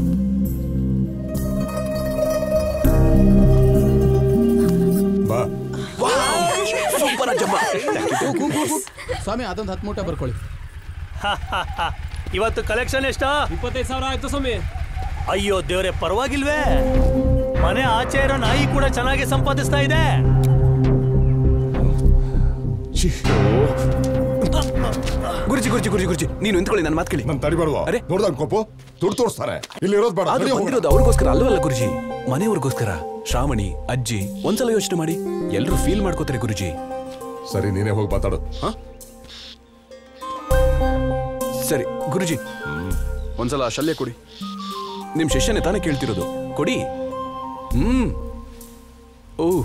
ಬಾ ಸೂಪರ್ ಅಜ್ಜಮ್ಮ ಸ್ವಾಮಿ ಅದೊಂದು ಹತ್ತು ಮೂಟ ಬರ್ಕೊಳ್ಳಿ ಇವತ್ತು ಕಲೆಕ್ಷನ್ ಎಷ್ಟ ಇಪ್ಪತ್ತೈದು ಸಾವಿರ ಆಯ್ತು ಸ್ವಾಮಿ ಅಯ್ಯೋ ದೇವ್ರೆ ಪರವಾಗಿಲ್ವೇ ಮನೆ ಆಚೆ ಇರೋ ನಾಯಿ ಕೂಡ ಚೆನ್ನಾಗಿ ಸಂಪಾದಿಸ್ತಾ ಇದೆ ಗುರುಜಿ ಗುರುಜಿ ಗುರುಜಿ ಗುರುಜಿ ನೀನು ನಿಂತ್ಕೊಳ್ಳಿ ನನ್ನ ಮಾತು ಕೇಳಿ ನನ್ ತಡಿ ಬೇಡವಾ ಅರೆ ನೋಡ್ದಾಗ ಕೋಪು ದುಡ್ಡು ತೋರಿಸ್ತಾರೆ ಇಲ್ಲಿ ಇರೋದು ಬೇಡ ಆದ್ರೂ ನಡಿ ಹೋಗೋಣ. ಬಂದಿರೋದು ಅವ್ರಿಗೋಸ್ಕರ ಅಲ್ವಲ್ಲ ಗುರುಜಿ ಮನೆಯವ್ರಿಗೋಸ್ಕರ ಶ್ರಾವಣಿ ಅಜ್ಜಿ ಒಂದ್ಸಲ ಯೋಚನೆ ಮಾಡಿ ಎಲ್ರು ಫೀಲ್ ಮಾಡ್ಕೋತಾರೆ ಗುರುಜಿ ಸರಿ ನೀನೇ ಹೋಗಿ ಮಾತಾಡು ಸರಿ ಗುರುಜಿ ಒಂದ್ಸಲ ಶಲ್ಯ ಕೊಡಿ ನಿಮ್ ಶಿಷ್ಯನೇ ತಾನೇ ಕೇಳ್ತಿರೋದು ಕೊಡಿ ಹ್ಮ್ ಓಹ್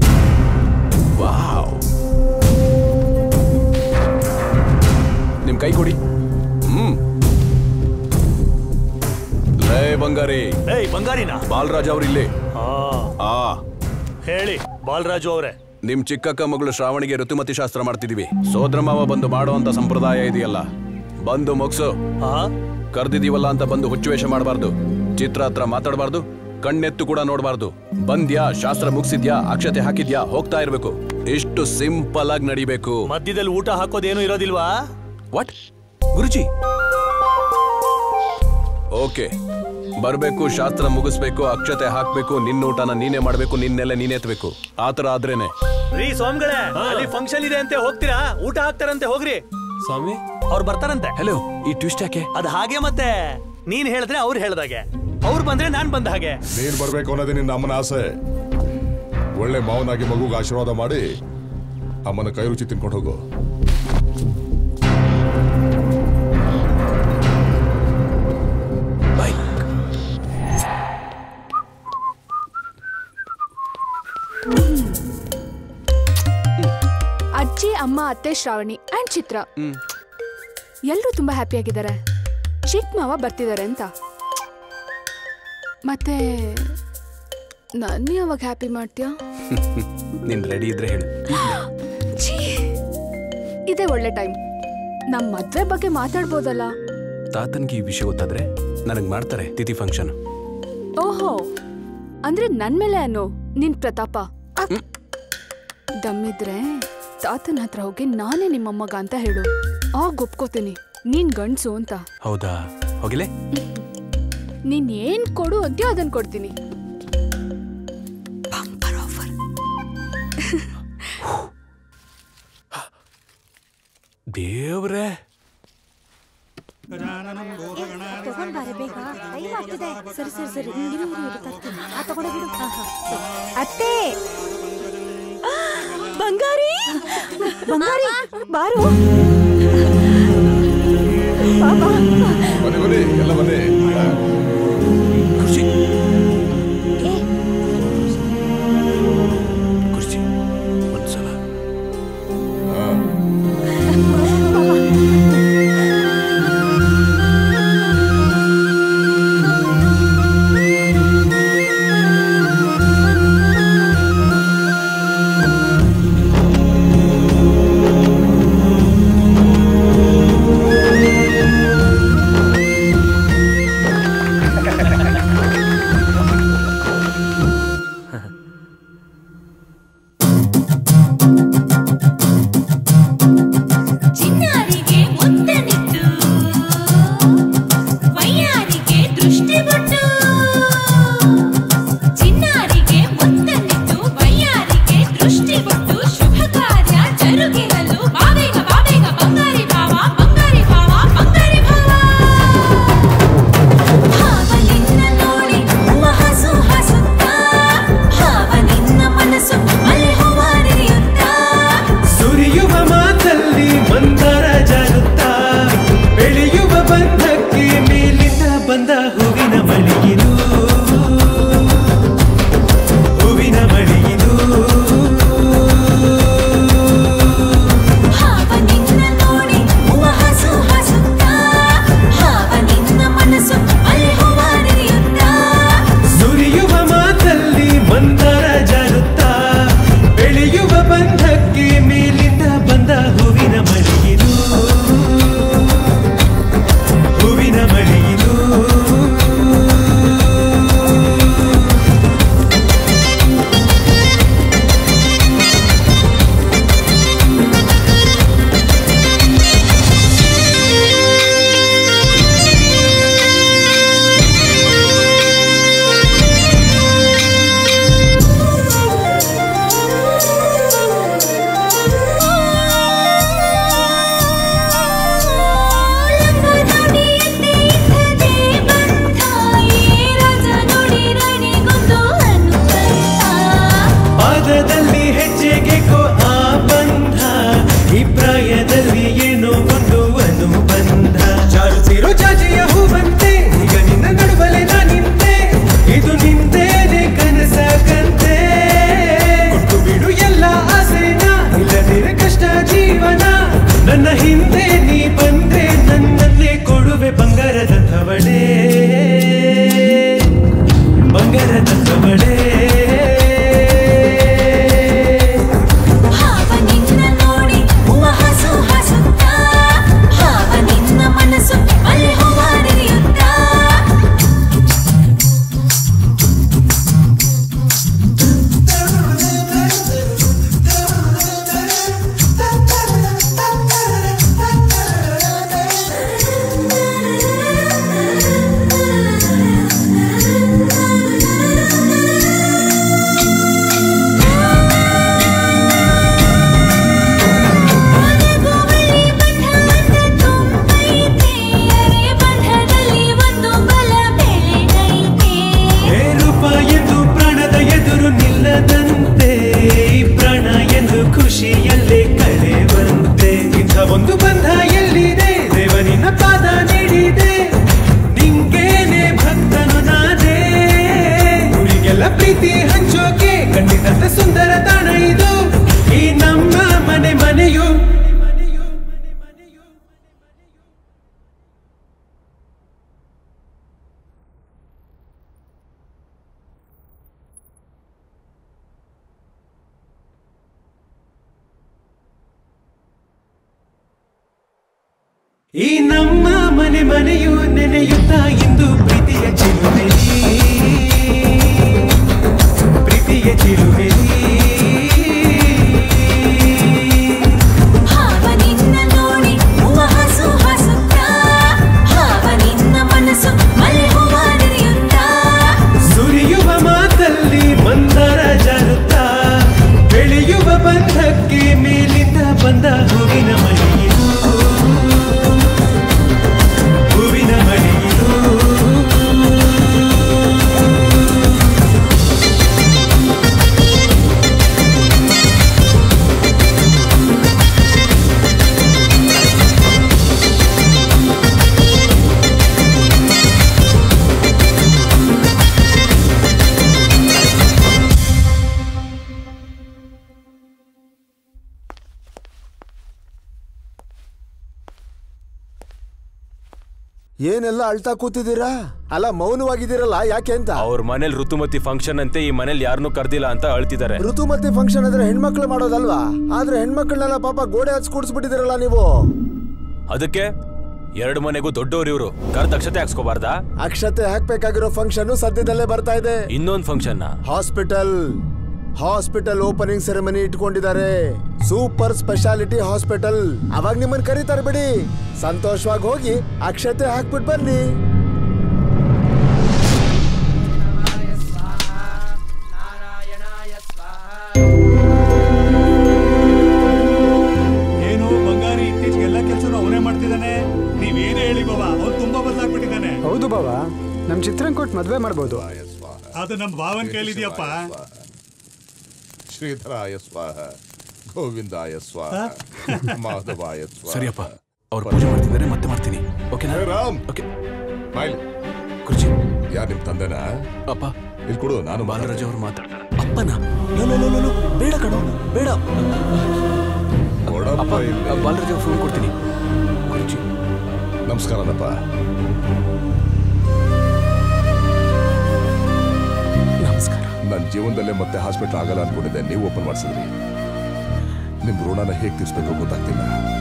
ವಾವ್ ನಿಮ್ ಕೈ ಕೊಡಿ ಹ್ಮ್ ಲೇ ಬಂಗಾರಿ ಏಯ್ ಬಂಗಾರಿನಾ ಬಾಲರಾಜ್ ಅವ್ರಿಲ್ಲೇ ಆ ಹೇಳಿ ಬಾಲರಾಜು ಅವರೇ ನಿಮ್ ಚಿಕ್ಕಕ್ಕ ಮಗಳು ಶ್ರಾವಣಿಗೆ ಋತುಮತಿ ಶಾಸ್ತ್ರ ಮಾಡ್ತಿದೀವಿ ಸೋದರ ಮಾವ ಬಂದು ಮಾಡುವಂತ ಸಂಪ್ರದಾಯ ಇದೆಯಲ್ಲ ಬಂದು ಮುಗ್ಸು ಕರ್ದಿದೀವಲ್ಲ ಅಂತ ಬಂದು ಹುಚ್ಚುವೇಷ ಮಾಡಬಾರ್ದು ಚಿತ್ರ ಹತ್ರ ಮಾತಾಡಬಾರ್ದು ಕಣ್ಣೆತ್ತು ಕೂಡ ನೋಡಬಾರ್ದು ಬಂದ್ಯಾ ಶಾಸ್ತ್ರ ಮುಗಿಸಿದ್ಯಾ ಅಕ್ಷತೆ ಹಾಕಿದ್ಯಾ ಹೋಗ್ತಾ ಇರ್ಬೇಕು ಇಷ್ಟು ಸಿಂಪಲ್ ಆಗಿ ನಡಿಬೇಕು ಮಧ್ಯದಲ್ಲಿ ಊಟ ಹಾಕೋದೇನು ಇರೋದಿಲ್ವಾ ವಾಟ್ ಗುರುಜಿ ಓಕೆ ಬರ್ಬೇಕು ಶಾಸ್ತ್ರ ಮುಗಿಸ್ಬೇಕು ಅಕ್ಷತೆ ಹಾಕ್ಬೇಕು ನಿನ್ನ ಊಟನ ನೀನೇ ಮಾಡ್ಬೇಕು ನಿನ್ನೆಲ್ಲ ನೀನೇ ಎತ್ತಬೇಕು ಆತರ ಆದ್ರೇನೆ ರೀ ಸ್ವಾಮಿಗಳೇ ಅಲ್ಲಿ ಫಂಕ್ಷನ್ ಇದೆ ಅಂತೆ ಹೋಗ್ತೀರಾ ಊಟ ಹಾಕ್ತಾರಂತೆ ಹೋಗ್ರಿ ಸ್ವಾಮಿ ಅವ್ರು ಬರ್ತಾರಂತೆ ಹಲೋ ಈ ಟ್ವಿಸ್ಟ್ ಯಾಕೆ ಅದ್ ಹಾಗೆ ಮತ್ತೆ ನೀನ್ ಹೇಳಿದ್ರೆ ಅವ್ರು ಹೇಳ್ದಾಗೆ ಅವ್ರು ಬಂದ್ರೆ ನಾನ್ ಬಂದ ಹಾಗೆ ನೀನ್ ಬರ್ಬೇಕು ಅನ್ನೋದೇ ನಿನ್ನ ಅಮ್ಮನ ಆಸೆ ಒಳ್ಳೆ ಮಾವನಾಗಿ ಮಗುಗೆ ಆಶೀರ್ವಾದ ಮಾಡಿ ಅಮ್ಮನ ಕೈ ರುಚಿ ತಿನ್ಕೊಂಡು ಹೋಗು ಅಜ್ಜಿ ಅಮ್ಮ ಅತ್ತೆ ಶ್ರಾವಣಿ ಅಂಡ್ ಚಿತ್ರ ಎಲ್ರೂ ತುಂಬಾ ಹ್ಯಾಪಿ ಆಗಿದ್ದಾರೆ ಚಿಕ್ಕ ಮಾವ ಬರ್ತಿದ್ದಾರೆ ಅಂತ ಮತ್ತೆ ನನ್ನ ಯಾವಾಗ ಹ್ಯಾಪಿ ಮಾಡ್ತೀಯಾ ನೀನ್ ರೆಡಿ ಇದ್ರೆ ಹೇಳು ಛೀ, ಇದೇ ಒಳ್ಳೆ ಟೈಮ್ ನಮ್ ಮದ್ವೆ ಬಗ್ಗೆ ಮಾತಾಡ್ಬೋದಲ್ಲ ತಾತನ್ಗೆ ಈ ವಿಷಯ ಗೊತ್ತಾದ್ರೆ ನನಗ್ ಮಾಡ್ತಾರೆ ತಿಥಿ ಫಂಕ್ಷನ್ ಓಹೋ ಅಂದ್ರೆ ನನ್ ಮೇಲೆ ಅನ್ನೋ ನಿನ್ ಪ್ರತಾಪ ಅಕ್. ದಮ್ಮಿದ್ರೆ ತಾತನ ಹತ್ರ ಹೋಗಿ ನಾನೇ ನಿಮ್ಮಮ್ಮಗ ಅಂತ ಹೇಳು ಆಗ ಒಪ್ಕೋತೀನಿ ನೀನ್ ಗಂಡ್ಸು ಅಂತ ಹೌದಾ ಹೋಗಿಲೆ ನೀನ್ ಏನ್ ಕೊಡು ಅಂತೀಯೋ ಅದನ್ ಕೊಡ್ತೀನಿ ದೇವ್ರೆ ತಗೊಂಡ್ಬಾರೆ ಬೇಗ ಟೈಮ್ ಆಗ್ತಿದೆ ಸರಿ ಸರಿ ಸರಿ ಇರು ಇರು ಇರು ತರ್ತೀನಿ ಆ ತಗೊಂಡು ಬಿಡು ಹಾ, ಹಾ, ಸರಿ. ಅತ್ತೆ ಬಂಗಾರಿ ಬಂಗಾರಿ ಬಾರು ಬನ್ನಿ ಬನ್ನಿ ಎಲ್ಲ ಬನ್ನಿ ಖುಷಿ ಖುಷಿ ಒಂದ್ಸಲ ಆ ಪ್ರೀತಿ ಹಂಚೋಕೆ ಖಂಡಿತ ಸುಂದರ ತಾಣ ಇದು ಈ ನಮ್ಮ ಮನೆ ಮನೆಯು ಈ ನಮ್ಮ ಮನೆ ಮನೆಯು ನೆನೆಯುತ್ತಾ ಇಂದು ಪ್ರೀತಿಯ ಚಿಲುಮೆಲಿ ಪ್ರೀತಿಯ ಚಿಲುಮೆಲಿ ಹಾವ ನಿನ್ನ ನೋಡಿ ಹೂವ ಹಾಸು ಹಾಸುತ್ತಾ ಹಾವ ನಿನ್ನ ಮನಸ್ಸು ಮಲೆ ಹೂವ ನೆರೆಯುತ್ತಾ ಸುರಿಯುವ ಮಾತಲ್ಲಿ ಮಂದರ ಜಾರುತ್ತಾ ಬೆಳೆಯುವ ಬಂಧಕ್ಕೆ ಮೇಲಿಂದ ಬಂದ ಹೂವಿನ ಮಳೆಯಿದು ಹೂವಿನ ಮಳೆಯಿದು ಏನೆಲ್ಲ ಅಳ್ತಾ ಕೂತಿದ್ದೀರಾ ಅಲ್ಲ ಮೌನವಾಗಿದ್ದೀರಲ್ಲ ಯಾಕೆ ಅಂತ ಅವ್ರ ಮನೇಲಿ ಋತುಮತಿ ಫಂಕ್ಷನ್ ಅಂತೆ ಈ ಮನೇಲಿ ಯಾರನ್ನೂ ಕರ್ದಿಲ್ಲ ಅಂತ ಅಳ್ತಿದ್ದಾರೆ ಋತುಮತಿ ಫಂಕ್ಷನ್ ಅಂದ್ರೆ ಹೆಣ್ಮಕ್ಳು ಮಾಡೋದಲ್ವಾ ಆದ್ರೆ ಹೆಣ್ಮಕ್ಳನ್ನೆಲ್ಲ ಪಾಪ ಗೋಡೆ ಹಚ್ಚಿ ಕೂಡಿಸ್ಬಿಟ್ಟಿದ್ದೀರಲ್ಲ ನೀವು ಅದಕ್ಕೆ ಎರಡು ಮನೆಗೂ ದೊಡ್ಡವ್ರು ಇವರು ಕರ್ ದಕ್ಷತೆ ಹಾಕ್ಸ್ಕೋಬಾರ್ದಾ ಅಕ್ಷತೆ ಹಾಕ್ಬೇಕಾಗಿರೋ ಫಂಕ್ಷನ್ ಸದ್ಯದಲ್ಲೇ ಬರ್ತಾ ಇದೆ ಇನ್ನೊಂದ್ function hospital hospital opening ceremony ಇಟ್ಕೊಂಡಿದ್ದಾರೆ ಸೂಪರ್ ಸ್ಪೆಷಾಲಿಟಿ ಹಾಸ್ಪಿಟಲ್ ಅವಾಗ ನಿಮ್ಮನ್ನ ಕರೀತಾರೆ ಬಿಡಿ ಸಂತೋಷವಾಗಿ ಹೋಗಿ ಅಕ್ಷತೆ ಹಾಕ್ಬಿಟ್ ಬನ್ನಿ ಏನು ಬಂಗಾರಿ ಇತ್ತೀಚೆಗೆ ಎಲ್ಲ ಕೆಲಸನೂ ಅವನೇ ಮಾಡ್ತಿದ್ದಾನೆ ನೀವೇನೇ ಹೇಳಿ ಬಾಬಾ ಅವ್ನು ತುಂಬಾ ಬದಲಾಗ್ಬಿಟ್ಟಿದ್ದಾನೆ ಹೌದು ಬಾಬಾ ನಮ್ ಚಿತ್ರಂಗ್ ಕೊಟ್ಟು ಮದ್ವೆ ಮಾಡ್ಬೋದು ಅದು ನಮ್ಮ ಭಾವನ್ ಕೈಲಿದ್ಯಪ್ಪ ಶ್ರೀಧರಾಯ ಸ್ವಾಹ ಗೋವಿಂದಾಯ ಸ್ವಾಹ ಮಾಧವಾಯ ಸ್ವಾಹ ಸರಿಯಪ್ಪ ಅವ್ರು ಪೂಜೆ ಮಾಡ್ತಿದ್ದಾರೆ ಮತ್ತೆ ಮಾಡ್ತೀನಿ ಓಕೆನಾ ಹೇ ರಾಮ್ ಓಕೆ ಬಾಯ್ಲಿ ಕುರ್ಚಿ ಯಾರು ನಿಮ್ ತಂದೆನಾ ಅಪ್ಪ ಇಲ್ಲಿ ಕೊಡು ನಾನು ಬಾಲರಾಜ್ ಅವರು ಮಾತಾಡ್ತಾರೆ ಅಪ್ಪನ ಲೋ, ಲೋ, ಲೋ, ಲೋ, ಲೋ, ಬೇಡ ಕಣೋ ಬೇಡ ಕೊಡಪ್ಪ ಅಪ್ಪ ಇಲ್ಲಿ. ಬಾಲರಾಜ್ ಅವ್ರು ಫೋನ್ ಕೊಡ್ತೀನಿ ಕುರ್ಚಿ ನಮಸ್ಕಾರನಪ್ಪ ನಮಸ್ಕಾರ ನನ್ನ ಜೀವನದಲ್ಲೇ ಮತ್ತೆ ಹಾಸ್ಪಿಟಲ್ ಆಗಲ್ಲ ಅನ್ಕೊಂಡಿದ್ದೆ ನೀವು ಓಪನ್ ಮಾಡಿಸಿದ್ರಿ ನಿಮ್ ಋಣನ ಹೇಗೆ ತೀರ್ಸ್ಬೇಕು ಗೊತ್ತಾಗ್ತಿಲ್ಲ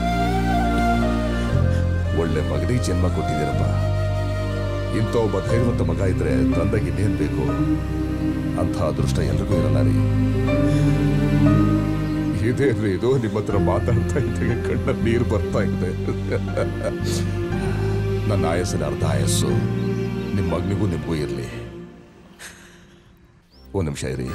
ಒಳ್ಳೆ ಮಗನಿಗೆ ಜನ್ಮ ಕೊಟ್ಟಿದ್ದೀರಪ್ಪ ಇಂಥ ಒಬ್ಬ ಧೈರ್ಯವಂತ ಮಗ ಇದ್ರೆ ತಂದೆಗೆ ಇನ್ನೇನ್ ಬೇಕು ಅಂಥ ಅದೃಷ್ಟ ಎಲ್ರಿಗೂ ಇರಲ್ಲ ರೀ ಇದೇನ್ರಿ ಇದು ನಿಮ್ಮ ಹತ್ರ ಮಾತಾಡ್ತಾ ಇದ್ದಾಗ ಕಣ್ಣ ನೀರು ಬರ್ತಾ ಇದೆ ನನ್ನ ಆಯಸ್ಸಿನ ಅರ್ಧ ಆಯಸ್ಸು ನಿಮ್ಮ ಮಗನಿಗೂ ನಿಮಗೂ ಇರಲಿ ಒಂದು ನಿಮಿಷ ಇರಿ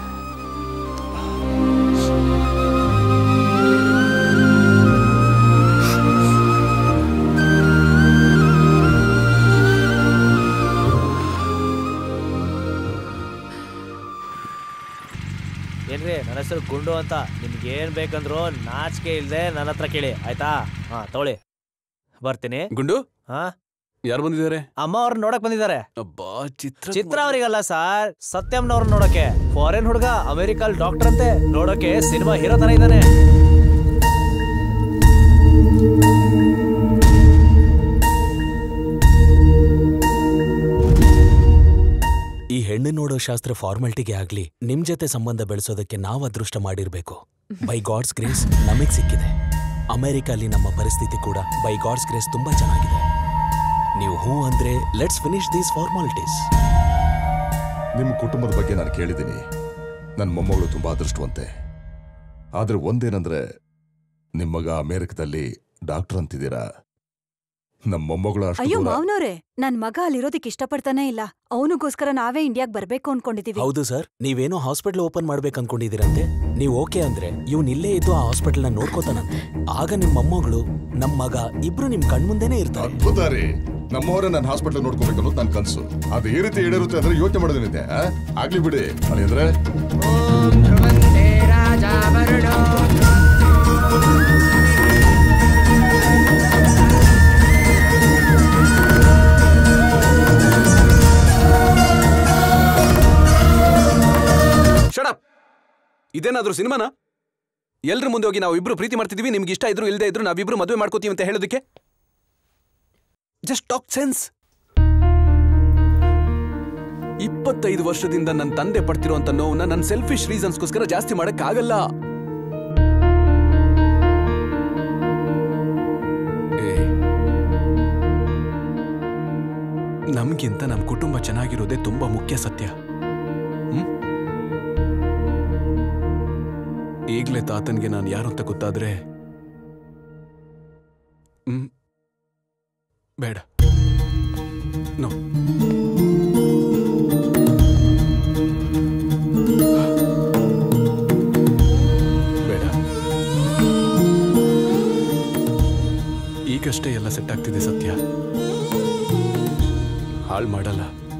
ಏನ್ರಿ ನನ್ನ ಹೆಸರು ಗುಂಡು ಅಂತ ನಿಮ್ಗೆ ಏನ್ ಬೇಕಂದ್ರು ನಾಚಿಕೆ ಇಲ್ದೆ ನನ್ನ ಹತ್ರ ಕೇಳಿ ಆಯ್ತಾ ಹಾ ತಗೊಳ್ಳಿ ಬರ್ತೀನಿ ಗುಂಡು ಹಾ ಯಾರು ಬಂದಿದ್ದಾರೆ ಅಮ್ಮ ಅವ್ರನ್ನ ನೋಡಕ್ ಬಂದಿದ್ದಾರೆ ಅಬ್ಬಾ ಚಿತ್ರ ಚಿತ್ರ ಅವರಿಗಲ್ಲ ಸರ್ ಸತ್ಯಮ್ನವ್ರನ್ನ ನೋಡಕ್ಕೆ ಫಾರಿನ್ ಹುಡುಗ ಅಮೆರಿಕಲ್ ಡಾಕ್ಟರ್ ಅಂತೆ ನೋಡಕ್ಕೆ ಸಿನಿಮಾ ಹೀರೋ ತರ ಇದ್ದಾನೆ ಈ ಹೆಣ್ಣು ನೋಡೋ ಶಾಸ್ತ್ರ ಫಾರ್ಮಾಲಿಟಿಗೆ ಆಗ್ಲಿ ನಿಮ್ ಜೊತೆ ಸಂಬಂಧ ಬೆಳೆಸೋದಕ್ಕೆ ನಾವು ಅದೃಷ್ಟ ಮಾಡಿರ್ಬೇಕು ಬೈ ಗಾಡ್ಸ್ ಗ್ರೇಸ್ ನಮಗ್ ಸಿಕ್ಕಿದೆ ಅಮೆರಿಕಲ್ಲಿ ನಮ್ಮ ಪರಿಸ್ಥಿತಿ ಕೂಡ ಬೈ ಗಾಡ್ಸ್ ಗ್ರೇಸ್ ತುಂಬಾ ಚೆನ್ನಾಗಿದೆ ನೀವು ಹೂ ಅಂದ್ರೆ ಲೆಟ್ಸ್ ಫಿನಿಶ್ ದೀಸ್ ಫಾರ್ಮಾಲಿಟೀಸ್ ನಿಮ್ಮ ಕುಟುಂಬದ ಬಗ್ಗೆ ನಾನು ಕೇಳಿದ್ದೀನಿ ನನ್ನ ಮೊಮ್ಮಗಳು ತುಂಬಾ ಅದೃಷ್ಟವಂತೆ ಆದ್ರೆ ಒಂದೇನಂದ್ರೆ ನಿಮ್ಮ ಮಗ ಅಮೆರಿಕದಲ್ಲಿ ಡಾಕ್ಟರ್ ಅಂತಿದ್ದೀರಾ ನಮ್ಮ ಮೊಮ್ಮಗಳು ಅಷ್ಟು ಅಯ್ಯೋ ದೂರ- ಮಾವನವ್ರೆ ನನ್ ಮಗ ಅಲ್ಲಿರೋದಕ್ಕೆ ಇಷ್ಟಪಡ್ತಾನೆ ಇಲ್ಲ ಅವನಿಗೋಸ್ಕರ ನಾವೇ ಇಂಡಿಯಾಗ್ ಬರ್ಬೇಕು ಅನ್ಕೊಂಡಿದೀವಿ ಹೌದು ಸರ್ ನೀವೇನೋ ಹಾಸ್ಪಿಟಲ್ ಓಪನ್ ಮಾಡ್ಬೇಕು ಅನ್ಕೊಂಡಿದ್ದೀರಂತೆ ನೀವು ಓಕೆ ಅಂದ್ರೆ ಇವ್ನ್ ಇಲ್ಲೇ ಇದ್ದು ಆ ಹಾಸ್ಪಿಟಲ್ನ ನೋಡ್ಕೋತಾನಂತೆ ಆಗ ನಿಮ್ ಮೊಮ್ಮಗಳು ನಮ್ ಮಗ ಇಬ್ರು ನಿಮ್ ಕಣ್ಮುಂದೆನೇ ಇರ್ತಾರೆ ಅದ್ಭುತ ರೀ ನಮ್ಮವರೇ ನನ್ನ ಹಾಸ್ಪಿಟಲ್ ನೋಡ್ಕೋಬೇಕು ಅನ್ನೋದು ನನ್ನ ಕನಸು ಅದು ಈ ರೀತಿ ಈಡೇರುತ್ತೆ ಅಂದ್ರೆ ಯೋಚನೆ ಮಾಡೋದೇನಿದೆ ಆ? ಆಗ್ಲಿ ಬಿಡಿ ಅಲ್ಲಿ ಅಂದ್ರೆ ಇದೇನಾದ್ರೂ ಸಿನಿಮಾನ ಎಲ್ರ ಮುಂದೆ ಹೋಗಿ ನಾವು ಇಬ್ರು ಪ್ರೀತಿ ಮಾಡ್ತಿದೀವಿ ನಿಮ್ಗೆ ಇಷ್ಟ ಇದ್ರು ಇಲ್ಲದೆ ಇದ್ರು ನಾವಿಬ್ರು ಮದುವೆ ಮಾಡ್ಕೋತೀವಿ ಅಂತ ಹೇಳೋದಕ್ಕೆ ಜಸ್ಟ್ ಟಾಕ್ ಸೆನ್ಸ್ ಇಪ್ಪತ್ತೈದು ವರ್ಷದಿಂದ ನನ್ನ ತಂದೆ ಪಡ್ತಿರುವಂತ ನೋವನ್ನ ನನ್ನ ಸೆಲ್ಫಿಶ್ ರೀಸನ್ಸ್ಗೋಸ್ಕರ ಜಾಸ್ತಿ ಮಾಡಕ್ಕಾಗಲ್ಲ ಏ, ನಮ್ಗಿಂತ ನಮ್ಮ ಕುಟುಂಬ ಚೆನ್ನಾಗಿರೋದೇ ತುಂಬಾ ಮುಖ್ಯ ಸತ್ಯ ಹ್ಮ್? ಈಗ್ಲೇ ತಾತನ್ಗೆ ನಾನು ಯಾರು ಅಂತ ಗೊತ್ತಾದ್ರೆ ಹ್ಮ್ ಬೇಡ ನೋ ಬೇಡ ಈಗಷ್ಟೇ ಎಲ್ಲ ಸೆಟ್ ಆಗ್ತಿದೆ ಸತ್ಯ ಹಾಳು ಮಾಡಲ್ಲ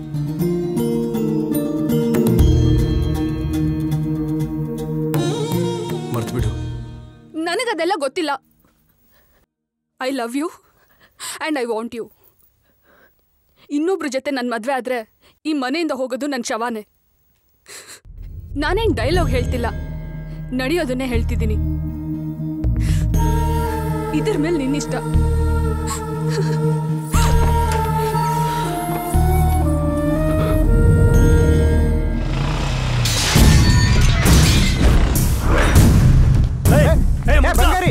ಮರ್ತ್ಬಿಡು ನನಗದೆಲ್ಲ ಗೊತ್ತಿಲ್ಲ I love you and I want you ಇನ್ನೊಬ್ರ ಜೊತೆ ನನ್ನ ಮದುವೆ ಆದರೆ ಈ ಮನೆಯಿಂದ ಹೋಗೋದು ನನ್ನ ಶವಾನೆ ನಾನೇನು ಡೈಲಾಗ್ ಹೇಳ್ತಿಲ್ಲ ನಡೆಯೋದನ್ನೇ ಹೇಳ್ತಿದ್ದೀನಿ ಇದ್ರ ಮೇಲೆ ನಿನ್ನಿಷ್ಟ ಬಂಗಾರಿ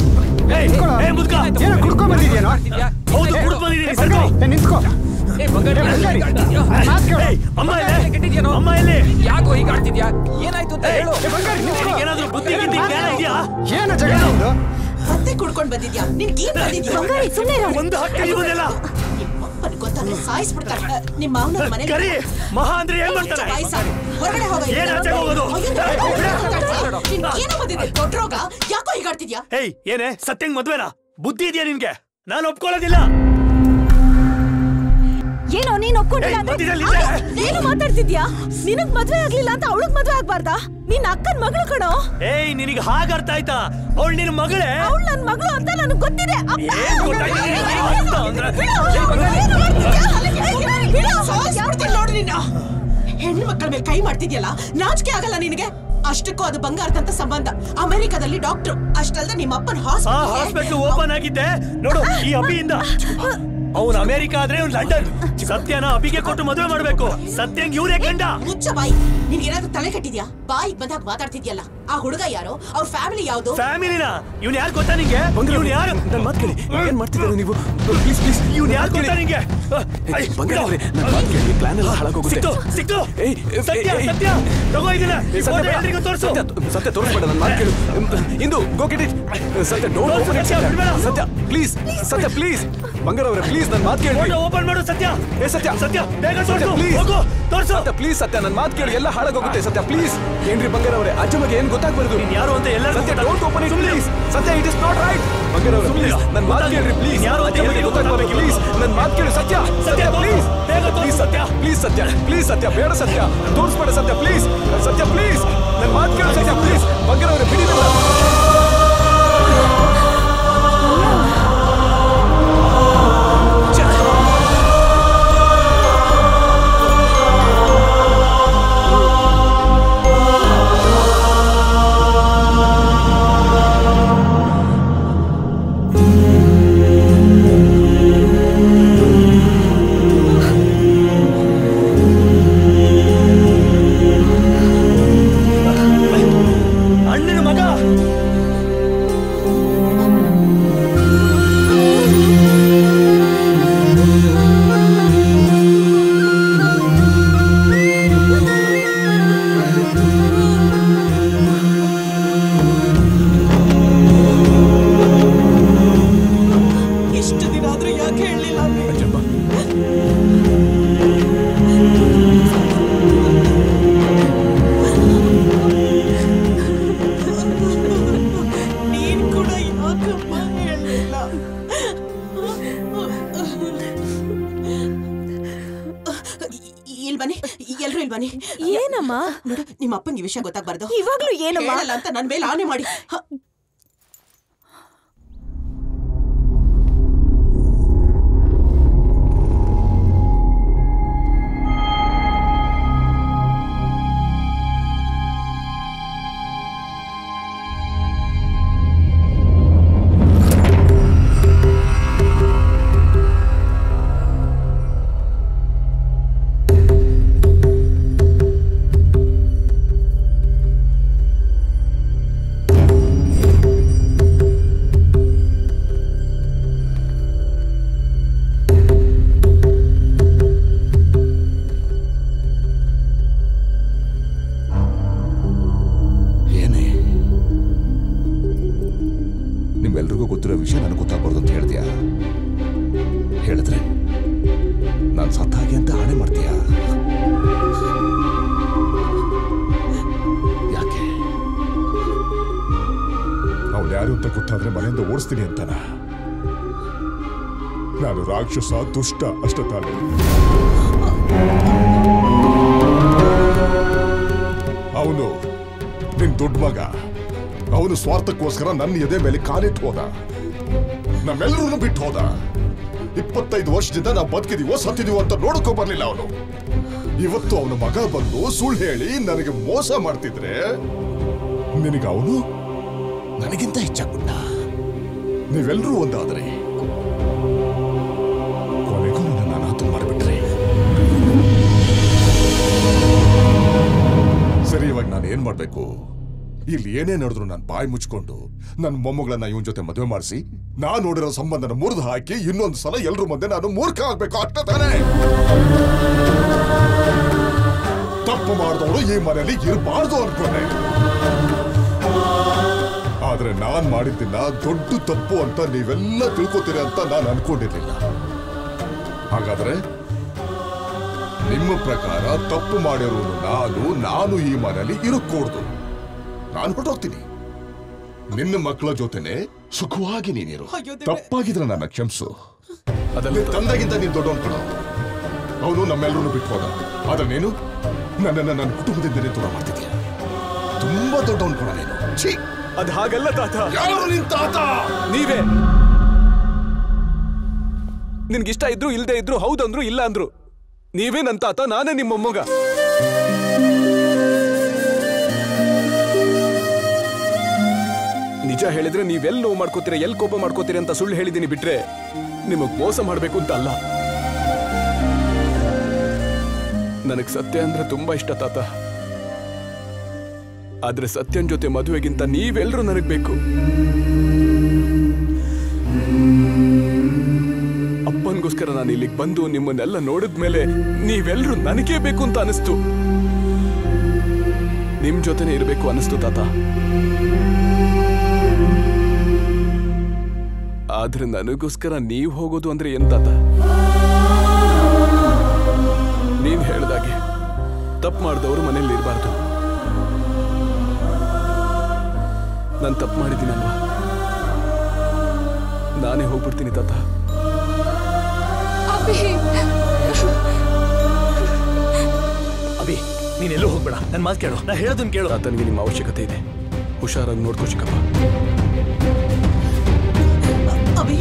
ಏನೋ ಕುಡ್ಕೊಂಡ್ ಬಂದಿದ್ಯೇನೋ ಹೌದು ಏ, ಕುಡ್ದು ಬಂದಿದ್ದೀನಿ ಏ, ಸರ್ಕೊ. ಬಂಗಾರಿ, ಏ, ನಿಂತ್ಕೋ ಏ, ಬಂಗಾರಿ, ಏ, ಬಂಗಾರಿ, ಅಯ್ಯೋ, ಮಾತ್ ಕೇಳು. ಏಯ್, ಅಮ್ಮ ಎಲ್ಲಿ? ಕೆಟ್ಟಿದ್ಯೇನೋ? ಅಮ್ಮ ಎಲ್ಲಿ? ಯಾಕೋ ಹೀಗೆ ಆಡ್ತಿದ್ಯಾ ಏನಾಯ್ತು ಅಂತ ಹೇಳು ಏ, ಬಂಗಾರಿ, ನಿಂತ್ಕೋ. ಏನಾದ್ರೂ ಬುದ್ಧಿ ಗಿದ್ದಿ ಜ್ಞಾನ ಇದೆಯಾ ಏನು ಜಗಳ ಇದು ಮತ್ತೆ ಕುಡ್ಕೊಂಡ್ ಬಂದಿದ್ಯಾ ನಿನ್ಗೆ ಏನ್ ಬಂದಿದ್ಯಾ ಬಂಗಾರಿ ಸುಮ್ಮನೆ ಒಂದು ಹತ್ತು ಇವನ್ನೆಲ್ಲ ಅಪ್ಪನ್ ಗೊತ್ತಾದ್ರೆ ಸಾಯಿಸ್ಬಿಡ್ತಾರೆ ನಿಮ್ಮ ಮಾವನ ಮನೆ ಕರಿ ಮಹಾ ಅಂದ್ರೆ ಏನ್ ಮಾಡ್ತಾರೆ ಹೊರಗಡೆ ಹೋಗ ಏನ್ ಆಚೆಗೆ ಹೋಗೋದು? ಏನೋ ಬಂದಿದೆ ದೊಡ್ಡ ರೋಗ ಯಾಕೋ ಹೀಗಾಡ್ತಿದ್ಯಾ ಏಯ್ ಏನೇ ಸತ್ಯಂಗ್ ಮದ್ವೆನಾ ಬುದ್ಧಿ ಇದೆಯಾ ನಿನ್ಗೆ ನಾನು ಒಪ್ಕೊಳ್ಳೋದಿಲ್ಲ ಏನೋ ನೀನ್ ಒಪ್ಕೊಂಡಿಲ್ಲ ಏಯ್, ಅಂದ್ರೆ ಮಧ್ಯದಲ್ಲಿ ಅದೇ, ಇದೆ. ಏನು ಮಾತಾಡ್ತಿದ್ಯಾ ನಿನಗ್ ಮದ್ವೆ ಆಗ್ಲಿಲ್ಲ ಅಂತ ಅವಳಗ್ ಮದ್ವೆ ಆಗ್ಬಾರ್ದಾ ನಿನ್ ಅಕ್ಕನ್ ಮಗಳು ಕಣೋ ಏಯ್ ನಿನಗೆ ಹಾಗ ಅರ್ಥ ಆಯ್ತಾ ಅವಳು ನಿನ್ ಮಗಳೇ ಅವಳು ನನ್ ಮಗಳು ಅಂತ ನನಗ್ ಗೊತ್ತಿದೆ ಅಪ್ಪ. ಏನ್ ಗೊತ್ತಾಗಿದೆ ನಿನಗೆ? ಅಂತ ಅಂದ್ರೆ- ಬಿಡು. ಏಯ್, ಬಂಗಾರಿ. ಏನು ಮಾಡ್ತಿದ್ಯಾ? ಬಿಡು. ಸಾಯಿಸ್ಬಿಡ್ತೀನಿ ನೋಡು ನಿನ್ನ ಹೆಣ್ಣು ಮಕ್ಕಳ ಮೇಲೆ ಕೈ ಮಾಡ್ತಿದ್ಯಲ್ಲ ನಾಚಿಕೆ ಆಗಲ್ಲ ನಿನಗೆ ಅಷ್ಟಕ್ಕೂ ಅದು ಬಂಗಾರದಂತ ಸಂಬಂಧ ಅಮೆರಿಕದಲ್ಲಿ ಡಾಕ್ಟ್ರು ಅಷ್ಟಲ್ದೆ ನಿಮ್ಮ ಅಪ್ಪನ ಆ ಹಾಸ್ಪಿಟಲ್ ಓಪನ್ ಆಗಿದ್ದೆ ನೋಡು ಈ ಅಭಿಯಿಂದ ಅವನು ಅಮೆರಿಕ ಆದ್ರೆ ಅವ್ನು ಲಂಡನ್ ಸತ್ಯನ ಅಭಿಗೆ ಕೊಟ್ಟು ಮದುವೆ ಮಾಡ್ಬೇಕು ಸತ್ಯಂಗ್ ಇವ್ರೇ ಕಂಡ ಮುಚ್ಚ ಬಾಯಿ ನಿನ್ಗೇನಾದ್ರೂ ತಲೆ ಕಟ್ಟಿದ್ಯಾ ಬಾಯಿ ಬಂದಾಗ ಮಾತಾಡ್ತಿದ್ಯಲ್ಲ ಆ ಹುಡುಗ ಯಾರು ಅವ್ರ ಫ್ಯಾಮಿಲಿ ಯಾವ್ದು ಫ್ಯಾಮಿಲಿನ ಇವ್ನು ಯಾರು ಗೊತ್ತಾ ನಿಂಗೆ ಇವ್ನು ಯಾರು ನನ್ನ ಮಾತು ಕೇಳಿ ಏನ್ ಮಾಡ್ತಿದ್ದಾರೆ ನೀವು ಪ್ಲೀಸ್ ಪ್ಲೀಸ್ ಇವ್ನು ಯಾರು ಗೊತ್ತಾ ನಿಂಗೆ ಬಂಗಾರ ಅವ್ರೆ ನನ್ನ ಮಾತು ಕೇಳಿ ಪ್ಲಾನ್ ಎಲ್ಲ ಹಾಳಾಗೋಗುತ್ತೆ ಸಿಕ್ತು ಸಿಕ್ತು ಏಯ್, ಏಯ್, ಸತ್ಯ ಏಯ್, ಸತ್ಯ ತಗೋ ಇದನ್ನ ಏಯ್, ಸತ್ಯ ಬೇಡ. ಎಲ್ರಿಗೂ ತೋರಿಸು ಸತ್ಯ ಸತ್ಯ ತೋರಿಸ್ಬೇಡ ನನ್ನ ಮಾತು ಕೇಳು ಇಂದು go get it Satya don't ತೋರ್ಸು, ಓಪನ್ ಇಟ್ ಸತ್ಯ, ಬಿಡ್ಬೇಡ. ಸತ್ಯ ಪ್ಲೀಸ್ ಸತ್ಯ ಪ್ಲೀಸ್ ಬಂಗಾರ ಅವರೇ ಪ್ಲೀಸ್ ನನ್ನ ಮಾತು ಕೇಳಿ ಓಪನ್ ಮಾಡು ಸತ್ಯ ಏ ಸತ್ಯ ಸತ್ಯ ಬೇಗ ಸತ್ಯ ತೋರ್ಸು ಪ್ಲೀಸ್ ಹೋಗು ತೋರ್ಸು ಸತ್ಯ ಪ್ಲೀಸ್ ಸತ್ಯ ನನ್ನ ಮಾತು ಕೇಳಿ ಎಲ್ಲ ಹಾಳಾಗೋಗುತ್ತೆ ಸತ್ಯ ಪ್ಲೀಸ್ ಏನ್ರಿ ಬಂಗಾರ ಅವರೇ ಅಜ್ಜಮಗೆ ಏನ್ ಗೊತ್ತಾಗ್ಬಾರ್ದು ನೀನ್ ಯಾರು ಅಂತ ಎಲ್ಲರಿಗೂ ಸತ್ಯ ಗೊತ್ತಾಗ್ಬೇಕು. ಡೋಂಟ್ ಓಪನ್ ಇಟ್ ಸುಮ್ನೆ please Satya it is not right Bangara ಅವರೇ ಸುಮ್ನೆ ಪ್ಲೀಸ್ ನನ್ನ ಮಾತು ಕೇಳ್ರಿ ಪ್ಲೀಸ್ ನೀನ್ ಯಾರು ಅಂತ ಅಜ್ಜಮಗೆ ಎಲ್ಲರಿಗೂ ಗೊತ್ತಾಗ್ಬಾರ್ದು ಗೊತ್ತಾಗ್ಬೇಕು. ಪ್ಲೀಸ್ ನನ್ನ ಮಾತು ಕೇಳಿ ಸತ್ಯ ಸತ್ಯ ಸತ್ಯ, ಪ್ಲೀಸ್ ಬೇಗ ತೋರ್ಸು, ಪ್ಲೀಸ್ ಸತ್ಯ ಪ್ಲೀಸ್ ಸತ್ಯ ಪ್ಲೀಸ್ ಸತ್ಯ ಬೇಡ ಸತ್ಯ ತೋರಿಸ್ಬೇಡ ಸತ್ಯ ಪ್ಲೀಸ್ ಸತ್ಯ ಪ್ಲೀಸ್ ನನ್ನ ಮಾತು ಕೇಳಿ ಸತ್ಯ ಪ್ಲೀಸ್ ಬಂಗಾರ ಅವರೇ ಬಿಡಿ ನನ್ನ ಅಣ್ಣನ ಮಗ ಎಷ್ಟು ದಿನ ಆದ್ರೂ ಯಾಕೆ ಹೇಳಲಿಲ್ಲ ನೀನ್ ಕೂಡ ಯಾಕಪ್ಪ ಹೇಳಲಿಲ್ಲ ಇಲ್ ಬನ್ನಿ ಎಲ್ರು ಇಲ್ ಬನ್ನಿ ಏನಮ್ಮ ನೋಡು ನಿಮ್ಮ ಅಪ್ಪಂಗೆ ಈ ವಿಷಯ ಗೊತ್ತಾಗ್ಬಾರ್ದು ಇವಾಗ್ಲೂ ಏನಮ್ಮ? ಹೇಳಲ್ಲ ಅಂತ ನನ್ ಮೇಲೆ ಆನೆ ಮಾಡಿ ಹ, ಹೇಳಿದ್ರೆ ನಾನು ಸತ್ತ ಹಾಗೆ ಅಂತ ಆಣೆ ಮಾಡ್ತೀಯಾ ಯಾಕೆ ಅವ್ನು ಯಾರು ಅಂತ ಗೊತ್ತಾದ್ರೆ ಮನೆಯಿಂದ ಓಡಿಸ್ತೀನಿ ಅಂತಾನ ನಾನು ರಾಕ್ಷಸ ದುಷ್ಟ ಅಷ್ಟ ತಾನೆ ಅವನು ನಿನ್ ದೊಡ್ಡ ಮಗ ಅವನು ಸ್ವಾರ್ಥಕ್ಕೋಸ್ಕರ ನನ್ನ ಎದೆ ಮೇಲೆ ಕಾಲಿಟ್ಟು ಹೋದ ನಮ್ಮೆಲ್ಲರೂ ಬಿಟ್ಟು ಹೋದ ಇಪ್ಪತ್ತೈದು ವರ್ಷದಿಂದ ನಾವು ಬದುಕಿದೀವೋ ಸತ್ತಿದೀವೋ ಅಂತ ನೋಡಕ್ಕೂ ಬರ್ಲಿಲ್ಲ ಅವನು ಇವತ್ತು ಅವನ ಮಗ ಬಂದು ಸುಳ್ಳು ಹೇಳಿ ನನಗೆ ಮೋಸ ಮಾಡ್ತಿದ್ರೆ ನಿನಗೆ ಅವನು ನನಗಿಂತ ಹೆಚ್ಚಾಗ್ಬಿಟ್ಟ ನೀವೆಲ್ಲರೂ ಒಂದಾದ್ರೆ ಕೊನೆಗೂ ನನ್ನ ಅನಾಥ ಮಾಡಿಬಿಟ್ರಿ ಸರಿ ಇವಾಗ ನಾನು ಏನ್ ಮಾಡ್ಬೇಕು ಇಲ್ಲಿ ಏನೇ ನಡೆದ್ರು ನಾನು ಬಾಯಿ ಮುಚ್ಕೊಂಡು ನನ್ನ ಮೊಮ್ಮಗಳನ್ನ ಇವನ್ ಜೊತೆ ಮದುವೆ ಮಾಡಿಸಿ ನಾನ್ ನೋಡಿರೋ ಸಂಬಂಧನ ಮುರಿದು ಹಾಕಿ ಇನ್ನೊಂದು ಸಲ ಎಲ್ರ ಮುಂದೆ ನಾನು ಮೂರ್ಖ ಆಗ್ಬೇಕು ಅಷ್ಟೇ ತಾನೇ ತಪ್ಪು ಮಾಡಿದವಳು ಈ ಮನೆಯಲ್ಲಿ ಇರಬಾರ್ದು ಅನ್ಕೊಂಡೆ ಆದ್ರೆ ನಾನ್ ಮಾಡಿದ್ದನ್ನ ದೊಡ್ಡ ತಪ್ಪು ಅಂತ ನೀವೆಲ್ಲ ತಿಳ್ಕೊತೀರಿ ಅಂತ ನಾನು ಅನ್ಕೊಂಡಿರ್ಲಿಲ್ಲ ಹಾಗಾದ್ರೆ ನಿಮ್ಮ ಪ್ರಕಾರ ತಪ್ಪು ಮಾಡಿರೋನು ನಾನು ನಾನು ಈ ಮನೆಯಲ್ಲಿ ಇರக்கூಡ್ದು ನಾನು ಹೊರಟೋಗ್ತೀನಿ ನಿನ್ನ ಮಕ್ಕಳ ಜೊತೆನೆ ಸುಖವಾಗಿ ನೀನಿರು ತಪ್ಪಾಗಿದ್ರೆ ನನ್ನ ಕ್ಷಮಿಸು ಅದರಲ್ಲಿ ತಂದೆಗಿಂತ ನೀನ್ ದೊಡ್ಡವನ್ ಕಣ ಅವನು ನಮ್ಮೆಲ್ಲರೂ ಬಿಟ್ಟು ಹೋದ ಆದ್ರೆ ನೀನು ನನ್ನನ್ನ ನನ್ನ ಕುಟುಂಬದಿಂದಲೇ ದೂರ ಮಾಡ್ತಿದ್ದೀಯ ತುಂಬಾ ದೊಡ್ಡವನ್ ಕಣ ನೀನು ಛೀ ಅದ್ ಹಾಗಲ್ಲ ತಾತ ಯಾರು ನಿನ್ ತಾತ ನೀವೇ ನಿನ್ಗಿಷ್ಟ ಇದ್ರು ಇಲ್ದೇ ಇದ್ರು ಹೌದಂದ್ರು ಇಲ್ಲ ಅಂದ್ರು ನೀವೇ ನನ್ ತಾತ ನಾನೇ ನಿಮ್ಮ ಮೊಮ್ಮಗ ನಿಜ ಹೇಳಿದ್ರೆ ನೀವೆಲ್ಲಿ ನೋವು ಮಾಡ್ಕೋತೀರ ಎಲ್ಲಿ ಕೋಪ ಮಾಡ್ಕೋತೀರ ಅಂತ ಸುಳ್ಳು ಹೇಳಿದೀನಿ ಬಿಟ್ರೆ ನಿಮಗ್ ಮೋಸ ಮಾಡ್ಬೇಕು ಅಂತ ಅಲ್ಲ ನನಗ್ ಸತ್ಯ ಅಂದ್ರೆ ತುಂಬಾ ಇಷ್ಟ ತಾತ ಆದ್ರೆ ಸತ್ಯನ್ ಜೊತೆ ಮದುವೆಗಿಂತ ನೀವೆಲ್ಲರೂ ನನಗ್ ಬೇಕು ಅಪ್ಪನ್ಗೋಸ್ಕರ ನಾನು ಇಲ್ಲಿಗೆ ಬಂದು ನಿಮ್ಮನ್ನೆಲ್ಲ ನೋಡಿದ್ಮೇಲೆ ನೀವೆಲ್ಲರೂ ನನಗೇ ಬೇಕು ಅಂತ ಅನಿಸ್ತು ನಿಮ್ ಜೊತೆನೆ ಇರಬೇಕು ಅನಿಸ್ತು ತಾತ ಆದ್ರೆ ನನಗೋಸ್ಕರ ನೀವ್ ಹೋಗೋದು ಅಂದ್ರೆ ಏನ್ ತಾತ ನೀವ್ ಹೇಳ್ದಾಗೆ ತಪ್ಪು ಮಾಡಿದವರು ಮನೇಲಿ ಇರಬಾರ್ದು ನಾನು ತಪ್ಪು ಮಾಡಿದ್ದೀನಲ್ವಾ ನಾನೇ ಹೋಗ್ಬಿಡ್ತೀನಿ ತಾತ ಅಭಿ ನೀನೆಲ್ಲೂ ಹೋಗ್ಬೇಡ ನನ್ನ ಮಾತು ಕೇಳು ನಾ ಹೇಳೋದನ್ನ ಕೇಳು ತಾತನಿಗೆ ನಿಮ್ಮ ಅವಶ್ಯಕತೆ ಇದೆ ಹುಷಾರಾಗಿ ನೋಡ್ಕೋ ಚಿಕ್ಕಪ್ಪ ಅಭಿ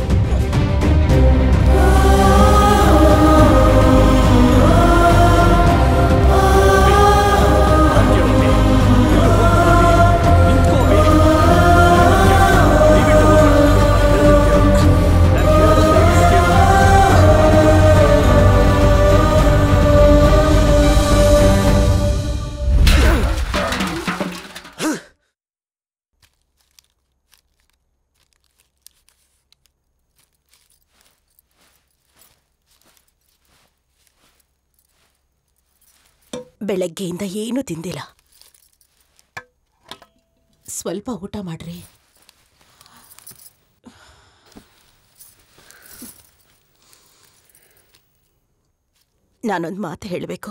ಬೆಳಗ್ಗೆಯಿಂದ ಏನೂ ತಿಂದಿಲ್ಲ ಸ್ವಲ್ಪ ಊಟ ಮಾಡ್ರಿ ನಾನೊಂದು ಮಾತು ಹೇಳಬೇಕು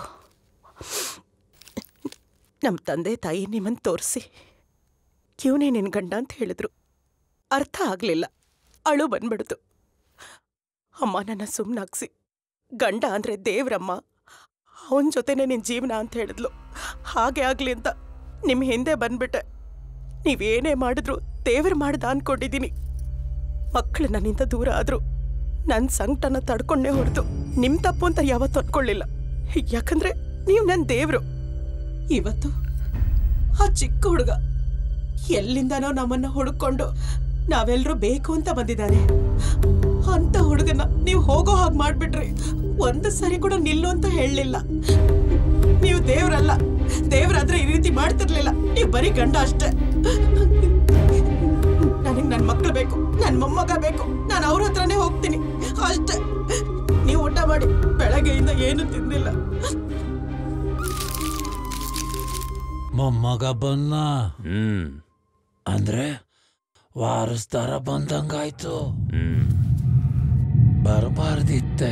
ನಮ್ಮ ತಂದೆ ತಾಯಿ ನಿಮ್ಮನ್ನು ತೋರಿಸಿ ಇವನೇ ನಿನ್ನ ಗಂಡ ಅಂತ ಹೇಳಿದ್ರು ಅರ್ಥ ಆಗಲಿಲ್ಲ ಅಳು ಬಂದ್ಬಿಡ್ತು ಅಮ್ಮ ನನ್ನ ಸುಮ್ಮನಾಗ್ಸಿ ಗಂಡ ಅಂದರೆ ದೇವ್ರಮ್ಮ ಅವನ ಜೊತೆನೆ ನಿನ್ನ ಜೀವನ ಅಂತ ಹೇಳಿದ್ಲು ಹಾಗೆ ಆಗಲಿ ಅಂತ ನಿಮ್ಮ ಹಿಂದೆ ಬಂದ್ಬಿಟ್ಟೆ ನೀವೇನೇ ಮಾಡಿದ್ರು ದೇವ್ರು ಮಾಡ್ದ ಅನ್ಕೊಂಡಿದ್ದೀನಿ ಮಕ್ಕಳು ನನ್ನಿಂದ ದೂರ ಆದ್ರು ನನ್ನ ಸಂಕಟನ ತಡ್ಕೊಂಡೇ ಹೊರತು ನಿಮ್ಮ ತಪ್ಪು ಅಂತ ಯಾವತ್ತೂ ಅನ್ಕೊಳ್ಳಿಲ್ಲ ಯಾಕಂದ್ರೆ ನೀವು ನನ್ನ ದೇವ್ರು ಇವತ್ತು ಆ ಚಿಕ್ಕ ಹುಡುಗ ಎಲ್ಲಿಂದನೋ ನಮ್ಮನ್ನ ಹುಡುಕೊಂಡು ನಾವೆಲ್ಲರೂ ಬೇಕು ಅಂತ ಬಂದಿದ್ದಾನೆ ಅಂತ ಹುಡುಗನ ನೀವು ಹೋಗೋ ಹಾಗೆ ಮಾಡ್ಬಿಟ್ರಿ ಒಂದು ಸರಿ ಕೂಡ ನಿಲ್ಲು ಅಂತ ಹೇಳಲಿಲ್ಲ ನೀವು ದೇವ್ರಲ್ಲ ದೇವ್ರಾದ್ರೆ ಈ ರೀತಿ ಮಾಡ್ತಿರ್ಲಿಲ್ಲ ನೀವು ಬರೀ ಗಂಡ ಅಷ್ಟೇ ನನಗೆ ನನ್ನ ಮಕ್ಕಳು ಬೇಕು ನನ್ನ ಮೊಮ್ಮಗ ಬೇಕು ನಾನು ಅವ್ರ ಹತ್ರನೇ ಹೋಗ್ತೀನಿ ಅಷ್ಟೇ ನೀವು ಊಟ ಮಾಡಿ ಬೆಳಗ್ಗೆಯಿಂದ ಏನು ತಿಂದಿಲ್ಲ ಮೊಮ್ಮಗ ಬನ್ನ ಹ್ಮ್ ಅಂದ್ರೆ ವಾರಸ್ದಾರ ಬಂದಂಗಾಯ್ತು ಬರಬಾರ ಮತ್ತೆ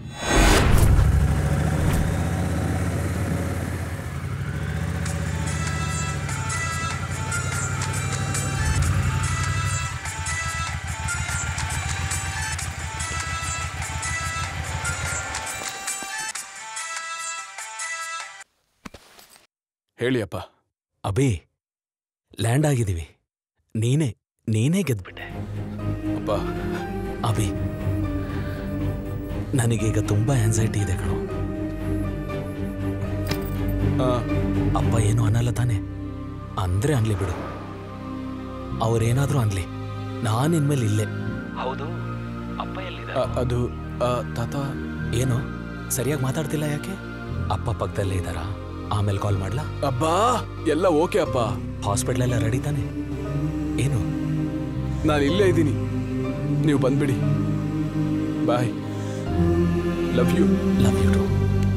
ಹೇಳಿ ಅಪ್ಪ ಅಬಿ ಲ್ಯಾಂಡ್ ಆಗಿದೀವಿ ನೀನೇ ನೀನೇ ಗೆದ್ಬಿಟ್ಟೆ ಅಪ್ಪ ಅಬಿ ನನಗೀಗ ತುಂಬಾ ಆನ್ಸೈಟಿ ಇದೆ ಕಣೋ ಅಪ್ಪ ಏನು ಅನ್ನಲ್ಲ ತಾನೆ ಅಂದ್ರೆ ಅನ್ಲಿ ಬಿಡು ಅವ್ರೇನಾದ್ರೂ ಅನ್ಲಿ ನಾನು ಇನ್ಮೇಲೆ ಇಲ್ಲೇ ಹೌದು ಅಪ್ಪ ಎಲ್ಲಿದೆ ಅದು ತಾತ ಏನು ಸರಿಯಾಗಿ ಮಾತಾಡ್ತಿಲ್ಲ ಯಾಕೆ ಅಪ್ಪ ಪಕ್ಕದಲ್ಲೇ ಇದ್ದಾರಾ ಆಮೇಲೆ ಕಾಲ್ ಮಾಡ್ಲಾ ಅಬ್ಬಾ ಎಲ್ಲ ಓಕೆ ಅಪ್ಪ ಹಾಸ್ಪಿಟ್ಲ್ ಎಲ್ಲ ರೆಡಿ ತಾನೆ ಏನು ನಾನು ಇಲ್ಲೇ ಇದ್ದೀನಿ ನೀವು ಬಂದ್ಬಿಡಿ bye love you love you too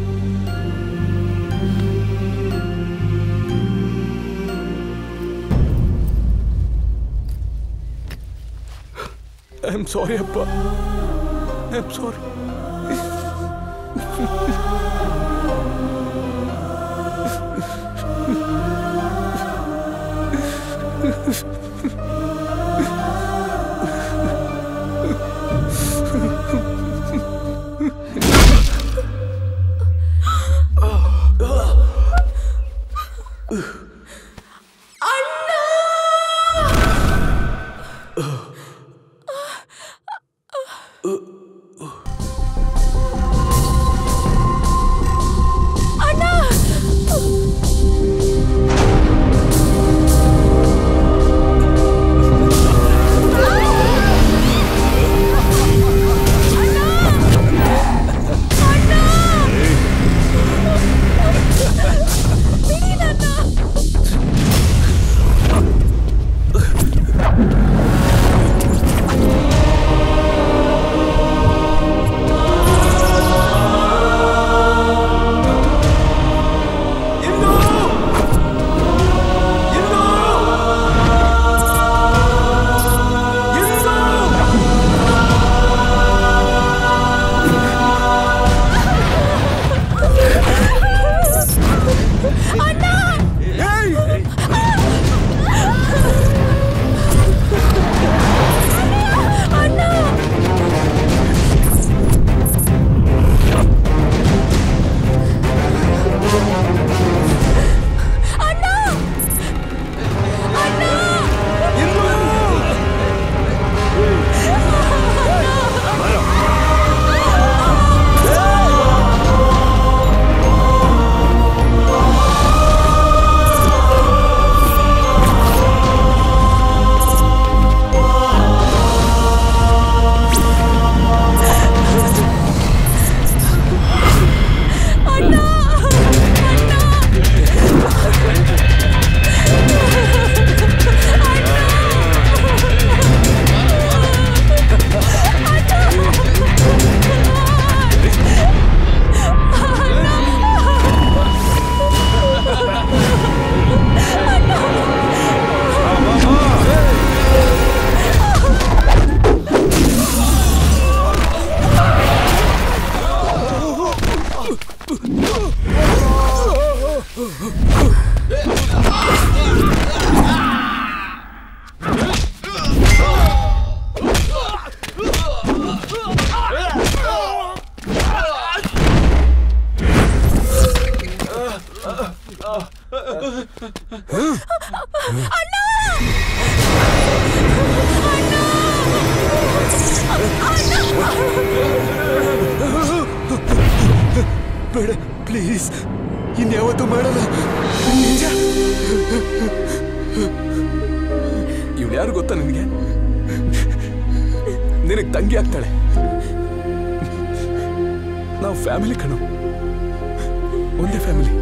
I am sorry ಅಪ್ಪ ಐ ಆಮ್ ಸಾರಿ ಬೇಡ ಪ್ಲೀಸ್ ಇನ್ಯಾವತ್ತೂ ಮಾಡಲ್ಲ ನಿಜ ಇವಳು ಯಾರು ಗೊತ್ತಾ ನಿನಗೆ ನಿನಗೆ ತಂಗಿ ಆಗ್ತಾಳೆ ನಾವು ಫ್ಯಾಮಿಲಿ ಕಣು ಒಂದೇ ಫ್ಯಾಮಿಲಿ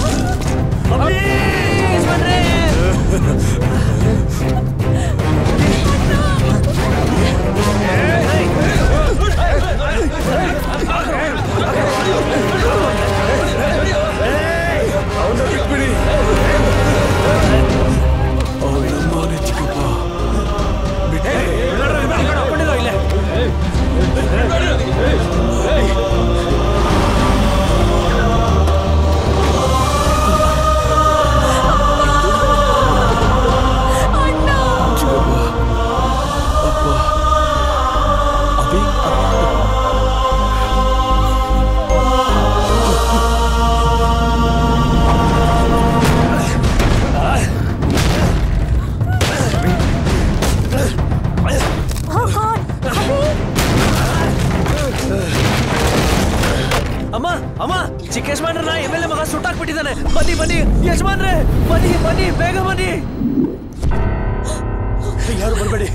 ಅಮ್ಮ ಚಿಕ್ಕ ಯಜಮಾನ್ರನ್ನ ಎಮ್ ಎಲ್ ಎ ಮಗ ಸುಟ್ಟಾಕ್ಬಿಟ್ಟಿದ್ದಾನೆ ಬನ್ನಿ ಬನ್ನಿ ಯಜಮಾನ್ರೆ ಬನ್ನಿ ಬನ್ನಿ ಬೇಗ ಬನ್ನಿ ಯಾರು ಬರಬೇಡಿ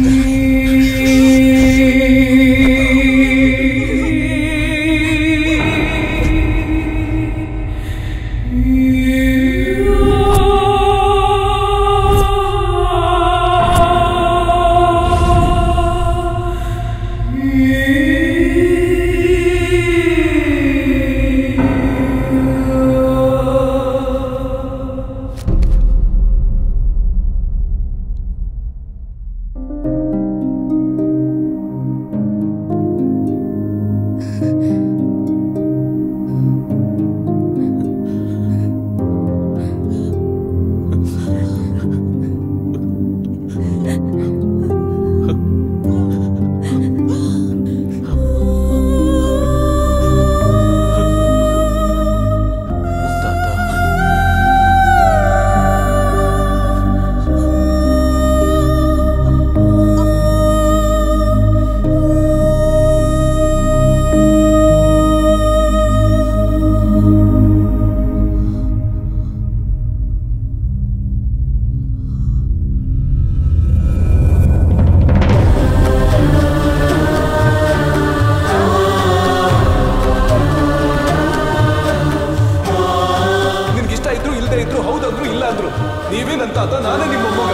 ನಿನ್ಗಿಷ್ಟ ಇದ್ರು ಇಲ್ಲದೆ ಇದ್ರು ಹೌದಂದ್ರು ಇಲ್ಲ ಅಂದ್ರು ನೀವೇ ನನ್ನ ತಾತ ನಾನೇ ನಿಮ್ಮ ಮೊಮ್ಮಗ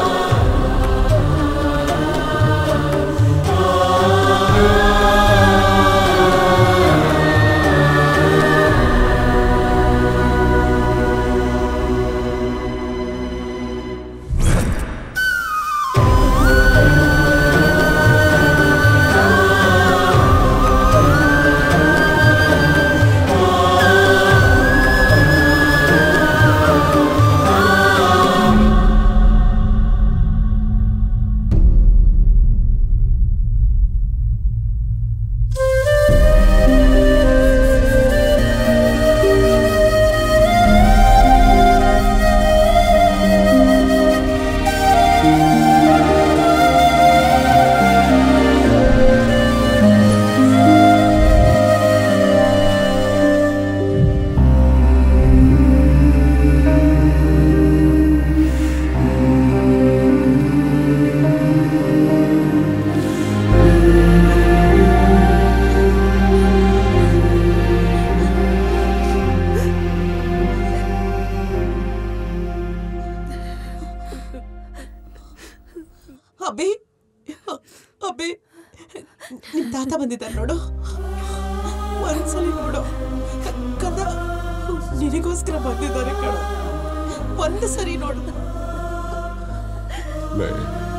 ಅಭಿ ಅಭಿ ನಿಮ್ ತಾತ ಬಂದಿದ್ದಾರೆ ನೋಡು ಒಂದ್ಸಲಿ ನೋಡು ಕಂದ ನಿನಗೋಸ್ಕರ ಬಂದಿದ್ದಾರೆ ಕಣೋ ಒಂದು ಸರಿ ನೋಡು ಲೇ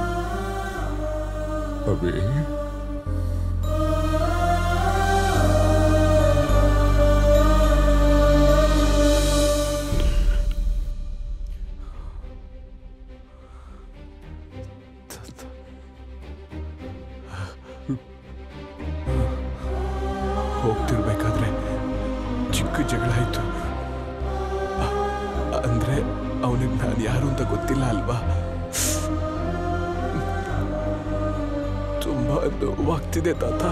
ಅಭಿ ಹೋಗ್ತಿರ್ಬೇಕಾದ್ರೆ ಚಿಕ್ಕ ಜಗಳ ಆಯ್ತು ಅ- ಅಂದ್ರೆ ಅವನಿಗೆ ನಾನು ಯಾರು ಅಂತ ಗೊತ್ತಿಲ್ಲ ಅಲ್ವಾ ತುಂಬಾ ನೋವಾಗ್ತಿದೆ ತಾತ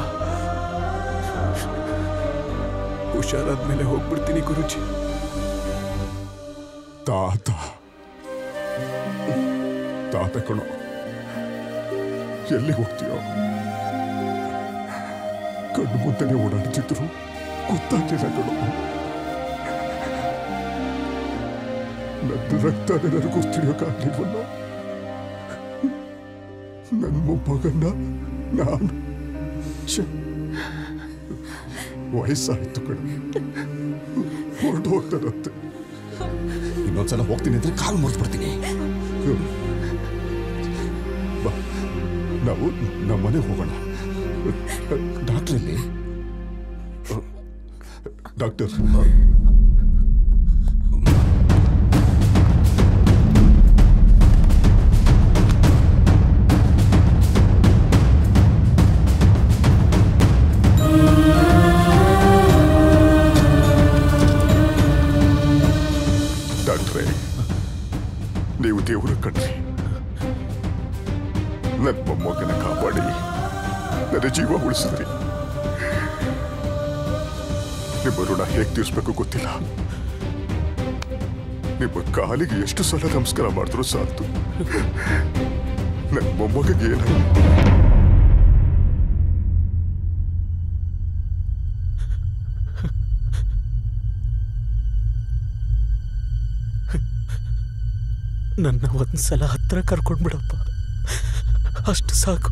ಹುಷಾರಾದ್ಮೇಲೆ ಹೋಗ್ಬಿಡ್ತೀನಿ ಗುರುಜಿ ತಾತ ತಾತ ಕಣೋ ಎಲ್ಲಿ ಹೋಗ್ತೀಯೋ ಕಣ್ಣು ಮುಂದೆನೆ ಓಡಾಡ್ತಿದ್ರು ಗೊತ್ತಾಗ್ಲಿಲ್ಲ ಕಣೋ ನನ್ನ ರಕ್ತನೇ ನನಗೂ ತಿಳಿಯೋಕ್ಕಾಗ್ಲಿಲ್ವಲ್ಲ ನನ್ನ ಮೊಮ್ಮಗನ್ನ ನಾನು ಛೆ, ವಯಸ್ಸಾಯ್ತು ಕಣ ಹೊರಟು ಹೋಗ್ತಾನಂತೆ ಇನ್ನೊಂದ್ಸಲ ಹೋಗ್ತೀನಿ ಅಂದ್ರೆ ಕಾಲು ಮುರಿದ್ಬಿಡ್ತೀನಿ ಬಾ ನಾವು ನಮ್ಮ ಮನೆಗೆ ಹೋಗೋಣ ಡಾಕ್ಟ್ರಲ್ಲಿ ಡಾಕ್ಟರ್ ಡಾಕ್ಟ್ರೇ ನೀವು ದೇವರ ಕಣ್ರಿ ನನ್ನ ಮೊಮ್ಮಗನ ಕಾಪಾಡಿ ನನ್ನ ಜೀವ ಉಳಿಸಿದ್ರಿ ನಿಮ್ಮ ಋಣ ಹೇಗೆ ತೀರ್ಸ್ಬೇಕು ಗೊತ್ತಿಲ್ಲ ನಿಮ್ಮ ಕಾಲಿಗೆ ಎಷ್ಟು ಸಲ ನಮಸ್ಕಾರ ಮಾಡಿದ್ರು ಸಾಲ್ತು ನನ್ನ ಮೊಮ್ಮಗಿಗೆ ಏನಾಗಿ ನನ್ನ ಒಂದ್ಸಲ ಹತ್ರ ಕರ್ಕೊಂಡ್ಬಿಡಪ್ಪ ಅಷ್ಟು ಸಾಕು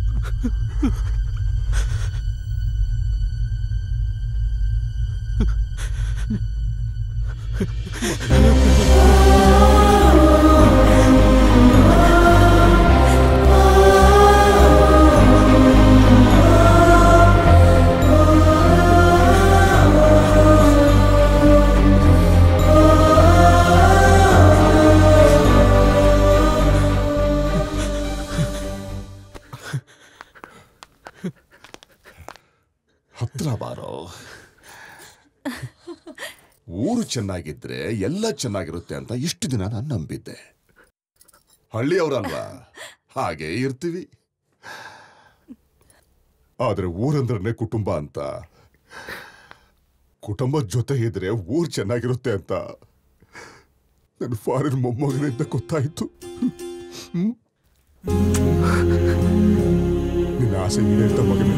ಹತ್ರ ಬಾರೋ ಊರು ಚೆನ್ನಾಗಿದ್ರೆ ಎಲ್ಲ ಚೆನ್ನಾಗಿರುತ್ತೆ ಅಂತ ಇಷ್ಟು ದಿನ ನಾನು ನಂಬಿದ್ದೆ ಹಳ್ಳಿಯವರಲ್ವಾ ಹಾಗೆ ಇರ್ತೀವಿ ಆದ್ರೆ ಊರಂದ್ರನೆ ಕುಟುಂಬ ಅಂತ ಕುಟುಂಬದ ಜೊತೆ ಇದ್ರೆ ಊರ್ ಚೆನ್ನಾಗಿರುತ್ತೆ ಅಂತ ನನ್ನ ಫಾರಿನ್ ಮೊಮ್ಮಗನಿಂದ ಗೊತ್ತಾಯ್ತು ಹ್ಮ್? ನಿನ್ನ ಆಸೆ ಈಡೇರ್ತ ಮಗನೇ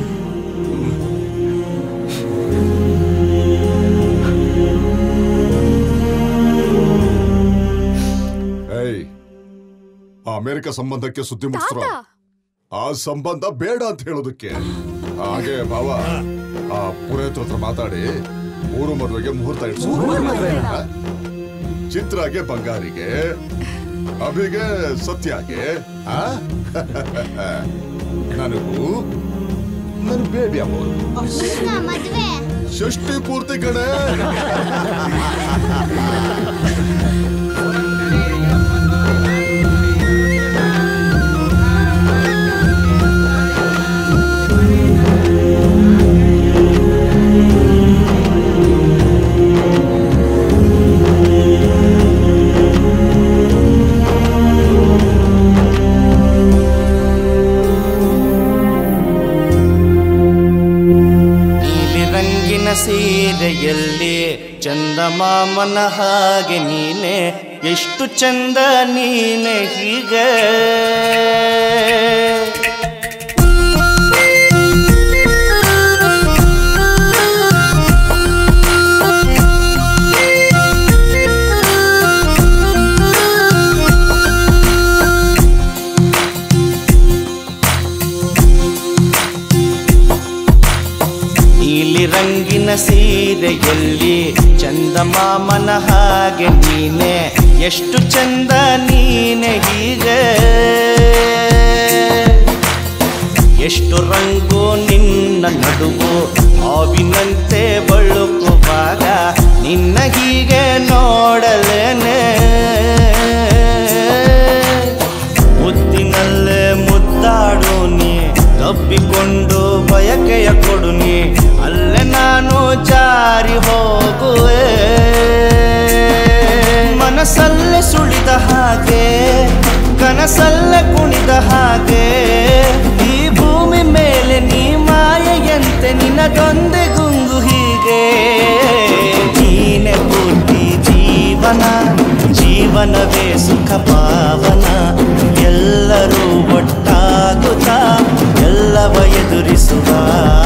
ಏಯ್ ಆ ಅಮೆರಿಕ ಸಂಬಂಧಕ್ಕೆ ಸುದ್ದಿ ಮುಗಿಸ್ರು ಆ ಸಂಬಂಧ ಬೇಡ ಅಂತ ಹೇಳೋದಕ್ಕೆ ಹಾಗೆ ಭಾವ ಆ ಪುರೋಹಿತ್ರ ಹತ್ರ ಮಾತಾಡಿ ಮೂರು ಮದುವೆಗೆ ಮುಹೂರ್ತ ಇಡ್ಸು ಮೂರು ಮದ್ವೆನಾ? ಆ? ಚಿತ್ರಾಗೆ ಬಂಗಾರಿಗೆ ಅಭಿಗೆ ಸತ್ಯಾಗೆ ಆ? ನನಗೂ ನನ್ನ ಬೇಬಿ ಅಮ್ಮವರು ಷಷ್ಠಿ ಪೂರ್ತಿ ಕಡೆ ನೀಲಿ ರಂಗಿನ ಸೀರೆಯಲ್ಲಿ ಚಂದಮಾಮನ ಹಾಗೆ ನೀನೆ ಎಷ್ಟು ಚಂದ ನೀನೆ ಹೀಗೆ ನೀಲಿ ರಂಗಿನ ಸೀರೆಯಲ್ಲಿ ಚಂದಮಾಮನ ಹಾಗೆ ನೀನೆ ಎಷ್ಟು ಚಂದ ನೀನೆ ಹೀಗೆ ಎಷ್ಟು ರಂಗು ನಿನ್ನ ನಡುವು ಹಾವಿನಂತೆ ಬಳುಕುವಾಗ ನಿನ್ನ ಹೀಗೆ ನೋಡಲೇನೆ ಮುತ್ತಿನಲ್ಲೇ ಮುದ್ದಾಡು ನೀ ತಬ್ಬಿಕೊಂಡು ಬಯಕೆಯ ಕೊಡು ನೀ ಅಲ್ಲೇ ನಾನು ಜಾರಿ ಹೋಗುವೆ ಮನಸ್ಸಲ್ಲೇ ಸುಳಿದ ಹಾಗೆ ಕನಸಲ್ಲೇ ಕುಣಿದ ಹಾಗೆ ಈ ಭೂಮಿ ಮೇಲೆ ನೀ ಮಾಯೆಯಂತೆ ನಿನಗೊಂದೆ ಗುಂಗು ಹೀಗೆ ನೀನೆ ಪೂರ್ತಿ ಜೀವನ ಜೀವನವೇ ಸುಖ ಪಾವನ ಎಲ್ಲರೂ ಒಟ್ಟಾಗುತ್ತಾ ಎಲ್ಲವ ಎದುರಿಸುವ